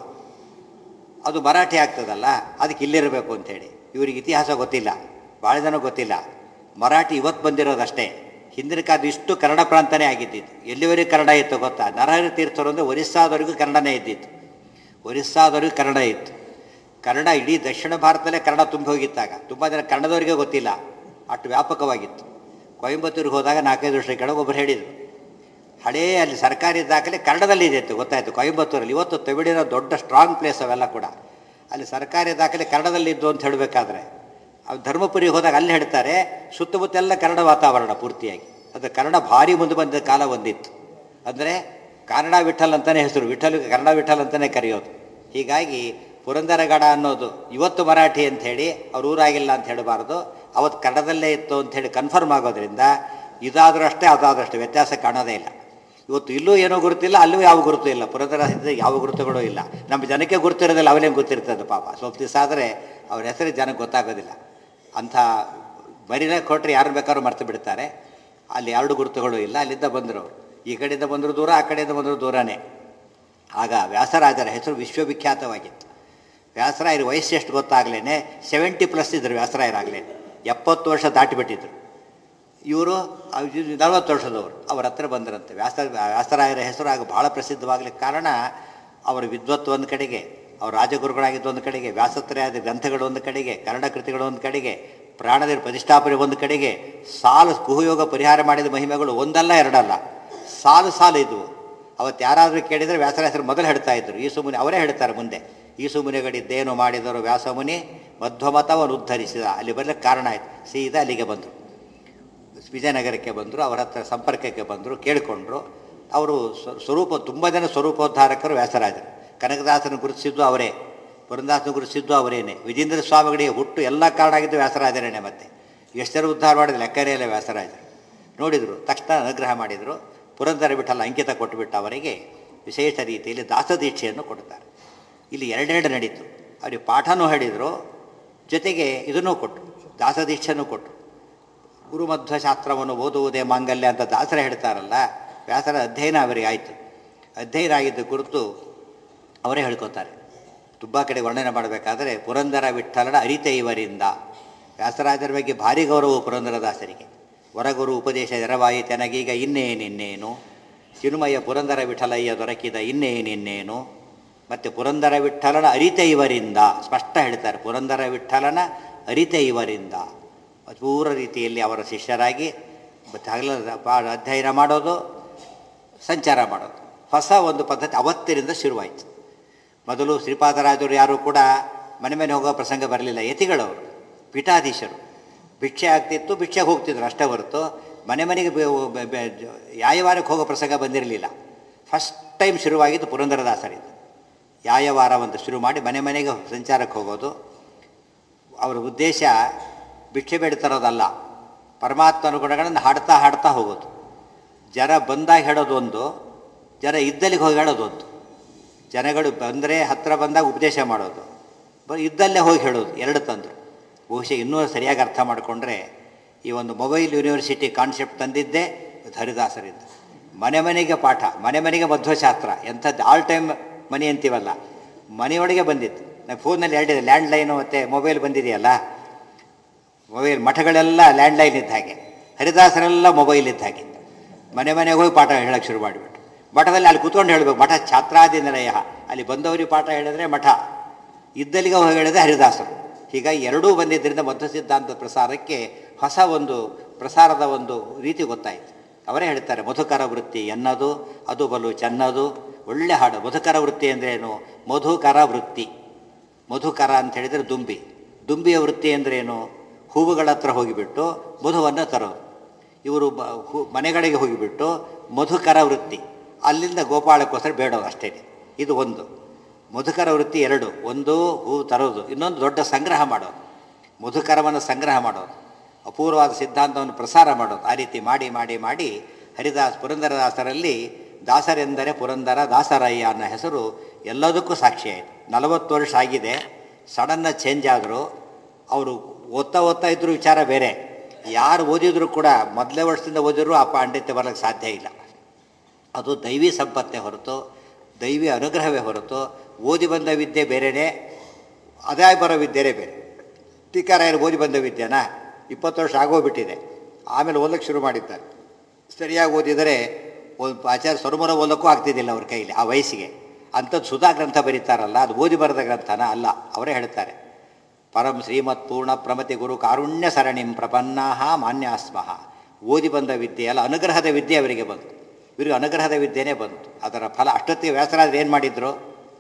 ಅದು ಮರಾಠಿ ಆಗ್ತದಲ್ಲ ಅದಕ್ಕೆ ಇಲ್ಲಿರಬೇಕು ಅಂಥೇಳಿ ಇವರಿಗೆ ಇತಿಹಾಸ ಗೊತ್ತಿಲ್ಲ ಭಾಳ ಜನ ಗೊತ್ತಿಲ್ಲ ಮರಾಠಿ ಇವತ್ತು ಬಂದಿರೋದಷ್ಟೇ ಹಿಂದಿನ ಕಾಲದ ಇಷ್ಟು ಕನ್ನಡ ಪ್ರಾಂತನೇ ಆಗಿದ್ದಿತ್ತು ಎಲ್ಲಿವರೆಗೂ ಕನ್ನಡ ಇತ್ತು ಗೊತ್ತಾ ನರಹರಿ ತೀರ್ಥರು ಅಂದರೆ ಒರಿಸ್ಸಾದವರೆಗೂ ಕನ್ನಡನೇ ಇದ್ದಿತ್ತು ಒರಿಸ್ಸಾದವರೆಗೂ ಕನ್ನಡ ಇತ್ತು ಕನ್ನಡ ಇಡೀ ದಕ್ಷಿಣ ಭಾರತದಲ್ಲೇ ಕನ್ನಡ ತುಂಬಿ ಹೋಗಿತ್ತಾಗ ತುಂಬ ಜನ ಕನ್ನಡದವರಿಗೆ ಗೊತ್ತಿಲ್ಲ ಅಷ್ಟು ವ್ಯಾಪಕವಾಗಿತ್ತು ಕೊಯಂಬತ್ತೂರಿಗೆ ಹೋದಾಗ ನಾಲ್ಕೈದು ವರ್ಷ ಕೆಳಗೆ ಒಬ್ಬರು ಹೇಳಿದರು ಹಳೇ ಅಲ್ಲಿ ಸರ್ಕಾರಿ ದಾಖಲೆ ಕನ್ನಡದಲ್ಲಿ ಇದೆ ಅಂತ ಗೊತ್ತಾಯಿತು ಕೊಯಂಬತ್ತೂರಲ್ಲಿ ಇವತ್ತು ತಮಿಳಿನ ದೊಡ್ಡ ಸ್ಟ್ರಾಂಗ್ ಪ್ಲೇಸ್ ಅವೆಲ್ಲ ಕೂಡ ಅಲ್ಲಿ ಸರ್ಕಾರಿ ದಾಖಲೆ ಕನ್ನಡದಲ್ಲಿ ಇದ್ದು ಅಂತ ಹೇಳಬೇಕಾದ್ರೆ ಅದು ಧರ್ಮಪುರಿಗೆ ಹೋದಾಗ ಅಲ್ಲಿ ಹೇಳ್ತಾರೆ ಸುತ್ತಮುತ್ತೆಲ್ಲ ಕನ್ನಡ ವಾತಾವರಣ ಪೂರ್ತಿಯಾಗಿ ಅದು ಕನ್ನಡ ಭಾರಿ ಮುಂದೆ ಬಂದ ಕಾಲ ಒಂದಿತ್ತು ಅಂದರೆ ಕನ್ನಡ ವಿಠಲ್ ಅಂತಲೇ ಹೆಸರು ವಿಠಲ್ ಕನ್ನಡ ವಿಠಲ್ ಅಂತಲೇ ಕರೆಯೋದು ಹೀಗಾಗಿ ಪುರಂದರಗಡ ಅನ್ನೋದು ಇವತ್ತು ಮರಾಠಿ ಅಂಥೇಳಿ ಅವ್ರ ಊರಾಗಿಲ್ಲ ಅಂತ ಹೇಳಬಾರ್ದು ಅವತ್ತು ಕನ್ನಡದಲ್ಲೇ ಇತ್ತು ಅಂಥೇಳಿ ಕನ್ಫರ್ಮ್ ಆಗೋದ್ರಿಂದ ಇದಾದರೂ ಅಷ್ಟೇ ಅದಾದರೂ ಅಷ್ಟೇ ವ್ಯತ್ಯಾಸ ಕಾಣೋದೇ ಇಲ್ಲ ಇವತ್ತು ಇಲ್ಲೂ ಏನೂ ಗುರುತಿಲ್ಲ ಅಲ್ಲೂ ಯಾವ ಗುರುತು ಇಲ್ಲ ಪುರಂದರ ಹಿಂದೆ ಯಾವ ಗುರುತುಗಳು ಇಲ್ಲ ನಮ್ಮ ಜನಕ್ಕೆ ಗುರುತಿರೋದಿಲ್ಲ ಅವನೇ ಗೊತ್ತಿರ್ತದೆ ಪಾಪ ಸ್ವಲ್ಪ ದಿವಸ ಆದರೆ ಅವ್ರ ಹೆಸರು ಜನಕ್ಕೆ ಗೊತ್ತಾಗೋದಿಲ್ಲ ಅಂಥ ಮರಿನೇ ಕೊಟ್ಟರೆ ಯಾರು ಬೇಕಾದ್ರೂ ಮರ್ತು ಬಿಡ್ತಾರೆ ಅಲ್ಲಿ ಎರಡು ಗುರುತುಗಳು ಇಲ್ಲ ಅಲ್ಲಿಂದ ಬಂದರು ಅವರು ಈ ಕಡೆಯಿಂದ ಬಂದರೂ ದೂರ ಆ ಕಡೆಯಿಂದ ಬಂದರೂ ದೂರನೇ ಆಗ ವ್ಯಾಸರಾಜರ ಹೆಸರು ವಿಶ್ವವಿಖ್ಯಾತವಾಗಿತ್ತು ವ್ಯಾಸರಾಯರ ವಯಸ್ಸು ಎಷ್ಟು ಗೊತ್ತಾಗಲೇ ಸೆವೆಂಟಿ ಪ್ಲಸ್ ಇದ್ದರು ವ್ಯಾಸರಾಯರಾಗಲೇ ಎಪ್ಪತ್ತು ವರ್ಷ ದಾಟಿಬಿಟ್ಟಿದ್ರು ಇವರು ನಲವತ್ತು ವರ್ಷದವರು ಅವ್ರ ಹತ್ರ ಬಂದರಂತೆ ವ್ಯಾಸ ವ್ಯಾಸರಾಯರ ಹೆಸರು ಆಗ ಭಾಳ ಪ್ರಸಿದ್ಧವಾಗಲಿಕ್ಕೆ ಕಾರಣ ಅವರ ವಿದ್ವತ್ತು ಒಂದು ಕಡೆಗೆ ಅವ್ರ ರಾಜಗುರುಗಳಾಗಿದ್ದು ಒಂದು ಕಡೆಗೆ ವ್ಯಾಸತ್ರಯಾದ ಗ್ರಂಥಗಳು ಒಂದು ಕಡೆಗೆ ಕನ್ನಡ ಕೃತಿಗಳು ಒಂದು ಕಡೆಗೆ ಪ್ರಾಣದೇವ ಪ್ರತಿಷ್ಠಾಪನೆ ಒಂದು ಕಡೆಗೆ ಸಾಲು ಕುಹಯೋಗ ಪರಿಹಾರ ಮಾಡಿದ ಮಹಿಮೆಗಳು ಒಂದಲ್ಲ ಎರಡಲ್ಲ ಸಾಲು ಸಾಲು ಇದ್ವು ಅವತ್ತು ಯಾರಾದರೂ ಕೇಳಿದರೆ ವ್ಯಾಸರ ಹೆಸರು ಮೊದಲು ಹೇಳ್ತಾ ಇದ್ರು ಈ ಸುಮುನಿ ಅವರೇ ಹೇಳ್ತಾರೆ ಮುಂದೆ ಈ ಸುಮುನಿಗಳಿದ್ದೇನು ಮಾಡಿದರು ವ್ಯಾಸಮುನಿ ಮಧ್ವಮತವನ್ನು ಉದ್ಧರಿಸಿದ ಅಲ್ಲಿ ಬರಲಿಕ್ಕೆ ಕಾರಣ ಆಯಿತು ಸೀದಾ ಅಲ್ಲಿಗೆ ಬಂದರು ವಿಜಯನಗರಕ್ಕೆ ಬಂದರು ಅವರ ಹತ್ರ ಸಂಪರ್ಕಕ್ಕೆ ಬಂದರು ಕೇಳಿಕೊಂಡ್ರು ಅವರು ಸ್ವ- ಸ್ವರೂಪ ತುಂಬ ಜನ ಸ್ವರೂಪೋದ್ಧಾರಕರು ವ್ಯಾಸರಾಜರು ಕನಕದಾಸನ ಗುರುತಿಸಿದ್ದು ಅವರೇ ಪುರಂದಾಸನ ಗುರುತಿಸಿದ್ದು ಅವರೇನೆ ವಿಜೇಂದ್ರ ಸ್ವಾಮಿಗಳಿಗೆ ಹುಟ್ಟು ಎಲ್ಲ ಕಾರಣ ಆಗಿದ್ದು ವ್ಯಾಸರಾಜರೇನೆ ಮತ್ತೆ ಎಷ್ಟು ಜನ ಉದ್ಧಾರ ಮಾಡಿದ ಲೆಕ್ಕರೇ ಇಲ್ಲ ವ್ಯಾಸರಾಜರು ನೋಡಿದರು ತಕ್ಷಣ ಅನುಗ್ರಹ ಮಾಡಿದರು ಪುರಂದರ ಬಿಟ್ಟಲ್ಲ ಅಂಕಿತ ಕೊಟ್ಟುಬಿಟ್ಟು ಅವರಿಗೆ ವಿಶೇಷ ರೀತಿಯಲ್ಲಿ ದಾಸದೀಕ್ಷೆಯನ್ನು ಕೊಡ್ತಾರೆ ಇಲ್ಲಿ ಎರಡೆರಡು ನಡೀತು ಅವರಿಗೆ ಪಾಠನೂ ಹೇಳಿದರು ಜೊತೆಗೆ ಇದನ್ನೂ ಕೊಟ್ಟರು ದಾಸದೀಕ್ಷೆನೂ ಕೊಟ್ಟರು ಗುರುಮಧ್ವಶಾಸ್ತ್ರವನ್ನು ಓದುವುದೇ ಮಾಂಗಲ್ಯ ಅಂತ ದಾಸರ ಹೇಳ್ತಾರಲ್ಲ ವ್ಯಾಸರ ಅಧ್ಯಯನ ಅವರಿಗೆ ಆಯಿತು ಅಧ್ಯಯನ ಆಗಿದ್ದ ಕುರಿತು ಅವರೇ ಹೇಳ್ಕೊತಾರೆ ತುಂಬ ಕಡೆ ವರ್ಣನೆ ಮಾಡಬೇಕಾದ್ರೆ ಪುರಂದರ ವಿಠಲನ ಅರಿತೆ ಇವರಿಂದ ವ್ಯಾಸರಾಜರ ಬಗ್ಗೆ ಭಾರಿ ಗೌರವ ಪುರಂದರದಾಸರಿಗೆ ಹೊರಗುರು ಉಪದೇಶ ನೆರವಾಯಿತೆನಗೀಗ ಇನ್ನೇನಿನ್ನೇನು ಚಿನ್ಮಯ ಪುರಂದರ ವಿಠಲಯ್ಯ ದೊರಕಿದ ಇನ್ನೇನಿನ್ನೇನು ಮತ್ತು ಪುರಂದರ ವಿಠಲನ ಅರಿತೆ ಇವರಿಂದ ಸ್ಪಷ್ಟ ಹೇಳ್ತಾರೆ ಪುರಂದರ ವಿಠಲನ ಅರಿತೆ ಇವರಿಂದ ಅಪೂರ್ವ ರೀತಿಯಲ್ಲಿ ಅವರ ಶಿಷ್ಯರಾಗಿ ಮತ್ತು ಹಗಲ ಪಾ- ಅಧ್ಯಯನ ಮಾಡೋದು ಸಂಚಾರ ಮಾಡೋದು ಹೊಸ ಒಂದು ಪದ್ಧತಿ ಅವತ್ತಿನಿಂದ ಶುರುವಾಯಿತು ಮೊದಲು ಶ್ರೀಪಾದರಾಜರು ಯಾರು ಕೂಡ ಮನೆ ಮನೆ ಹೋಗೋ ಪ್ರಸಂಗ ಬರಲಿಲ್ಲ ಯತಿಗಳವರು ಪೀಠಾಧೀಶರು ಭಿಕ್ಷೆ ಆಗ್ತಿತ್ತು ಭಿಕ್ಷೆಗೆ ಹೋಗ್ತಿದ್ರು ಅಷ್ಟೇ ಹೊರತು ಮನೆ ಮನೆಗೆ ಬೆ- ಬೆ- ಬೆ- ಯಾಯವಾರಕ್ಕೆ ಹೋಗೋ ಪ್ರಸಂಗ ಬಂದಿರಲಿಲ್ಲ ಫಸ್ಟ್ ಟೈಮ್ ಶುರುವಾಗಿದ್ದು ಪುರಂದರದಾಸರಿಂದ ಯಾಯವಾರ ಒಂದು ಶುರು ಮಾಡಿ ಮನೆ ಮನೆಗೆ ಸಂಚಾರಕ್ಕೆ ಹೋಗೋದು ಅವರ ಉದ್ದೇಶ ಭಿಕ್ಷೆ ಬೇಡ್ತಿರೋದಲ್ಲ ಪರಮಾತ್ಮನ ಗುಣಗಳನ್ನು ಹಾಡ್ತಾ ಹಾಡ್ತಾ ಹೋಗೋದು ಜನ ಬಂದಾಗ ಹೇಳೋದು ಒಂದು ಜನ ಇದ್ದಲ್ಲಿಗೆ ಹೋಗಿ ಹೇಳೋದು ಒಂದು ಜನಗಳು ಬಂದರೆ ಹತ್ತಿರ ಬಂದಾಗ ಉಪದೇಶ ಮಾಡೋದು ಬ ಇದ್ದಲ್ಲೇ ಹೋಗಿ ಹೇಳೋದು ಎರಡು ತಂದರು ಬಹುಶಃ ಇನ್ನೂ ಸರಿಯಾಗಿ ಅರ್ಥ ಮಾಡಿಕೊಂಡ್ರೆ ಈ ಒಂದು ಮೊಬೈಲ್ ಯೂನಿವರ್ಸಿಟಿ ಕಾನ್ಸೆಪ್ಟ್ ತಂದಿದ್ದೇ ಹರಿದಾಸರಿಂದ ಮನೆ ಮನೆಗೆ ಪಾಠ ಮನೆ ಮನೆಗೆ ಮಧ್ವಶಾಸ್ತ್ರ ಎಂಥದ್ದು ಆಲ್ ಟೈಮ್ ಮನಿ ಅಂತೀವಲ್ಲ ಮನೆಯೊಳಗೆ ಬಂದಿತ್ತು ನಾನು ಫೋನಲ್ಲಿ ಹೇಳಿದೆ ಲ್ಯಾಂಡ್ ಲೈನು ಮತ್ತು ಮೊಬೈಲ್ ಬಂದಿದೆಯಲ್ಲ ಮೊಬೈಲ್ ಮಠಗಳೆಲ್ಲ ಲ್ಯಾಂಡ್ ಲೈನ್ ಇದ್ದ ಹಾಗೆ ಹರಿದಾಸರೆಲ್ಲ ಮೊಬೈಲ್ ಇದ್ದ ಹಾಗೆ ಮನೆ ಮನೆಗೆ ಹೋಗಿ ಪಾಠ ಹೇಳಕ್ಕೆ ಶುರು ಮಾಡಿಬಿಟ್ಟು ಮಠದಲ್ಲಿ ಅಲ್ಲಿ ಕೂತ್ಕೊಂಡು ಹೇಳಬೇಕು ಮಠ ಛಾತ್ರಾದಿ ನಿಲಯ ಅಲ್ಲಿ ಬಂದವರಿಗೆ ಪಾಠ ಹೇಳಿದ್ರೆ ಮಠ ಇದ್ದಲ್ಲಿಗೆ ಹೋಗಿ ಹೇಳಿದ್ರೆ ಹರಿದಾಸರು ಹೀಗಾಗಿ ಎರಡೂ ಬಂದಿದ್ದರಿಂದ ಮಧ್ವ ಸಿದ್ಧಾಂತ ಪ್ರಸಾರಕ್ಕೆ ಹೊಸ ಒಂದು ಪ್ರಸಾರದ ಒಂದು ರೀತಿ ಗೊತ್ತಾಯಿತು ಅವರೇ ಹೇಳ್ತಾರೆ ಮಧುಕರ ವೃತ್ತಿ ಎನ್ನದು ಅದು ಬಲು ಚೆನ್ನದು ಒಳ್ಳೆ ಹಾಡು ಮಧುಕರ ವೃತ್ತಿ ಅಂದ್ರೇನು ಮಧುಕರ ವೃತ್ತಿ ಮಧುಕರ ಅಂತ ಹೇಳಿದರೆ ದುಂಬಿ ದುಂಬಿಯ ವೃತ್ತಿ ಅಂದ್ರೇನು ಹೂವುಗಳ ಹತ್ರ ಹೋಗಿಬಿಟ್ಟು ಮಧುವನ್ನು ತರೋದು ಇವರು ಬ ಹೂ ಮನೆಗಳಿಗೆ ಹೋಗಿಬಿಟ್ಟು ಮಧುಕರ ವೃತ್ತಿ ಅಲ್ಲಿಂದ ಗೋಪಾಳಕ್ಕೋಸ್ಕರ ಬೇಡೋದು ಅಷ್ಟೇ ಇದು ಒಂದು ಮಧುಕರ ವೃತ್ತಿ ಎರಡು ಒಂದು ಹೂ ತರೋದು ಇನ್ನೊಂದು ದೊಡ್ಡ ಸಂಗ್ರಹ ಮಾಡೋದು ಮಧುಕರವನ್ನು ಸಂಗ್ರಹ ಮಾಡೋದು ಅಪೂರ್ವವಾದ ಸಿದ್ಧಾಂತವನ್ನು ಪ್ರಸಾರ ಮಾಡೋದು ಆ ರೀತಿ ಮಾಡಿ ಮಾಡಿ ಮಾಡಿ ಹರಿದಾಸ್ ಪುರಂದರದಾಸರಲ್ಲಿ ದಾಸರೆಂದರೆ ಪುರಂದರ ದಾಸರಯ್ಯ ಅನ್ನೋ ಹೆಸರು ಎಲ್ಲದಕ್ಕೂ ಸಾಕ್ಷಿ ಆಯಿತು ನಲವತ್ತು ವರ್ಷ ಆಗಿದೆ ಸಡನ್ನ ಚೇಂಜ್ ಆದರು ಅವರು ಓದ್ತಾ ಓದ್ತಾ ಇದ್ರು ವಿಚಾರ ಬೇರೆ ಯಾರು ಓದಿದ್ರು ಕೂಡ ಮೊದಲೇ ವರ್ಷದಿಂದ ಓದಿದ್ರು ಆ ಪಾಂಡಿತ್ಯ ಬರಲಿಕ್ಕೆ ಸಾಧ್ಯ ಇಲ್ಲ ಅದು ದೈವಿ ಸಂಪತ್ತೇ ಹೊರತು ದೈವಿ ಅನುಗ್ರಹವೇ ಹೊರತು ಓದಿ ಬಂದ ವಿದ್ಯೆ ಬೇರೆಯೇ ಅದೇ ಬರೋ ವಿದ್ಯೆನೇ ಬೇರೆ ಟೀಕಾರಾಯರು ಓದಿ ಬಂದ ವಿದ್ಯೆನಾ ಇಪ್ಪತ್ತು ವರ್ಷ ಆಗೋಗ್ಬಿಟ್ಟಿದೆ ಆಮೇಲೆ ಓದಕ್ಕೆ ಶುರು ಮಾಡಿದ್ದಾರೆ ಸರಿಯಾಗಿ ಓದಿದರೆ ಒಂದು ಆಚಾರ್ಯ ಸ್ವರ್ಮರ ಓದಕ್ಕೂ ಆಗ್ತಿದ್ದಿಲ್ಲ ಅವ್ರ ಕೈಲಿ ಆ ವಯಸ್ಸಿಗೆ ಅಂಥದ್ದು ಸುಧಾ ಗ್ರಂಥ ಬರೀತಾರಲ್ಲ ಅದು ಓದಿ ಬರೆದ ಗ್ರಂಥನ ಅಲ್ಲ ಅವರೇ ಹೇಳ್ತಾರೆ ಪರಂ ಶ್ರೀಮತ್ ಪೂರ್ಣ ಪ್ರಮತಿ ಗುರು ಕಾರುಣ್ಯ ಸರಣಿಂ ಪ್ರಪನ್ನಾಹ ಮಾನ್ಯಾಸ್ಮಃ ಓದಿ ಬಂದ ವಿದ್ಯೆ ಅಲ್ಲ ಅನುಗ್ರಹದ ವಿದ್ಯೆ ಅವರಿಗೆ ಬಂತು ಇವರಿಗೆ ಅನುಗ್ರಹದ ವಿದ್ಯೆನೇ ಬಂತು ಅದರ ಫಲ ಅಷ್ಟೊತ್ತಿಗೆ ವ್ಯಾಸರಾಜರು ಏನು ಮಾಡಿದ್ರು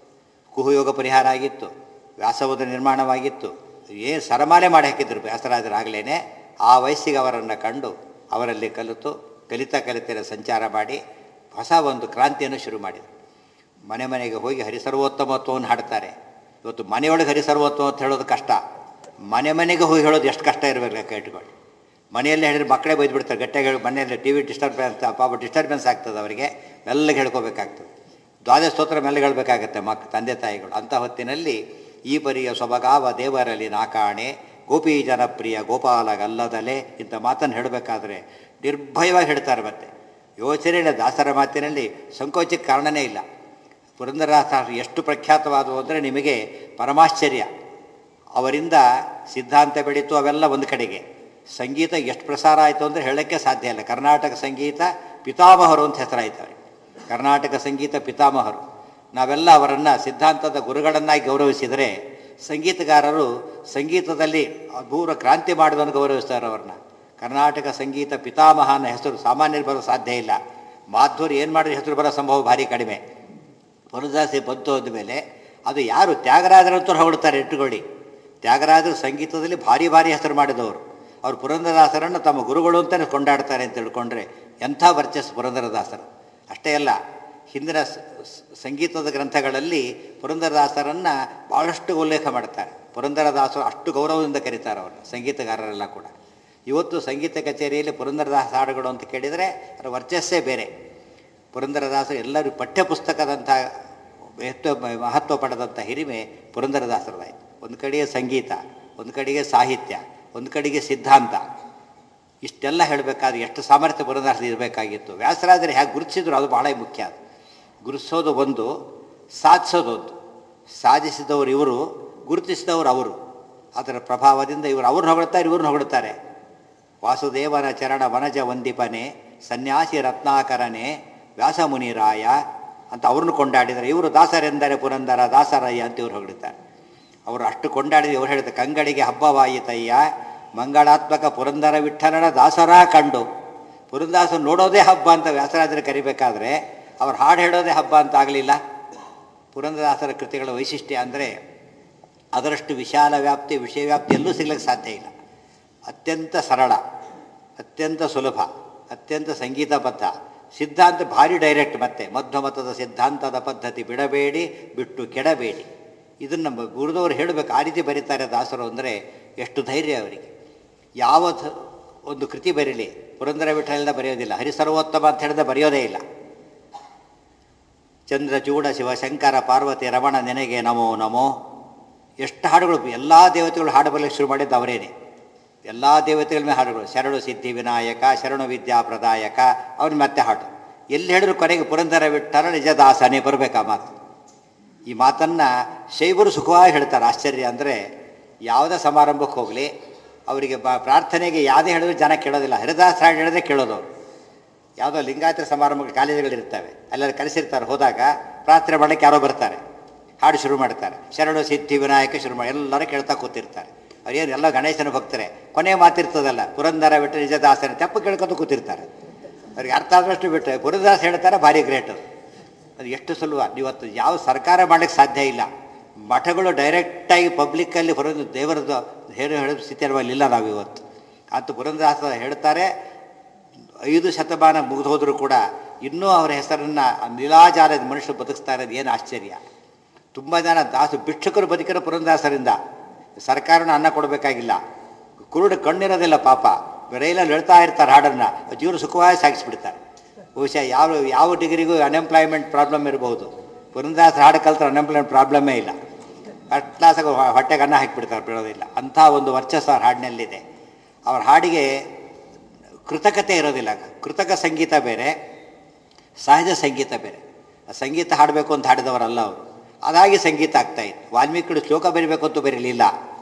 ಕುಹುಯೋಗ ಪರಿಹಾರ ಆಗಿತ್ತು ವ್ಯಾಸಬೋಧ ನಿರ್ಮಾಣವಾಗಿತ್ತು ಏನು ಸರಮಾಲೆ ಮಾಡಿ ಹಾಕಿದ್ರು ವ್ಯಾಸರಾಜರಾಗಲೇ ಆ ವಯಸ್ಸಿಗೆ ಅವರನ್ನು ಕಂಡು ಅವರಲ್ಲಿ ಕಲಿತು ಕಲಿತಾ ಕಲಿತರ ಸಂಚಾರ ಮಾಡಿ ಹೊಸ ಒಂದು ಕ್ರಾಂತಿಯನ್ನು ಶುರು ಮಾಡಿದರು ಮನೆ ಮನೆಗೆ ಹೋಗಿ ಹರಿಸರ್ವೋತ್ತಮತ್ವವನ್ನು ಹಾಡ್ತಾರೆ ಇವತ್ತು ಮನೆಯೊಳಗೆ ಹರಿಸರ್ವೋತ್ತಮ ಅಂತ ಹೇಳೋದು ಕಷ್ಟ ಮನೆ ಮನೆಗೆ ಹೋಗಿ ಹೇಳೋದು ಎಷ್ಟು ಕಷ್ಟ ಇರಬೇಕು ಲೆಕ್ಕ ಇಟ್ಕೊಳ್ಳಿ ಮನೆಯಲ್ಲೇ ಹೇಳಿದ್ರೆ ಮಕ್ಕಳೇ ಬೈದ್ಬಿಡ್ತಾರೆ ಗಟ್ಟಿಯಾಗಿ ಹೇಳಿ ಮನೆಯಲ್ಲಿ ಟಿ ವಿ ಡಿಸ್ಟರ್ಬೆನ್ಸ್ ಪಾಪ ಡಿಸ್ಟರ್ಬೆನ್ಸ್ ಆಗ್ತದೆ ಅವರಿಗೆ ಮೆಲ್ಲಗೆ ಹೇಳ್ಕೋಬೇಕಾಗ್ತದೆ ದ್ವಾದಶ ಸ್ತೋತ್ರ ಮೆಲ್ಲಗೆ ಹೇಳಬೇಕಾಗತ್ತೆ ಮಕ್ ತಂದೆ ತಾಯಿಗಳು ಅಂಥ ಹೊತ್ತಿನಲ್ಲಿ ಈ ಪರಿಯ ಸೊಬಗಾವ ದೇವರಲ್ಲಿ ನಾಕಾಣೆ ಗೋಪಿ ಜನಪ್ರಿಯ ಗೋಪಾಲಗಲ್ಲದಲೆ ಇಂಥ ಮಾತನ್ನು ಹೇಳಬೇಕಾದ್ರೆ ನಿರ್ಭಯವಾಗಿ ಹೇಳ್ತಾರೆ ಮತ್ತೆ ಯೋಚನೆ ಇಲ್ಲ ದಾಸರ ಮಾತಿನಲ್ಲಿ ಸಂಕೋಚಕ್ಕೆ ಕಾರಣನೇ ಇಲ್ಲ ಪುರಂದರದಾಸ ಎಷ್ಟು ಪ್ರಖ್ಯಾತವಾದವು ಅಂದರೆ ನಿಮಗೆ ಪರಮಾಶ್ಚರ್ಯ ಅವರಿಂದ ಸಿದ್ಧಾಂತ ಬೆಳೀತು ಅವೆಲ್ಲ ಒಂದು ಕಡೆಗೆ ಸಂಗೀತ ಎಷ್ಟು ಪ್ರಸಾರ ಆಯಿತು ಅಂದರೆ ಹೇಳೋಕ್ಕೆ ಸಾಧ್ಯ ಇಲ್ಲ ಕರ್ನಾಟಕ ಸಂಗೀತ ಪಿತಾಮಹರು ಅಂತ ಹೆಸರಾಯ್ತು ಅವರಿಗೆ ಕರ್ನಾಟಕ ಸಂಗೀತ ಪಿತಾಮಹರು ನಾವೆಲ್ಲ ಅವರನ್ನು ಸಿದ್ಧಾಂತದ ಗುರುಗಳನ್ನಾಗಿ ಗೌರವಿಸಿದರೆ ಸಂಗೀತಗಾರರು ಸಂಗೀತದಲ್ಲಿ ಅಪೂರ್ವ ಕ್ರಾಂತಿ ಮಾಡಿದವನು ಗೌರವಿಸ್ತಾರೆ ಅವ್ರನ್ನ ಕರ್ನಾಟಕ ಸಂಗೀತ ಪಿತಾಮಹ ಅನ್ನೋ ಹೆಸರು ಸಾಮಾನ್ಯರು ಬರೋ ಸಾಧ್ಯ ಇಲ್ಲ ಮಾಧ್ವರು ಏನು ಮಾಡಿದ್ರೆ ಹೆಸರು ಬರೋ ಸಂಭವ ಭಾರಿ ಕಡಿಮೆ ಪುರದಾಸಿ ಬಂತು ಅಂದಮೇಲೆ ಅದು ಯಾರು ತ್ಯಾಗರಾಜರಂತೂ ಹೊಗಳ್ತಾರೆ ಇಟ್ಟುಕೊಳ್ಳಿ ತ್ಯಾಗರಾಜರು ಸಂಗೀತದಲ್ಲಿ ಭಾರಿ ಭಾರಿ ಹೆಸರು ಮಾಡಿದವರು ಅವರು ಪುರಂದರದಾಸರನ್ನು ತಮ್ಮ ಗುರುಗಳು ಅಂತಲೇ ಕೊಂಡಾಡ್ತಾರೆ ಅಂತ ತಿಳ್ಕೊಂಡ್ರೆ ಎಂಥ ವರ್ಚಸ್ಸು ಪುರಂದರದಾಸರು ಅಷ್ಟೇ ಅಲ್ಲ ಹಿಂದಿನ ಸ- ಸ- ಸಂಗೀತದ ಗ್ರಂಥಗಳಲ್ಲಿ ಪುರಂದರದಾಸರನ್ನು ಭಾಳಷ್ಟು ಉಲ್ಲೇಖ ಮಾಡ್ತಾರೆ ಪುರಂದರದಾಸರು ಅಷ್ಟು ಗೌರವದಿಂದ ಕರೀತಾರೆ ಅವರು ಸಂಗೀತಗಾರರೆಲ್ಲ ಕೂಡ ಇವತ್ತು ಸಂಗೀತ ಕಚೇರಿಯಲ್ಲಿ ಪುರಂದರದಾಸ ಹಾಡುಗಳು ಅಂತ ಕೇಳಿದರೆ ಅದರ ವರ್ಚಸ್ಸೇ ಬೇರೆ ಪುರಂದರದಾಸರು ಎಲ್ಲರೂ ಪಠ್ಯಪುಸ್ತಕದಂಥ ಎಷ್ಟು ಮಹತ್ವ ಪಡೆದಂಥ ಹಿರಿಮೆ ಪುರಂದರದಾಸರದಾಯಿತು ಒಂದು ಕಡೆಗೆ ಸಂಗೀತ ಒಂದು ಕಡೆಗೆ ಸಾಹಿತ್ಯ ಒಂದು ಕಡೆಗೆ ಸಿದ್ಧಾಂತ ಇಷ್ಟೆಲ್ಲ ಹೇಳಬೇಕಾದ್ರೆ ಎಷ್ಟು ಸಾಮರ್ಥ್ಯ ಪುರಂದರದಾಸ ಇರಬೇಕಾಗಿತ್ತು ವ್ಯಾಸರಾಜರು ಹೇಗೆ ಗುರುತಿಸಿದ್ರು ಅದು ಬಹಳ ಮುಖ್ಯ ಅದು ಗುರುತಿಸೋದು ಒಂದು ಸಾಧಿಸೋದು ಒಂದು ಸಾಧಿಸಿದವರು ಇವರು ಗುರುತಿಸಿದವರು ಅವರು ಅದರ ಪ್ರಭಾವದಿಂದ ಇವರು ಅವ್ರನ್ನ ಹೊಗಳ್ತಾರೆ ಇವ್ರನ್ನ ಹೊಗಳ್ತಾರೆ ವಾಸುದೇವನ ಚರಣ ವನಜ ವಂದಿಪನೆ ಸನ್ಯಾಸಿ ರತ್ನಾಕರನೆ ವ್ಯಾಸಮುನಿರಾಯ ಅಂತ ಅವ್ರನ್ನ ಕೊಂಡಾಡಿದರೆ ಇವರು ದಾಸರೆಂದರೆ ಪುರಂದರ ದಾಸರಯ್ಯ ಅಂತ ಇವ್ರು ಹೊಗಳುತ್ತಾರೆ ಅವರು ಅಷ್ಟು ಕೊಂಡಾಡಿದ ಇವ್ರು ಹೇಳಿದ ಕಂಗಳಿಗೆ ಹಬ್ಬವಾಯಿತಯ್ಯ ಮಂಗಳಾತ್ಮಕ ಪುರಂದರ ವಿಠಲನ ದಾಸರ ಕಂಡು ಪುರಂದಾಸರು ನೋಡೋದೇ ಹಬ್ಬ ಅಂತ ವ್ಯಾಸರಾಜರು ಕರಿಬೇಕಾದ್ರೆ ಅವ್ರು ಹಾಡು ಹೇಳೋದೇ ಹಬ್ಬ ಅಂತ ಆಗಲಿಲ್ಲ ಪುರಂದರದಾಸರ ಕೃತಿಗಳ ವೈಶಿಷ್ಟ್ಯ ಅಂದರೆ ಅದರಷ್ಟು ವಿಶಾಲ ವ್ಯಾಪ್ತಿ ವಿಷಯ ವ್ಯಾಪ್ತಿ ಎಲ್ಲೂ ಸಿಗ್ಲಿಕ್ಕೆ ಸಾಧ್ಯ ಇಲ್ಲ ಅತ್ಯಂತ ಸರಳ ಅತ್ಯಂತ ಸುಲಭ ಅತ್ಯಂತ ಸಂಗೀತಬದ್ಧ ಸಿದ್ಧಾಂತ ಭಾರಿ ಡೈರೆಕ್ಟ್ ಮತ್ತೆ ಮಧ್ವಮತದ ಸಿದ್ಧಾಂತದ ಪದ್ಧತಿ ಬಿಡಬೇಡಿ ಬಿಟ್ಟು ಕೆಡಬೇಡಿ ಇದನ್ನು ನಮ್ಮ ಗುರುದವರು ಹೇಳಬೇಕು ಆ ರೀತಿ ಬರೀತಾರೆ ದಾಸರು ಅಂದರೆ ಎಷ್ಟು ಧೈರ್ಯ ಅವರಿಗೆ ಯಾವ ಥ- ಒಂದು ಕೃತಿ ಬರೀಲಿ ಪುರಂದರ ವಿಠಲಿಂದ ಬರೆಯೋದಿಲ್ಲ ಹರಿಸರ್ವೋತ್ತಮ ಅಂತ ಹೇಳಿದ ಬರೆಯೋದೇ ಇಲ್ಲ ಚಂದ್ರಚೂಡ ಶಿವಶಂಕರ ಪಾರ್ವತಿ ರಮಣ ನೆನೆಗೆ ನಮೋ ನಮೋ ಎಷ್ಟು ಹಾಡುಗಳು ಎಲ್ಲ ದೇವತೆಗಳು ಹಾಡು ಬರಲಿಕ್ಕೆ ಶುರು ಮಾಡಿದ್ದು ಅವರೇನೆ ಎಲ್ಲ ದೇವತೆಗಳ ಮೇಲೆ ಹಾಡುಗಳು ಶರಣು ಸಿದ್ಧಿ ವಿನಾಯಕ ಶರಣು ವಿದ್ಯಾ ಪ್ರದಾಯಕ ಅವ್ರ ಮತ್ತೆ ಹಾಡು ಎಲ್ಲಿ ಹೇಳಿದ್ರು ಕೊನೆಗೆ ಪುರಂದರ ವಿಠಲ ನಿಜದಾಸನೇ ಬರಬೇಕಾ ಮಾತು ಈ ಮಾತನ್ನು ಶೈವರು ಸುಖವಾಗಿ ಹೇಳ್ತಾರೆ ಆಶ್ಚರ್ಯ ಅಂದರೆ ಯಾವುದೇ ಸಮಾರಂಭಕ್ಕೆ ಹೋಗಲಿ ಅವರಿಗೆ ಬ ಪ್ರಾರ್ಥನೆಗೆ ಯಾವುದೇ ಹೇಳಿದ್ರು ಜನ ಕೇಳೋದಿಲ್ಲ ಹರಿದಾಸ ಹಾಡು ಹೇಳಿದ್ರೆ ಕೇಳೋದು ಅವರು ಯಾವುದೋ ಲಿಂಗಾಯತ ಸಮಾರಂಭಗಳು ಕಾಲೇಜುಗಳಿರ್ತವೆ ಅಲ್ಲೆಲ್ಲ ಕಲಿಸಿರ್ತಾರೆ ಹೋದಾಗ ಪ್ರಾರ್ಥನೆ ಮಾಡಕ್ಕೆ ಯಾರೋ ಬರ್ತಾರೆ ಹಾಡು ಶುರು ಮಾಡ್ತಾರೆ ಶರಣು ಸಿದ್ಧಿ ವಿನಾಯಕ ಶುರು ಮಾಡಿ ಎಲ್ಲರೂ ಕೇಳ್ತಾ ಕೂತಿರ್ತಾರೆ ಅವ್ರೇನು ಎಲ್ಲ ಗಣೇಶನ ಭಕ್ತರೆ ಕೊನೆ ಮಾತಿರ್ತದಲ್ಲ ಪುರಂದರ ಬಿಟ್ಟು ನಿಜದಾಸನ ತಪ್ಪು ಕೇಳ್ಕೊತ ಕೂತಿರ್ತಾರೆ ಅವ್ರಿಗೆ ಅರ್ಥ ಆದಷ್ಟು ಬಿಟ್ಟರೆ ಪುರಂದಾಸ ಹೇಳ್ತಾರೆ ಭಾರಿ ಗ್ರೇಟ್ ಅದು ಅದು ಎಷ್ಟು ಸುಲಭ ಇವತ್ತು ಯಾವ ಸರ್ಕಾರ ಮಾಡಲಿಕ್ಕೆ ಸಾಧ್ಯ ಇಲ್ಲ ಮಠಗಳು ಡೈರೆಕ್ಟಾಗಿ ಪಬ್ಲಿಕ್ಕಲ್ಲಿ ಬರೋದು ದೇವರದ್ದು ಹೇಳು ಹೇಳೋ ಸ್ಥಿತಿಯಲ್ಲಿ ಇಲ್ಲ ನಾವು ಇವತ್ತು ಅಂತ ಪುರಂದರಾಸ ಹೇಳ್ತಾರೆ ಐದು ಶತಮಾನ ಮುಗಿದು ಹೋದರೂ ಕೂಡ ಇನ್ನೂ ಅವರ ಹೆಸರನ್ನು ನಿಲಾಜಾರದ ಮನುಷ್ಯರು ಬದುಕಿಸ್ತಾ ಇರೋದು ಏನು ಆಶ್ಚರ್ಯ ತುಂಬ ಜನ ದಾಸು ಭಿಕ್ಷುಕರು ಬದುಕಿರೋ ಪುರಂದಾಸರಿಂದ ಸರ್ಕಾರನ ಅನ್ನ ಕೊಡಬೇಕಾಗಿಲ್ಲ ಕುರುಡು ಕಣ್ಣಿರೋದಿಲ್ಲ ಪಾಪ ರೈಲಲ್ಲಿ ಹೇಳ್ತಾ ಇರ್ತಾರೆ ಹಾಡನ್ನು ಜೀವನ ಸುಖವಾಗಿ ಸಾಗಿಸ್ಬಿಡ್ತಾರೆ ಬಹುಶಃ ಯಾವ ಯಾವ ಡಿಗ್ರಿಗೂ ಅನ್ಎಂಪ್ಲಾಯ್ಮೆಂಟ್ ಪ್ರಾಬ್ಲಮ್ ಇರಬಹುದು ಪುರಂದಾಸರ ಹಾಡು ಕಲ್ತ್ರೆ ಅನ್ಎಂಪ್ಲಾಯ್ಮೆಂಟ್ ಪ್ರಾಬ್ಲಮ್ಮೇ ಇಲ್ಲ ಫಸ್ಟ್ ಕ್ಲಾಸಾಗ ಹೊಟ್ಟೆಗೆ ಅನ್ನ ಹಾಕಿಬಿಡ್ತಾರೆ ಬಿಡೋದಿಲ್ಲ ಅಂಥ ಒಂದು ವರ್ಚಸ್ಸು ಅವ್ರ ಹಾಡಿನಲ್ಲಿದೆ ಅವ್ರ ಹಾಡಿಗೆ ಕೃತಕತೆ ಇರೋದಿಲ್ಲ ಕೃತಕ ಸಂಗೀತ ಬೇರೆ ಸಹಜ ಸಂಗೀತ ಬೇರೆ ಆ ಸಂಗೀತ ಹಾಡಬೇಕು ಅಂತ ಹಾಡಿದವರಲ್ಲ ಅವರು ಅದಾಗಿ ಸಂಗೀತ ಆಗ್ತಾಯಿತ್ತು ವಾಲ್ಮೀಕಿಗಳು ಶ್ಲೋಕ ಬರೀಬೇಕು ಅಂತ ಬರೀಲಿಲ್ಲ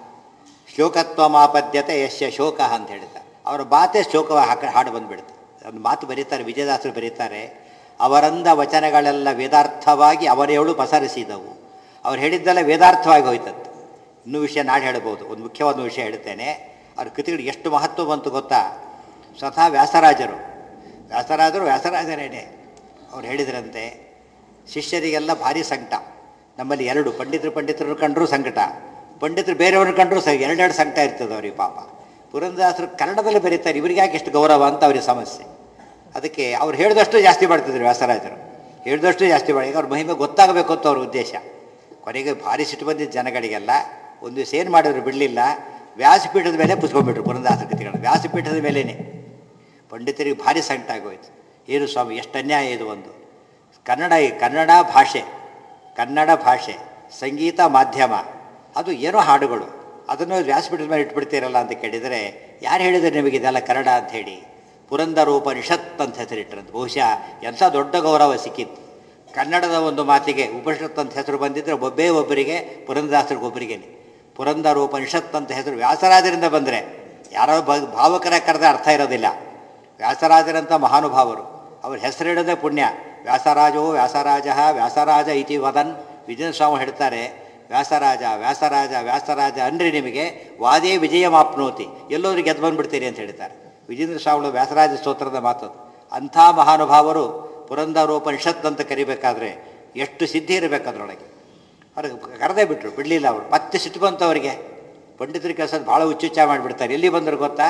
ಶ್ಲೋಕತ್ವ ಮಾಪದ್ಯತೆ ಯಶ್ಯ ಶೋಕ ಅಂತ ಹೇಳಿದ ಅವರ ಮಾತೇ ಶೋಕ ಹಾಕ ಹಾಡು ಬಂದುಬಿಡುತ್ತೆ ಒಂದು ಮಾತು ಬರೀತಾರೆ ವಿಜಯದಾಸರು ಬರೀತಾರೆ ಅವರಂದ ವಚನಗಳೆಲ್ಲ ವೇದಾರ್ಥವಾಗಿ ಅವರೇಳು ಪಸರಿಸಿದವು ಅವ್ರು ಹೇಳಿದ್ದೆಲ್ಲ ವೇದಾರ್ಥವಾಗಿ ಹೋಯ್ತದ್ದು ಇನ್ನೂ ವಿಷಯ ನಾಳೆ ಹೇಳ್ಬೋದು ಒಂದು ಮುಖ್ಯವಾದ ವಿಷಯ ಹೇಳ್ತೇನೆ ಅವ್ರ ಕೃತಿಗಳಿಗೆ ಎಷ್ಟು ಮಹತ್ವ ಬಂತು ಗೊತ್ತಾ ಸ್ವತಃ ವ್ಯಾಸರಾಜರು ವ್ಯಾಸರಾಜರು ವ್ಯಾಸರಾಜರೇನೆ ಅವ್ರು ಹೇಳಿದ್ರಂತೆ ಶಿಷ್ಯರಿಗೆಲ್ಲ ಭಾರಿ ಸಂಕಟ ನಮ್ಮಲ್ಲಿ ಎರಡು ಪಂಡಿತರು ಪಂಡಿತರು ಕಂಡರೂ ಸಂಕಟ ಪಂಡಿತರು ಬೇರೆಯವ್ರನ್ನ ಕಂಡರೂ ಸಹ ಎರಡೆರಡು ಸಂಕಟ ಇರ್ತದೆ ಅವ್ರಿಗೆ ಪಾಪ ಪುರಂದಾಸರು ಕನ್ನಡದಲ್ಲಿ ಬರೀತಾರೆ ಇವ್ರಿಗೆ ಯಾಕೆ ಎಷ್ಟು ಗೌರವ ಅಂತ ಅವ್ರಿಗೆ ಸಮಸ್ಯೆ ಅದಕ್ಕೆ ಅವ್ರು ಹೇಳಿದಷ್ಟು ಜಾಸ್ತಿ ಮಾಡ್ತಿದ್ರು ವ್ಯಾಸರಾಜರು ಹೇಳಿದಷ್ಟು ಜಾಸ್ತಿ ಮಾಡಿ ಈಗ ಅವ್ರ ಮಹಿಮೆ ಗೊತ್ತಾಗಬೇಕು ಅಂತ ಅವ್ರ ಉದ್ದೇಶ ಕೊನೆಗೆ ಭಾರಿ ಸಿಟ್ಟು ಬಂದಿದ್ದ ಜನಗಳಿಗೆಲ್ಲ ಒಂದು ದಿವಸ ಏನು ಮಾಡಿದ್ರು ಬಿಡಲಿಲ್ಲ ವ್ಯಾಸಪೀಠದ ಮೇಲೆ ಪುಸ್ಕೊಂಡ್ಬಿಟ್ರು ಪುರಂದಾಸ ಕೃತಿಗಳು ವ್ಯಾಸಪೀಠದ ಮೇಲೇ ಪಂಡಿತರಿಗೆ ಭಾರಿ ಸಂಕಟ ಆಗೋಯ್ತು ಏನು ಸ್ವಾಮಿ ಎಷ್ಟು ಅನ್ಯಾಯ ಇದು ಒಂದು ಕನ್ನಡ ಕನ್ನಡ ಭಾಷೆ ಕನ್ನಡ ಭಾಷೆ ಸಂಗೀತ ಮಾಧ್ಯಮ ಅದು ಏನೋ ಹಾಡುಗಳು ಅದನ್ನು ವ್ಯಾಸಪೀಠದ ಮೇಲೆ ಇಟ್ಬಿಡ್ತೀರಲ್ಲ ಅಂತ ಕೇಳಿದರೆ ಯಾರು ಹೇಳಿದ್ರು ನಿಮಗೆ ಇದೆಲ್ಲ ಕನ್ನಡ ಅಂತ ಹೇಳಿ ಪುರಂದರೋಪನಿಷತ್ ಅಂತ ಹೆಸರಿಟ್ಟರಂತೆ ಬಹುಶಃ ಎಂಥ ದೊಡ್ಡ ಗೌರವ ಸಿಕ್ಕಿತ್ತು ಕನ್ನಡದ ಒಂದು ಮಾತಿಗೆ ಉಪನಿಷತ್ ಅಂತ ಹೆಸರು ಬಂದಿದ್ದರೆ ಒಬ್ಬೇ ಒಬ್ಬರಿಗೆ ಪುರಂದದಾಸರಿಗೊಬ್ಬರಿಗೇನೆ ಪುರಂದರೋಪನಿಷತ್ ಅಂತ ಹೆಸರು ವ್ಯಾಸರಾಜರಿಂದ ಬಂದರೆ ಯಾರೋ ಬ ಭಾವಕರ ಕರೆದ ಅರ್ಥ ಇರೋದಿಲ್ಲ ವ್ಯಾಸರಾಜರಂಥ ಮಹಾನುಭಾವರು ಅವ್ರ ಹೆಸರಿಡೋದೇ ಪುಣ್ಯ ವ್ಯಾಸರಾಜೋ ವ್ಯಾಸರಾಜ ವ್ಯಾಸರಾಜ ಇತಿ ವದನ್ ವಿಜಯ ಸ್ವಾಮಿ ಹೇಳ್ತಾರೆ ವ್ಯಾಸರಾಜ ವ್ಯಾಸರಾಜ ವ್ಯಾಸರಾಜ ಅನ್ರಿ ನಿಮಗೆ ವಾದೇ ವಿಜಯಮಾಪ್ನೋತಿ ಎಲ್ಲೋದ್ರೂ ಗೆದ್ದು ಬಂದ್ಬಿಡ್ತೀರಿ ಅಂತ ಹೇಳ್ತಾರೆ ವಿಜೇಂದ್ರ ಸ್ವಾಮಿಗಳು ವ್ಯಾಸರಾಜ ಸ್ತೋತ್ರದ ಮಾತು ಅಂಥ ಮಹಾನುಭಾವರು ಪುರಂದರೋಪನಿಷತ್ ಅಂತ ಕರಿಬೇಕಾದ್ರೆ ಎಷ್ಟು ಸಿದ್ಧಿ ಇರಬೇಕು ಅದರೊಳಗೆ ಅವ್ರಿಗೆ ಕರೆದೇ ಬಿಟ್ಟರು ಬಿಡಲಿಲ್ಲ ಅವರು ಮತ್ತೆ ಸಿಟ್ಟು ಬಂತು ಅವರಿಗೆ ಪಂಡಿತರ ಕೆಲಸ ಭಾಳ ಹುಚ್ಚುಚ್ಚ ಮಾಡಿಬಿಡ್ತಾರೆ ಎಲ್ಲಿ ಬಂದರು ಗೊತ್ತಾ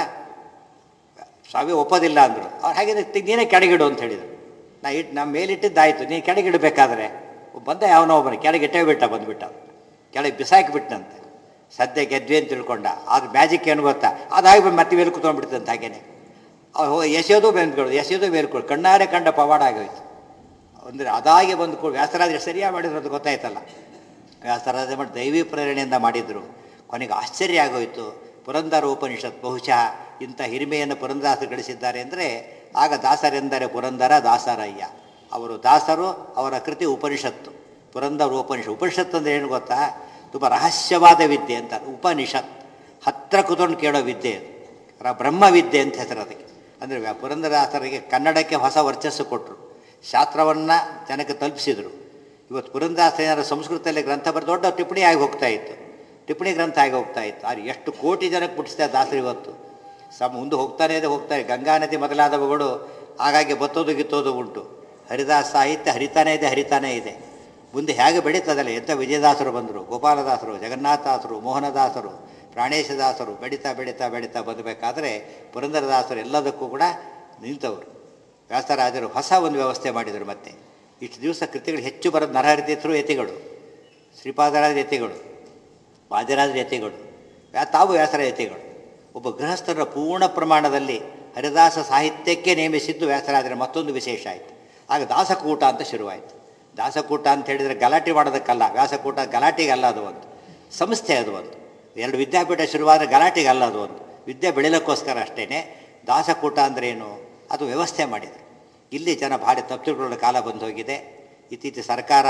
ಸ್ವಾಮಿ ಒಪ್ಪೋದಿಲ್ಲ ಅಂದರು ಅವ್ರು ಹಾಗೆ ನೀನೇ ಕೆಳಗಿಡು ಅಂತ ಹೇಳಿದರು ನಾ ಇಟ್ಟು ನಮ್ಮ ಮೇಲಿಟ್ಟಿದ್ದಾಯ್ತು ನೀನು ಕೆಳಗಿಡಬೇಕಾದ್ರೆ ಬಂದ ಯಾವನೋ ಒಬ್ಬನು ಕೆಳಗಿಟ್ಟೇ ಬಿಟ್ಟ ಬಂದುಬಿಟ್ಟ ಕೆಳಗೆ ಬಿಸಾಕಿಬಿಟ್ಟಂತೆ ಸದ್ಯ ಗೆದ್ವಿ ಅಂತ ತಿಳ್ಕೊಂಡ ಅದು ಮ್ಯಾಜಿಕ್ ಏನು ಗೊತ್ತಾ ಅದಾಗಿ ಬಂದು ಮತ್ತೆ ಮೇಲೆ ಕೂತ್ಕೊಂಡ್ಬಿಡ್ತಂತೆ ಹಾಗೇನೆ ಅವ್ರು ಎಸೆಯೋದು ಬೇಂದ್ಕೊಳ್ಳೋದು ಎಸೆಯೋದು ಬೇರ್ಕೊಳ್ಳೋದು ಕಣ್ಣಾರೆ ಕಂಡ ಪವಾಡ ಆಗೋಯ್ತು ಅಂದರೆ ಅದಾಗಿ ಬಂದು ವ್ಯಾಸರಾಜ ಸರಿಯಾಗಿ ಮಾಡಿದ್ರು ಅಂತ ಗೊತ್ತಾಯ್ತಲ್ಲ ವ್ಯಾಸರಾಜ ಮಾಡಿ ದೈವಿ ಪ್ರೇರಣೆಯಿಂದ ಮಾಡಿದರು ಕೊನೆಗೆ ಆಶ್ಚರ್ಯ ಆಗೋಯ್ತು ಪುರಂದರ ಉಪನಿಷತ್ ಬಹುಶಃ ಇಂಥ ಹಿರಿಮೆಯನ್ನು ಪುರಂದಾಸರು ಗಳಿಸಿದ್ದಾರೆ ಅಂದರೆ ಆಗ ದಾಸರೆಂದರೆ ಪುರಂದರ ದಾಸರಯ್ಯ ಅವರು ದಾಸರು ಅವರ ಕೃತಿ ಉಪನಿಷತ್ತು ಪುರಂದರ ಉಪನಿಷತ್ ಉಪನಿಷತ್ ಅಂದರೆ ಏನು ಗೊತ್ತಾ ತುಂಬ ರಹಸ್ಯವಾದ ವಿದ್ಯೆ ಅಂತ ಉಪನಿಷತ್ ಹತ್ರ ಕೂತ್ಕೊಂಡು ಕೇಳೋ ವಿದ್ಯೆ ಅದು ರ- ಬ್ರಹ್ಮವಿದ್ಯೆ ಅಂತ ಹೆಸರು ಅದಕ್ಕೆ ಅಂದರೆ ವ್ಯಾ- ಪುರಂದರದಾಸರಿಗೆ ಕನ್ನಡಕ್ಕೆ ಹೊಸ ವರ್ಚಸ್ಸು ಕೊಟ್ಟರು ಶಾಸ್ತ್ರವನ್ನು ಜನಕ್ಕೆ ತಲುಪಿಸಿದರು ಇವತ್ತು ಪುರಂದಾಸೇನರ ಸಂಸ್ಕೃತದಲ್ಲಿ ಗ್ರಂಥ ಬರೆದು ದೊಡ್ಡ ಟಿಪ್ಪಣಿ ಆಗಿ ಹೋಗ್ತಾ ಇತ್ತು ಟಿಪ್ಪಣಿ ಗ್ರಂಥ ಆಗಿ ಹೋಗ್ತಾ ಇತ್ತು ಅದು ಎಷ್ಟು ಕೋಟಿ ಜನಕ್ಕೆ ಮುಟ್ಟಿಸ್ತಾ ದಾಸರು ಇವತ್ತು ಸಮ ಮುಂದೆ ಹೋಗ್ತಾನೆ ಇದೆ ಹೋಗ್ತಾರೆ ಗಂಗಾ ನದಿ ಮೊದಲಾದವುಗಳು ಆಗಾಗ್ಗೆ ಬತ್ತೋದು ಗಿತ್ತೋದು ಉಂಟು ಹರಿದಾಸ ಸಾಹಿತ್ಯ ಹರಿತಾನೇ ಇದೆ ಹರಿತಾನೇ ಇದೆ ಮುಂದೆ ಹೇಗೆ ಬೆಳೀತದಲ್ಲ ಎಂಥ ವಿಜಯದಾಸರು ಬಂದರು ಗೋಪಾಲದಾಸರು ಜಗನ್ನಾಥದಾಸರು ಮೋಹನದಾಸರು ಪ್ರಾಣೇಶದಾಸರು ಬೆಳೀತಾ ಬೆಳೀತಾ ಬೆಳೀತಾ ಬಂದಬೇಕಾದ್ರೆ ಪುರಂದರದಾಸರು ಎಲ್ಲದಕ್ಕೂ ಕೂಡ ನಿಂತವರು ವ್ಯಾಸರಾಜರು ಹೊಸ ಒಂದು ವ್ಯವಸ್ಥೆ ಮಾಡಿದರು ಮತ್ತೆ ಇಷ್ಟು ದಿವಸ ಕೃತಿಗಳು ಹೆಚ್ಚು ಬರೋದು ನರಹರಿತೀರ್ಥರು ಯತಿಗಳು ಶ್ರೀಪಾದರಾಜ ಯತಿಗಳು ವಾದಿರಾಜ ಯತಿಗಳು ವ್ಯಾ- ತಾವು ವ್ಯಾಸರ ಯತಿಗಳು ಒಬ್ಬ ಗೃಹಸ್ಥರ ಪೂರ್ಣ ಪ್ರಮಾಣದಲ್ಲಿ ಹರಿದಾಸ ಸಾಹಿತ್ಯಕ್ಕೆ ನೇಮಿಸಿದ್ದು ವ್ಯಾಸರಾಜರ ಮತ್ತೊಂದು ವಿಶೇಷ ಆಯಿತು ಆಗ ದಾಸಕೂಟ ಅಂತ ಶುರುವಾಯಿತು ದಾಸಕೂಟ ಅಂತ ಹೇಳಿದರೆ ಗಲಾಟೆ ಮಾಡೋದಕ್ಕಲ್ಲ ವ್ಯಾಸಕೂಟ ಗಲಾಟೆಗಲ್ಲ ಅದು ಒಂದು ಸಂಸ್ಥೆ ಅದು ಒಂದು ಎರಡು ವಿದ್ಯಾಪೀಠ ಶುರುವಾದ ಗಲಾಟೆಗಲ್ಲ ಅದು ಒಂದು ವಿದ್ಯೆ ಬೆಳೆಯೋಕ್ಕೋಸ್ಕರ ಅಷ್ಟೇ ದಾಸಕೂಟ ಅಂದ್ರೆ ಏನು ಅದು ವ್ಯವಸ್ಥೆ ಮಾಡಿದರು ಇಲ್ಲಿ ಜನ ಭಾರಿ ತಪ್ಪುಗಳ ಕಾಲ ಬಂದು ಹೋಗಿದೆ ಇತ್ತೀಚೆ ಸರ್ಕಾರ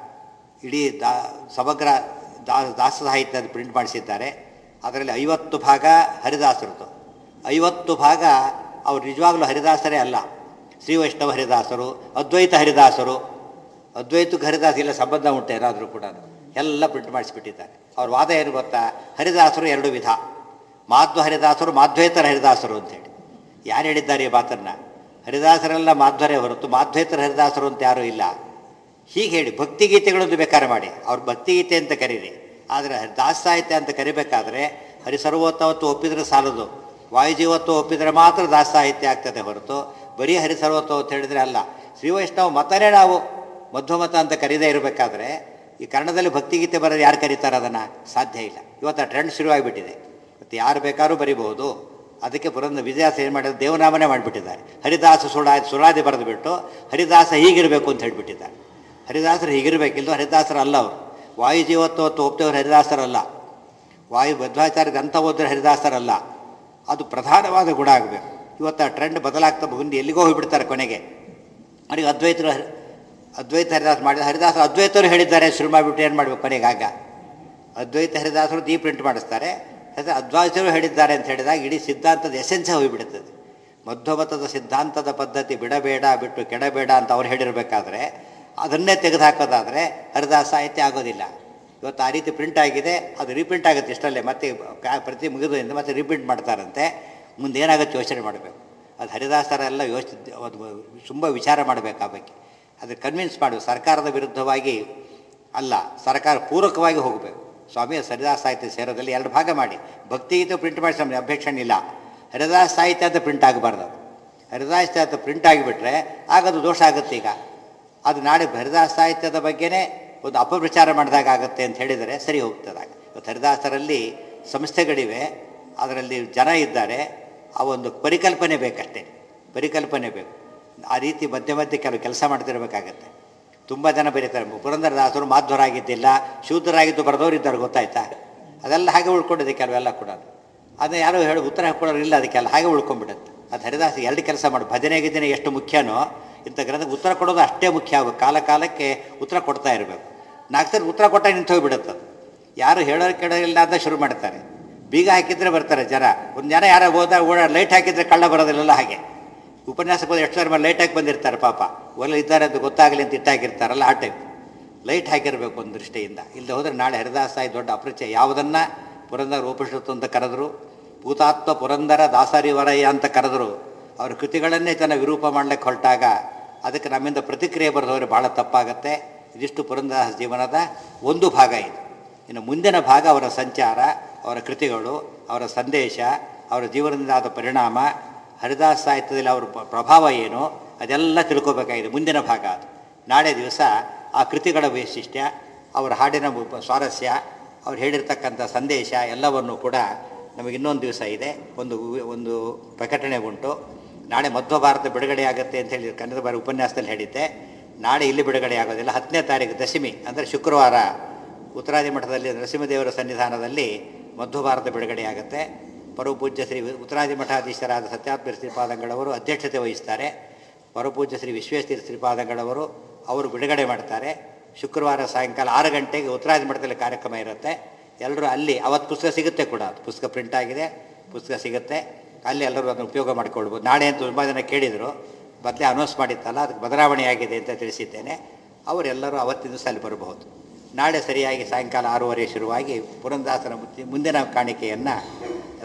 ಇಡೀ ದಾ ಸಮಗ್ರ ದಾ ದಾಸ ಸಾಹಿತ್ಯದ ಪ್ರಿಂಟ್ ಮಾಡಿಸಿದ್ದಾರೆ ಅದರಲ್ಲಿ ಐವತ್ತು ಭಾಗ ಹರಿದಾಸರದು ಐವತ್ತು ಭಾಗ ಅವ್ರು ನಿಜವಾಗ್ಲೂ ಹರಿದಾಸರೇ ಅಲ್ಲ ಶ್ರೀ ವೈಷ್ಣವ ಹರಿದಾಸರು ಅದ್ವೈತ ಹರಿದಾಸರು ಅದ್ವೈತಕ್ಕೆ ಹರಿದಾಸ ಇಲ್ಲ ಸಂಬಂಧ ಉಂಟು ಏನಾದರೂ ಕೂಡ ಎಲ್ಲ ಪ್ರಿಂಟ್ ಮಾಡಿಸಿಬಿಟ್ಟಿದ್ದಾರೆ ಅವ್ರ ವಾದ ಏನು ಗೊತ್ತಾ ಹರಿದಾಸರು ಎರಡು ವಿಧ ಮಾಧ್ವ ಹರಿದಾಸರು ಮಾಧ್ವೇತರ ಹರಿದಾಸರು ಅಂತೇಳಿ ಯಾರು ಹೇಳಿದ್ದಾರೆ ಈ ಮಾತನ್ನು ಹರಿದಾಸರೆಲ್ಲ ಮಾಧ್ವರೇ ಹೊರತು ಮಾಧ್ವೇತರ ಹರಿದಾಸರು ಅಂತ ಯಾರೂ ಇಲ್ಲ ಹೀಗೆ ಹೇಳಿ ಭಕ್ತಿಗೀತೆಗಳನ್ನು ಬೇಕಾದ್ರೆ ಮಾಡಿ ಅವ್ರು ಭಕ್ತಿಗೀತೆ ಅಂತ ಕರೀರಿ ಆದರೆ ದಾಸ ಸಾಹಿತ್ಯ ಅಂತ ಕರಿಬೇಕಾದ್ರೆ ಹರಿಸರ್ವೋತ್ತವತ್ತು ಒಪ್ಪಿದ್ರೆ ಸಾಲದು ವಾಯುಜೀವತ್ವ ಒಪ್ಪಿದರೆ ಮಾತ್ರ ದಾಸ ಸಾಹಿತ್ಯ ಆಗ್ತದೆ ಹೊರತು ಬರೀ ಹರಿಸರ್ವೋತ್ತವ ಅಂತ ಹೇಳಿದರೆ ಅಲ್ಲ ಶ್ರೀ ವೈಷ್ಣವ ಮತನೇ ನಾವು ಮಧ್ವಮತ ಅಂತ ಕರೀದೇ ಇರಬೇಕಾದ್ರೆ ಈ ಕನ್ನಡದಲ್ಲಿ ಭಕ್ತಿಗೀತೆ ಬರೋದು ಯಾರು ಕರೀತಾರೆ ಅದನ್ನು ಸಾಧ್ಯ ಇಲ್ಲ ಇವತ್ತು ಆ ಟ್ರೆಂಡ್ ಶುರುವಾಗಿಬಿಟ್ಟಿದೆ ಮತ್ತು ಯಾರು ಬೇಕಾದ್ರೂ ಬರಿಬಹುದು ಅದಕ್ಕೆ ಪುರಂದ ವಿಜಯಾಸ ಏನು ಮಾಡಿದ್ರು ದೇವನಾಮನೇ ಮಾಡಿಬಿಟ್ಟಿದ್ದಾರೆ ಹರಿದಾಸ ಸುಳಾ ಸುಳಾದಿ ಬರೆದು ಬಿಟ್ಟು ಹರಿದಾಸ ಹೀಗಿರಬೇಕು ಅಂತ ಹೇಳಿಬಿಟ್ಟಿದ್ದಾರೆ ಹರಿದಾಸರು ಹೀಗಿರಬೇಕಿಲ್ಲ ಹರಿದಾಸರು ಅಲ್ಲ ಅವರು ವಾಯು ಜೀವತ್ವತ್ತು ಒಪ್ತೇವರು ಹರಿದಾಸರಲ್ಲ ವಾಯು ಮಧ್ವಾಚಾರ್ಯ ಗ್ರಂಥ ಓದಿದ್ರೆ ಹರಿದಾಸರಲ್ಲ ಅದು ಪ್ರಧಾನವಾದ ಗುಣ ಆಗಬೇಕು ಇವತ್ತು ಆ ಟ್ರೆಂಡ್ ಬದಲಾಗ್ತಾ ಮುಂದೆ ಎಲ್ಲಿಗೋ ಹೋಗಿಬಿಡ್ತಾರೆ ಕೊನೆಗೆ ಅವರಿಗೆ ಅದ್ವೈತರು ಹರಿ- ಅದ್ವೈತ ಹರಿದಾಸ ಮಾಡಿದ ಹರಿದಾಸರು ಅದ್ವೈತರು ಹೇಳಿದ್ದಾರೆ ಶುರು ಮಾಡಿಬಿಟ್ಟು ಏನು ಮಾಡಬೇಕು ಕೊನೆಗೆ ಆಗ ಅದ್ವೈತ ಹರಿದಾಸರು ದೀ ಪ್ರಿಂಟ್ ಮಾಡಿಸ್ತಾರೆ ಅದು ಅದ್ವೈತರು ಹೇಳಿದ್ದಾರೆ ಅಂತ ಹೇಳಿದಾಗ ಇಡೀ ಸಿದ್ಧಾಂತದ ಎಸೆನ್ಸೇ ಹೋಗಿಬಿಡುತ್ತದೆ ಮಧ್ವಮತದ ಸಿದ್ಧಾಂತದ ಪದ್ಧತಿ ಬಿಡಬೇಡ ಬಿಟ್ಟು ಕೆಡಬೇಡ ಅಂತ ಅವ್ರು ಹೇಳಿರಬೇಕಾದ್ರೆ ಅದನ್ನೇ ತೆಗೆದುಹಾಕೋದಾದರೆ ಹರಿದಾಸ ಸಾಹಿತ್ಯ ಆಗೋದಿಲ್ಲ ಇವತ್ತು ಆ ರೀತಿ ಪ್ರಿಂಟ್ ಆಗಿದೆ ಅದು ರೀಪ್ರಿಂಟ್ ಆಗುತ್ತೆ ಇಷ್ಟಲ್ಲೇ ಮತ್ತೆ ಕ್ಯಾ- ಪ್ರತಿ ಮುಗಿದ್ರಿಂದ ಮತ್ತೆ ರೀಪ್ರಿಂಟ್ ಮಾಡ್ತಾರಂತೆ ಮುಂದೆ ಏನಾಗುತ್ತೆ ಯೋಚನೆ ಮಾಡಬೇಕು ಅದು ಹರಿದಾಸರೆಲ್ಲ ಯೋಚನೆ ಅದು ತುಂಬ ವಿಚಾರ ಮಾಡಬೇಕು ಆ ಬಗ್ಗೆ ಅದು ಕನ್ವಿನ್ಸ್ ಮಾಡು ಸರ್ಕಾರದ ವಿರುದ್ಧವಾಗಿ ಅಲ್ಲ ಸರ್ಕಾರ ಪೂರಕವಾಗಿ ಹೋಗಬೇಕು ಸ್ವಾಮಿ ಹರಿದಾಸ ಸಾಹಿತ್ಯ ಸೇರೋದಲ್ಲಿ ಎರಡು ಭಾಗ ಮಾಡಿ ಭಕ್ತಿಗೀತೆ ಪ್ರಿಂಟ್ ಮಾಡಿ ನಮಗೆ ಅಬ್ಜೆಕ್ಷನ್ ಇಲ್ಲ ಹರಿದಾಸ ಸಾಹಿತ್ಯ ಅಂತ ಪ್ರಿಂಟ್ ಆಗಬಾರ್ದು ಅದು. ಹರಿದಾಸ ಸಾಹಿತ್ಯ ಪ್ರಿಂಟ್ ಆಗಿಬಿಟ್ರೆ ಆಗ ಅದು ದೋಷ ಆಗುತ್ತೆ ಈಗ ಅದು ನಾಳೆ ಹರಿದಾಸ ಸಾಹಿತ್ಯದ ಬಗ್ಗೆನೇ ಒಂದು ಅಪಪ್ರಚಾರ ಮಾಡಿದಾಗ ಆಗುತ್ತೆ ಅಂತ ಹೇಳಿದರೆ ಸರಿ ಹೋಗ್ತದಾಗ ಇವತ್ತು ಹರಿದಾಸರಲ್ಲಿ ಸಂಸ್ಥೆಗಳಿವೆ ಅದರಲ್ಲಿ ಜನ ಇದ್ದಾರೆ ಆ ಒಂದು ಪರಿಕಲ್ಪನೆ ಬೇಕಷ್ಟೇ ಪರಿಕಲ್ಪನೆ ಬೇಕು ಆ ರೀತಿ ಮಧ್ಯೆ ಮಧ್ಯೆ ಕೆಲವು ಕೆಲಸ ಮಾಡ್ತಿರ್ಬೇಕಾಗತ್ತೆ ತುಂಬ ಜನ ಬರೀತಾರೆ ಪುರಂದರದಾಸರು ಮಾಧ್ವರಾಗಿದ್ದಿಲ್ಲ ಶೂದ್ರರಾಗಿದ್ದು ಬರೆದವರು ಇದ್ದಾರೆ ಗೊತ್ತಾಯ್ತಾ ಅದೆಲ್ಲ ಹಾಗೆ ಉಳ್ಕೊಂಡಿದೆ ಕೆಲವೆಲ್ಲ ಕೂಡ ಅದನ್ನ ಯಾರೋ ಹೇಳಿ ಉತ್ತರ ಹಾಕೊಳ್ಳೋರು ಇಲ್ಲ ಅದಕ್ಕೆಲ್ಲ ಹಾಗೆ ಉಳ್ಕೊಂಡ್ಬಿಡುತ್ತೆ ಅದು ಹರಿದಾಸ ಎರಡು ಕೆಲಸ ಮಾಡಿ ಭಜನೆ ಗಿಜನೆ ಎಷ್ಟು ಮುಖ್ಯನೋ ಇಂಥ ಗ್ರಂಥಕ್ಕೆ ಉತ್ತರ ಕೊಡೋದು ಅಷ್ಟೇ ಮುಖ್ಯ ಆಗಬೇಕು ಕಾಲ ಕಾಲಕ್ಕೆ ಉತ್ತರ ಕೊಡ್ತಾ ಇರಬೇಕು ನಾಲ್ಕು ಸರಿ ಉತ್ತರ ಕೊಟ್ಟಾಗ ನಿಂತು ಹೋಗ್ಬಿಡುತ್ತೆ ಅದು ಯಾರು ಹೇಳೋರು ಕೇಳೋರಿಲ್ಲ ಅಂತ ಶುರು ಮಾಡ್ತಾರೆ ಬೀಗ ಹಾಕಿದ್ರೆ ಬರ್ತಾರೆ ಜನ ಒಂದು ಜನ ಯಾರೋ ಹೋದಾಗ ಓಡ ಲೈಟ್ ಹಾಕಿದ್ರೆ ಕಳ್ಳ ಬರೋದಿಲ್ಲ ಹಾಗೆ ಉಪನ್ಯಾಸಕ್ಕೆ ಹೋದ್ರೆ ಎಷ್ಟು ಸಾವಿರ ಲೈಟ್ ಹಾಕಿ ಬಂದಿರ್ತಾರೆ ಪಾಪ ಒಲ್ಲ ಇದ್ದಾರೆ ಅಂತ ಗೊತ್ತಾಗಲಿ ಅಂತ ಇಟ್ಟಾಕಿರ್ತಾರಲ್ಲ ಆ ಟೈಪ್ ಲೈಟ್ ಹಾಕಿರಬೇಕು ಒಂದು ದೃಷ್ಟಿಯಿಂದ ಇಲ್ಲದೆ ಹೋದರೆ ನಾಳೆ ಹರಿದಾಸಾಯಿ ದೊಡ್ಡ ಅಪರಿಚಯ ಯಾವುದನ್ನು ಪುರಂದರ ಉಪನಿಷತ್ತು ಅಂತ ಕರೆದ್ರು ಭೂತಾತ್ಮ ಪುರಂದರ ದಾಸರಿವರಯ್ಯ ಅಂತ ಕರೆದ್ರು ಅವ್ರ ಕೃತಿಗಳನ್ನೇ ಜನ ವಿರೂಪ ಮಾಡ್ಲಿಕ್ಕೆ ಹೊರಟಾಗ ಅದಕ್ಕೆ ನಮ್ಮಿಂದ ಪ್ರತಿಕ್ರಿಯೆ ಬರೆದವರು ಭಾಳ ತಪ್ಪಾಗತ್ತೆ ಇದಿಷ್ಟು ಪುರಂದರ ಜೀವನದ ಒಂದು ಭಾಗ ಇದು ಇನ್ನು ಮುಂದಿನ ಭಾಗ ಅವರ ಸಂಚಾರ ಅವರ ಕೃತಿಗಳು ಅವರ ಸಂದೇಶ ಅವರ ಜೀವನದಿಂದ ಆದ ಪರಿಣಾಮ ಹರಿದಾಸ ಸಾಹಿತ್ಯದಲ್ಲಿ ಅವರ ಪ್ರ- ಪ್ರಭಾವ ಏನು ಅದೆಲ್ಲ ತಿಳ್ಕೊಬೇಕಾಗಿದೆ ಮುಂದಿನ ಭಾಗ ಅದು ನಾಳೆ ದಿವಸ ಆ ಕೃತಿಗಳ ವೈಶಿಷ್ಟ್ಯ ಅವರ ಹಾಡಿನ ಉಪ- ಸ್ವಾರಸ್ಯ ಅವ್ರು ಹೇಳಿರ್ತಕ್ಕಂಥ ಸಂದೇಶ ಎಲ್ಲವನ್ನು ಕೂಡ ನಮಗೆ ಇನ್ನೊಂದು ದಿವಸ ಇದೆ ಒಂದು ವಿ- ಒಂದು ಪ್ರಕಟಣೆ ಉಂಟು ನಾಳೆ ಮಧ್ವ ಭಾರತ ಬಿಡುಗಡೆ ಆಗುತ್ತೆ ಅಂತ ಹೇಳಿ ಕನ್ನಡ ಬಾರಿ ಉಪನ್ಯಾಸದಲ್ಲಿ ಹೇಳಿದ್ದೆ ನಾಳೆ ಇಲ್ಲಿ ಬಿಡುಗಡೆ ಆಗೋದಿಲ್ಲ ಹತ್ತನೇ ತಾರೀಕು ದಶಮಿ ಅಂದರೆ ಶುಕ್ರವಾರ ಉತ್ತರಾದಿ ಮಠದಲ್ಲಿ ನರಸಿಂಹದೇವರ ಸನ್ನಿಧಾನದಲ್ಲಿ ಮಧ್ವ ಭಾರತ ಬಿಡುಗಡೆ ಆಗುತ್ತೆ ಪರಮಪೂಜ್ಯ ಶ್ರೀ ಉತ್ತರಾದಿ ಮಠಾಧೀಶರಾದ ಸತ್ಯಾತ್ಮ ಶ್ರೀಪಾದಂಗಳವರು ಅಧ್ಯಕ್ಷತೆ ವಹಿಸ್ತಾರೆ ಪರಮಪೂಜ್ಯ ಶ್ರೀ ವಿಶ್ವೇಶ್ವರ ಶ್ರೀಪಾದಂಗಳವರು ಅವರು ಬಿಡುಗಡೆ ಮಾಡ್ತಾರೆ ಶುಕ್ರವಾರ ಸಾಯಂಕಾಲ ಆರು ಗಂಟೆಗೆ ಉತ್ತರಾದಿ ಮಠದಲ್ಲಿ ಕಾರ್ಯಕ್ರಮ ಇರುತ್ತೆ ಎಲ್ಲರೂ ಅಲ್ಲಿ ಅವತ್ತು ಪುಸ್ತಕ ಸಿಗುತ್ತೆ ಕೂಡ ಅದು ಪುಸ್ತಕ ಪ್ರಿಂಟ್ ಆಗಿದೆ ಪುಸ್ತಕ ಸಿಗುತ್ತೆ ಅಲ್ಲಿ ಎಲ್ಲರೂ ಅದನ್ನು ಉಪಯೋಗ ಮಾಡಿಕೊಳ್ಬೋದು ನಾಳೆ ಅಂತ ತುಂಬ ಜನ ಕೇಳಿದರು ಮೊದಲೇ ಅನೌನ್ಸ್ ಮಾಡಿತ್ತಲ್ಲ ಅದಕ್ಕೆ ಬದಲಾವಣೆ ಆಗಿದೆ ಅಂತ ತಿಳಿಸಿದ್ದೇನೆ ಅವರೆಲ್ಲರೂ ಅವತ್ತಿನ ದಿವಸ ಅಲ್ಲಿ ಬರಬಹುದು ನಾಳೆ ಸರಿಯಾಗಿ ಸಾಯಂಕಾಲ ಆರೂವರೆ ಶುರುವಾಗಿ ಪುರಂದಾಸನ ಮುತ್ತಿ- ಮುಂದಿನ ಕಾಣಿಕೆಯನ್ನು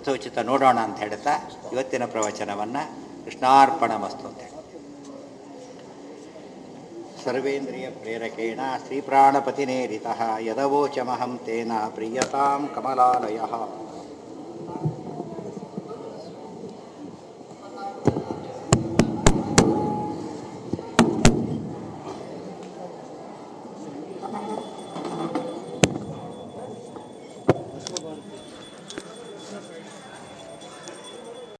ಯಥೋಚಿತ ನೋಡೋಣ ಅಂತ ಹೇಳ್ತಾ ಇವತ್ತಿನ ಪ್ರವಚನವನ್ನು ಕೃಷ್ಣಾರ್ಪಣ ಮಸ್ತು ಅಂತ ಹೇಳಿ ಸರ್ವೇಂದ್ರಿಯ ಪ್ರೇರಕೇಣ ಶ್ರೀಪ್ರಾಣಪತಿನೇರಿತ ಯದವೋಚಮಹಂ ತೇನ ಪ್ರೀಯತಾಂ ಕಮಲಾಲಯ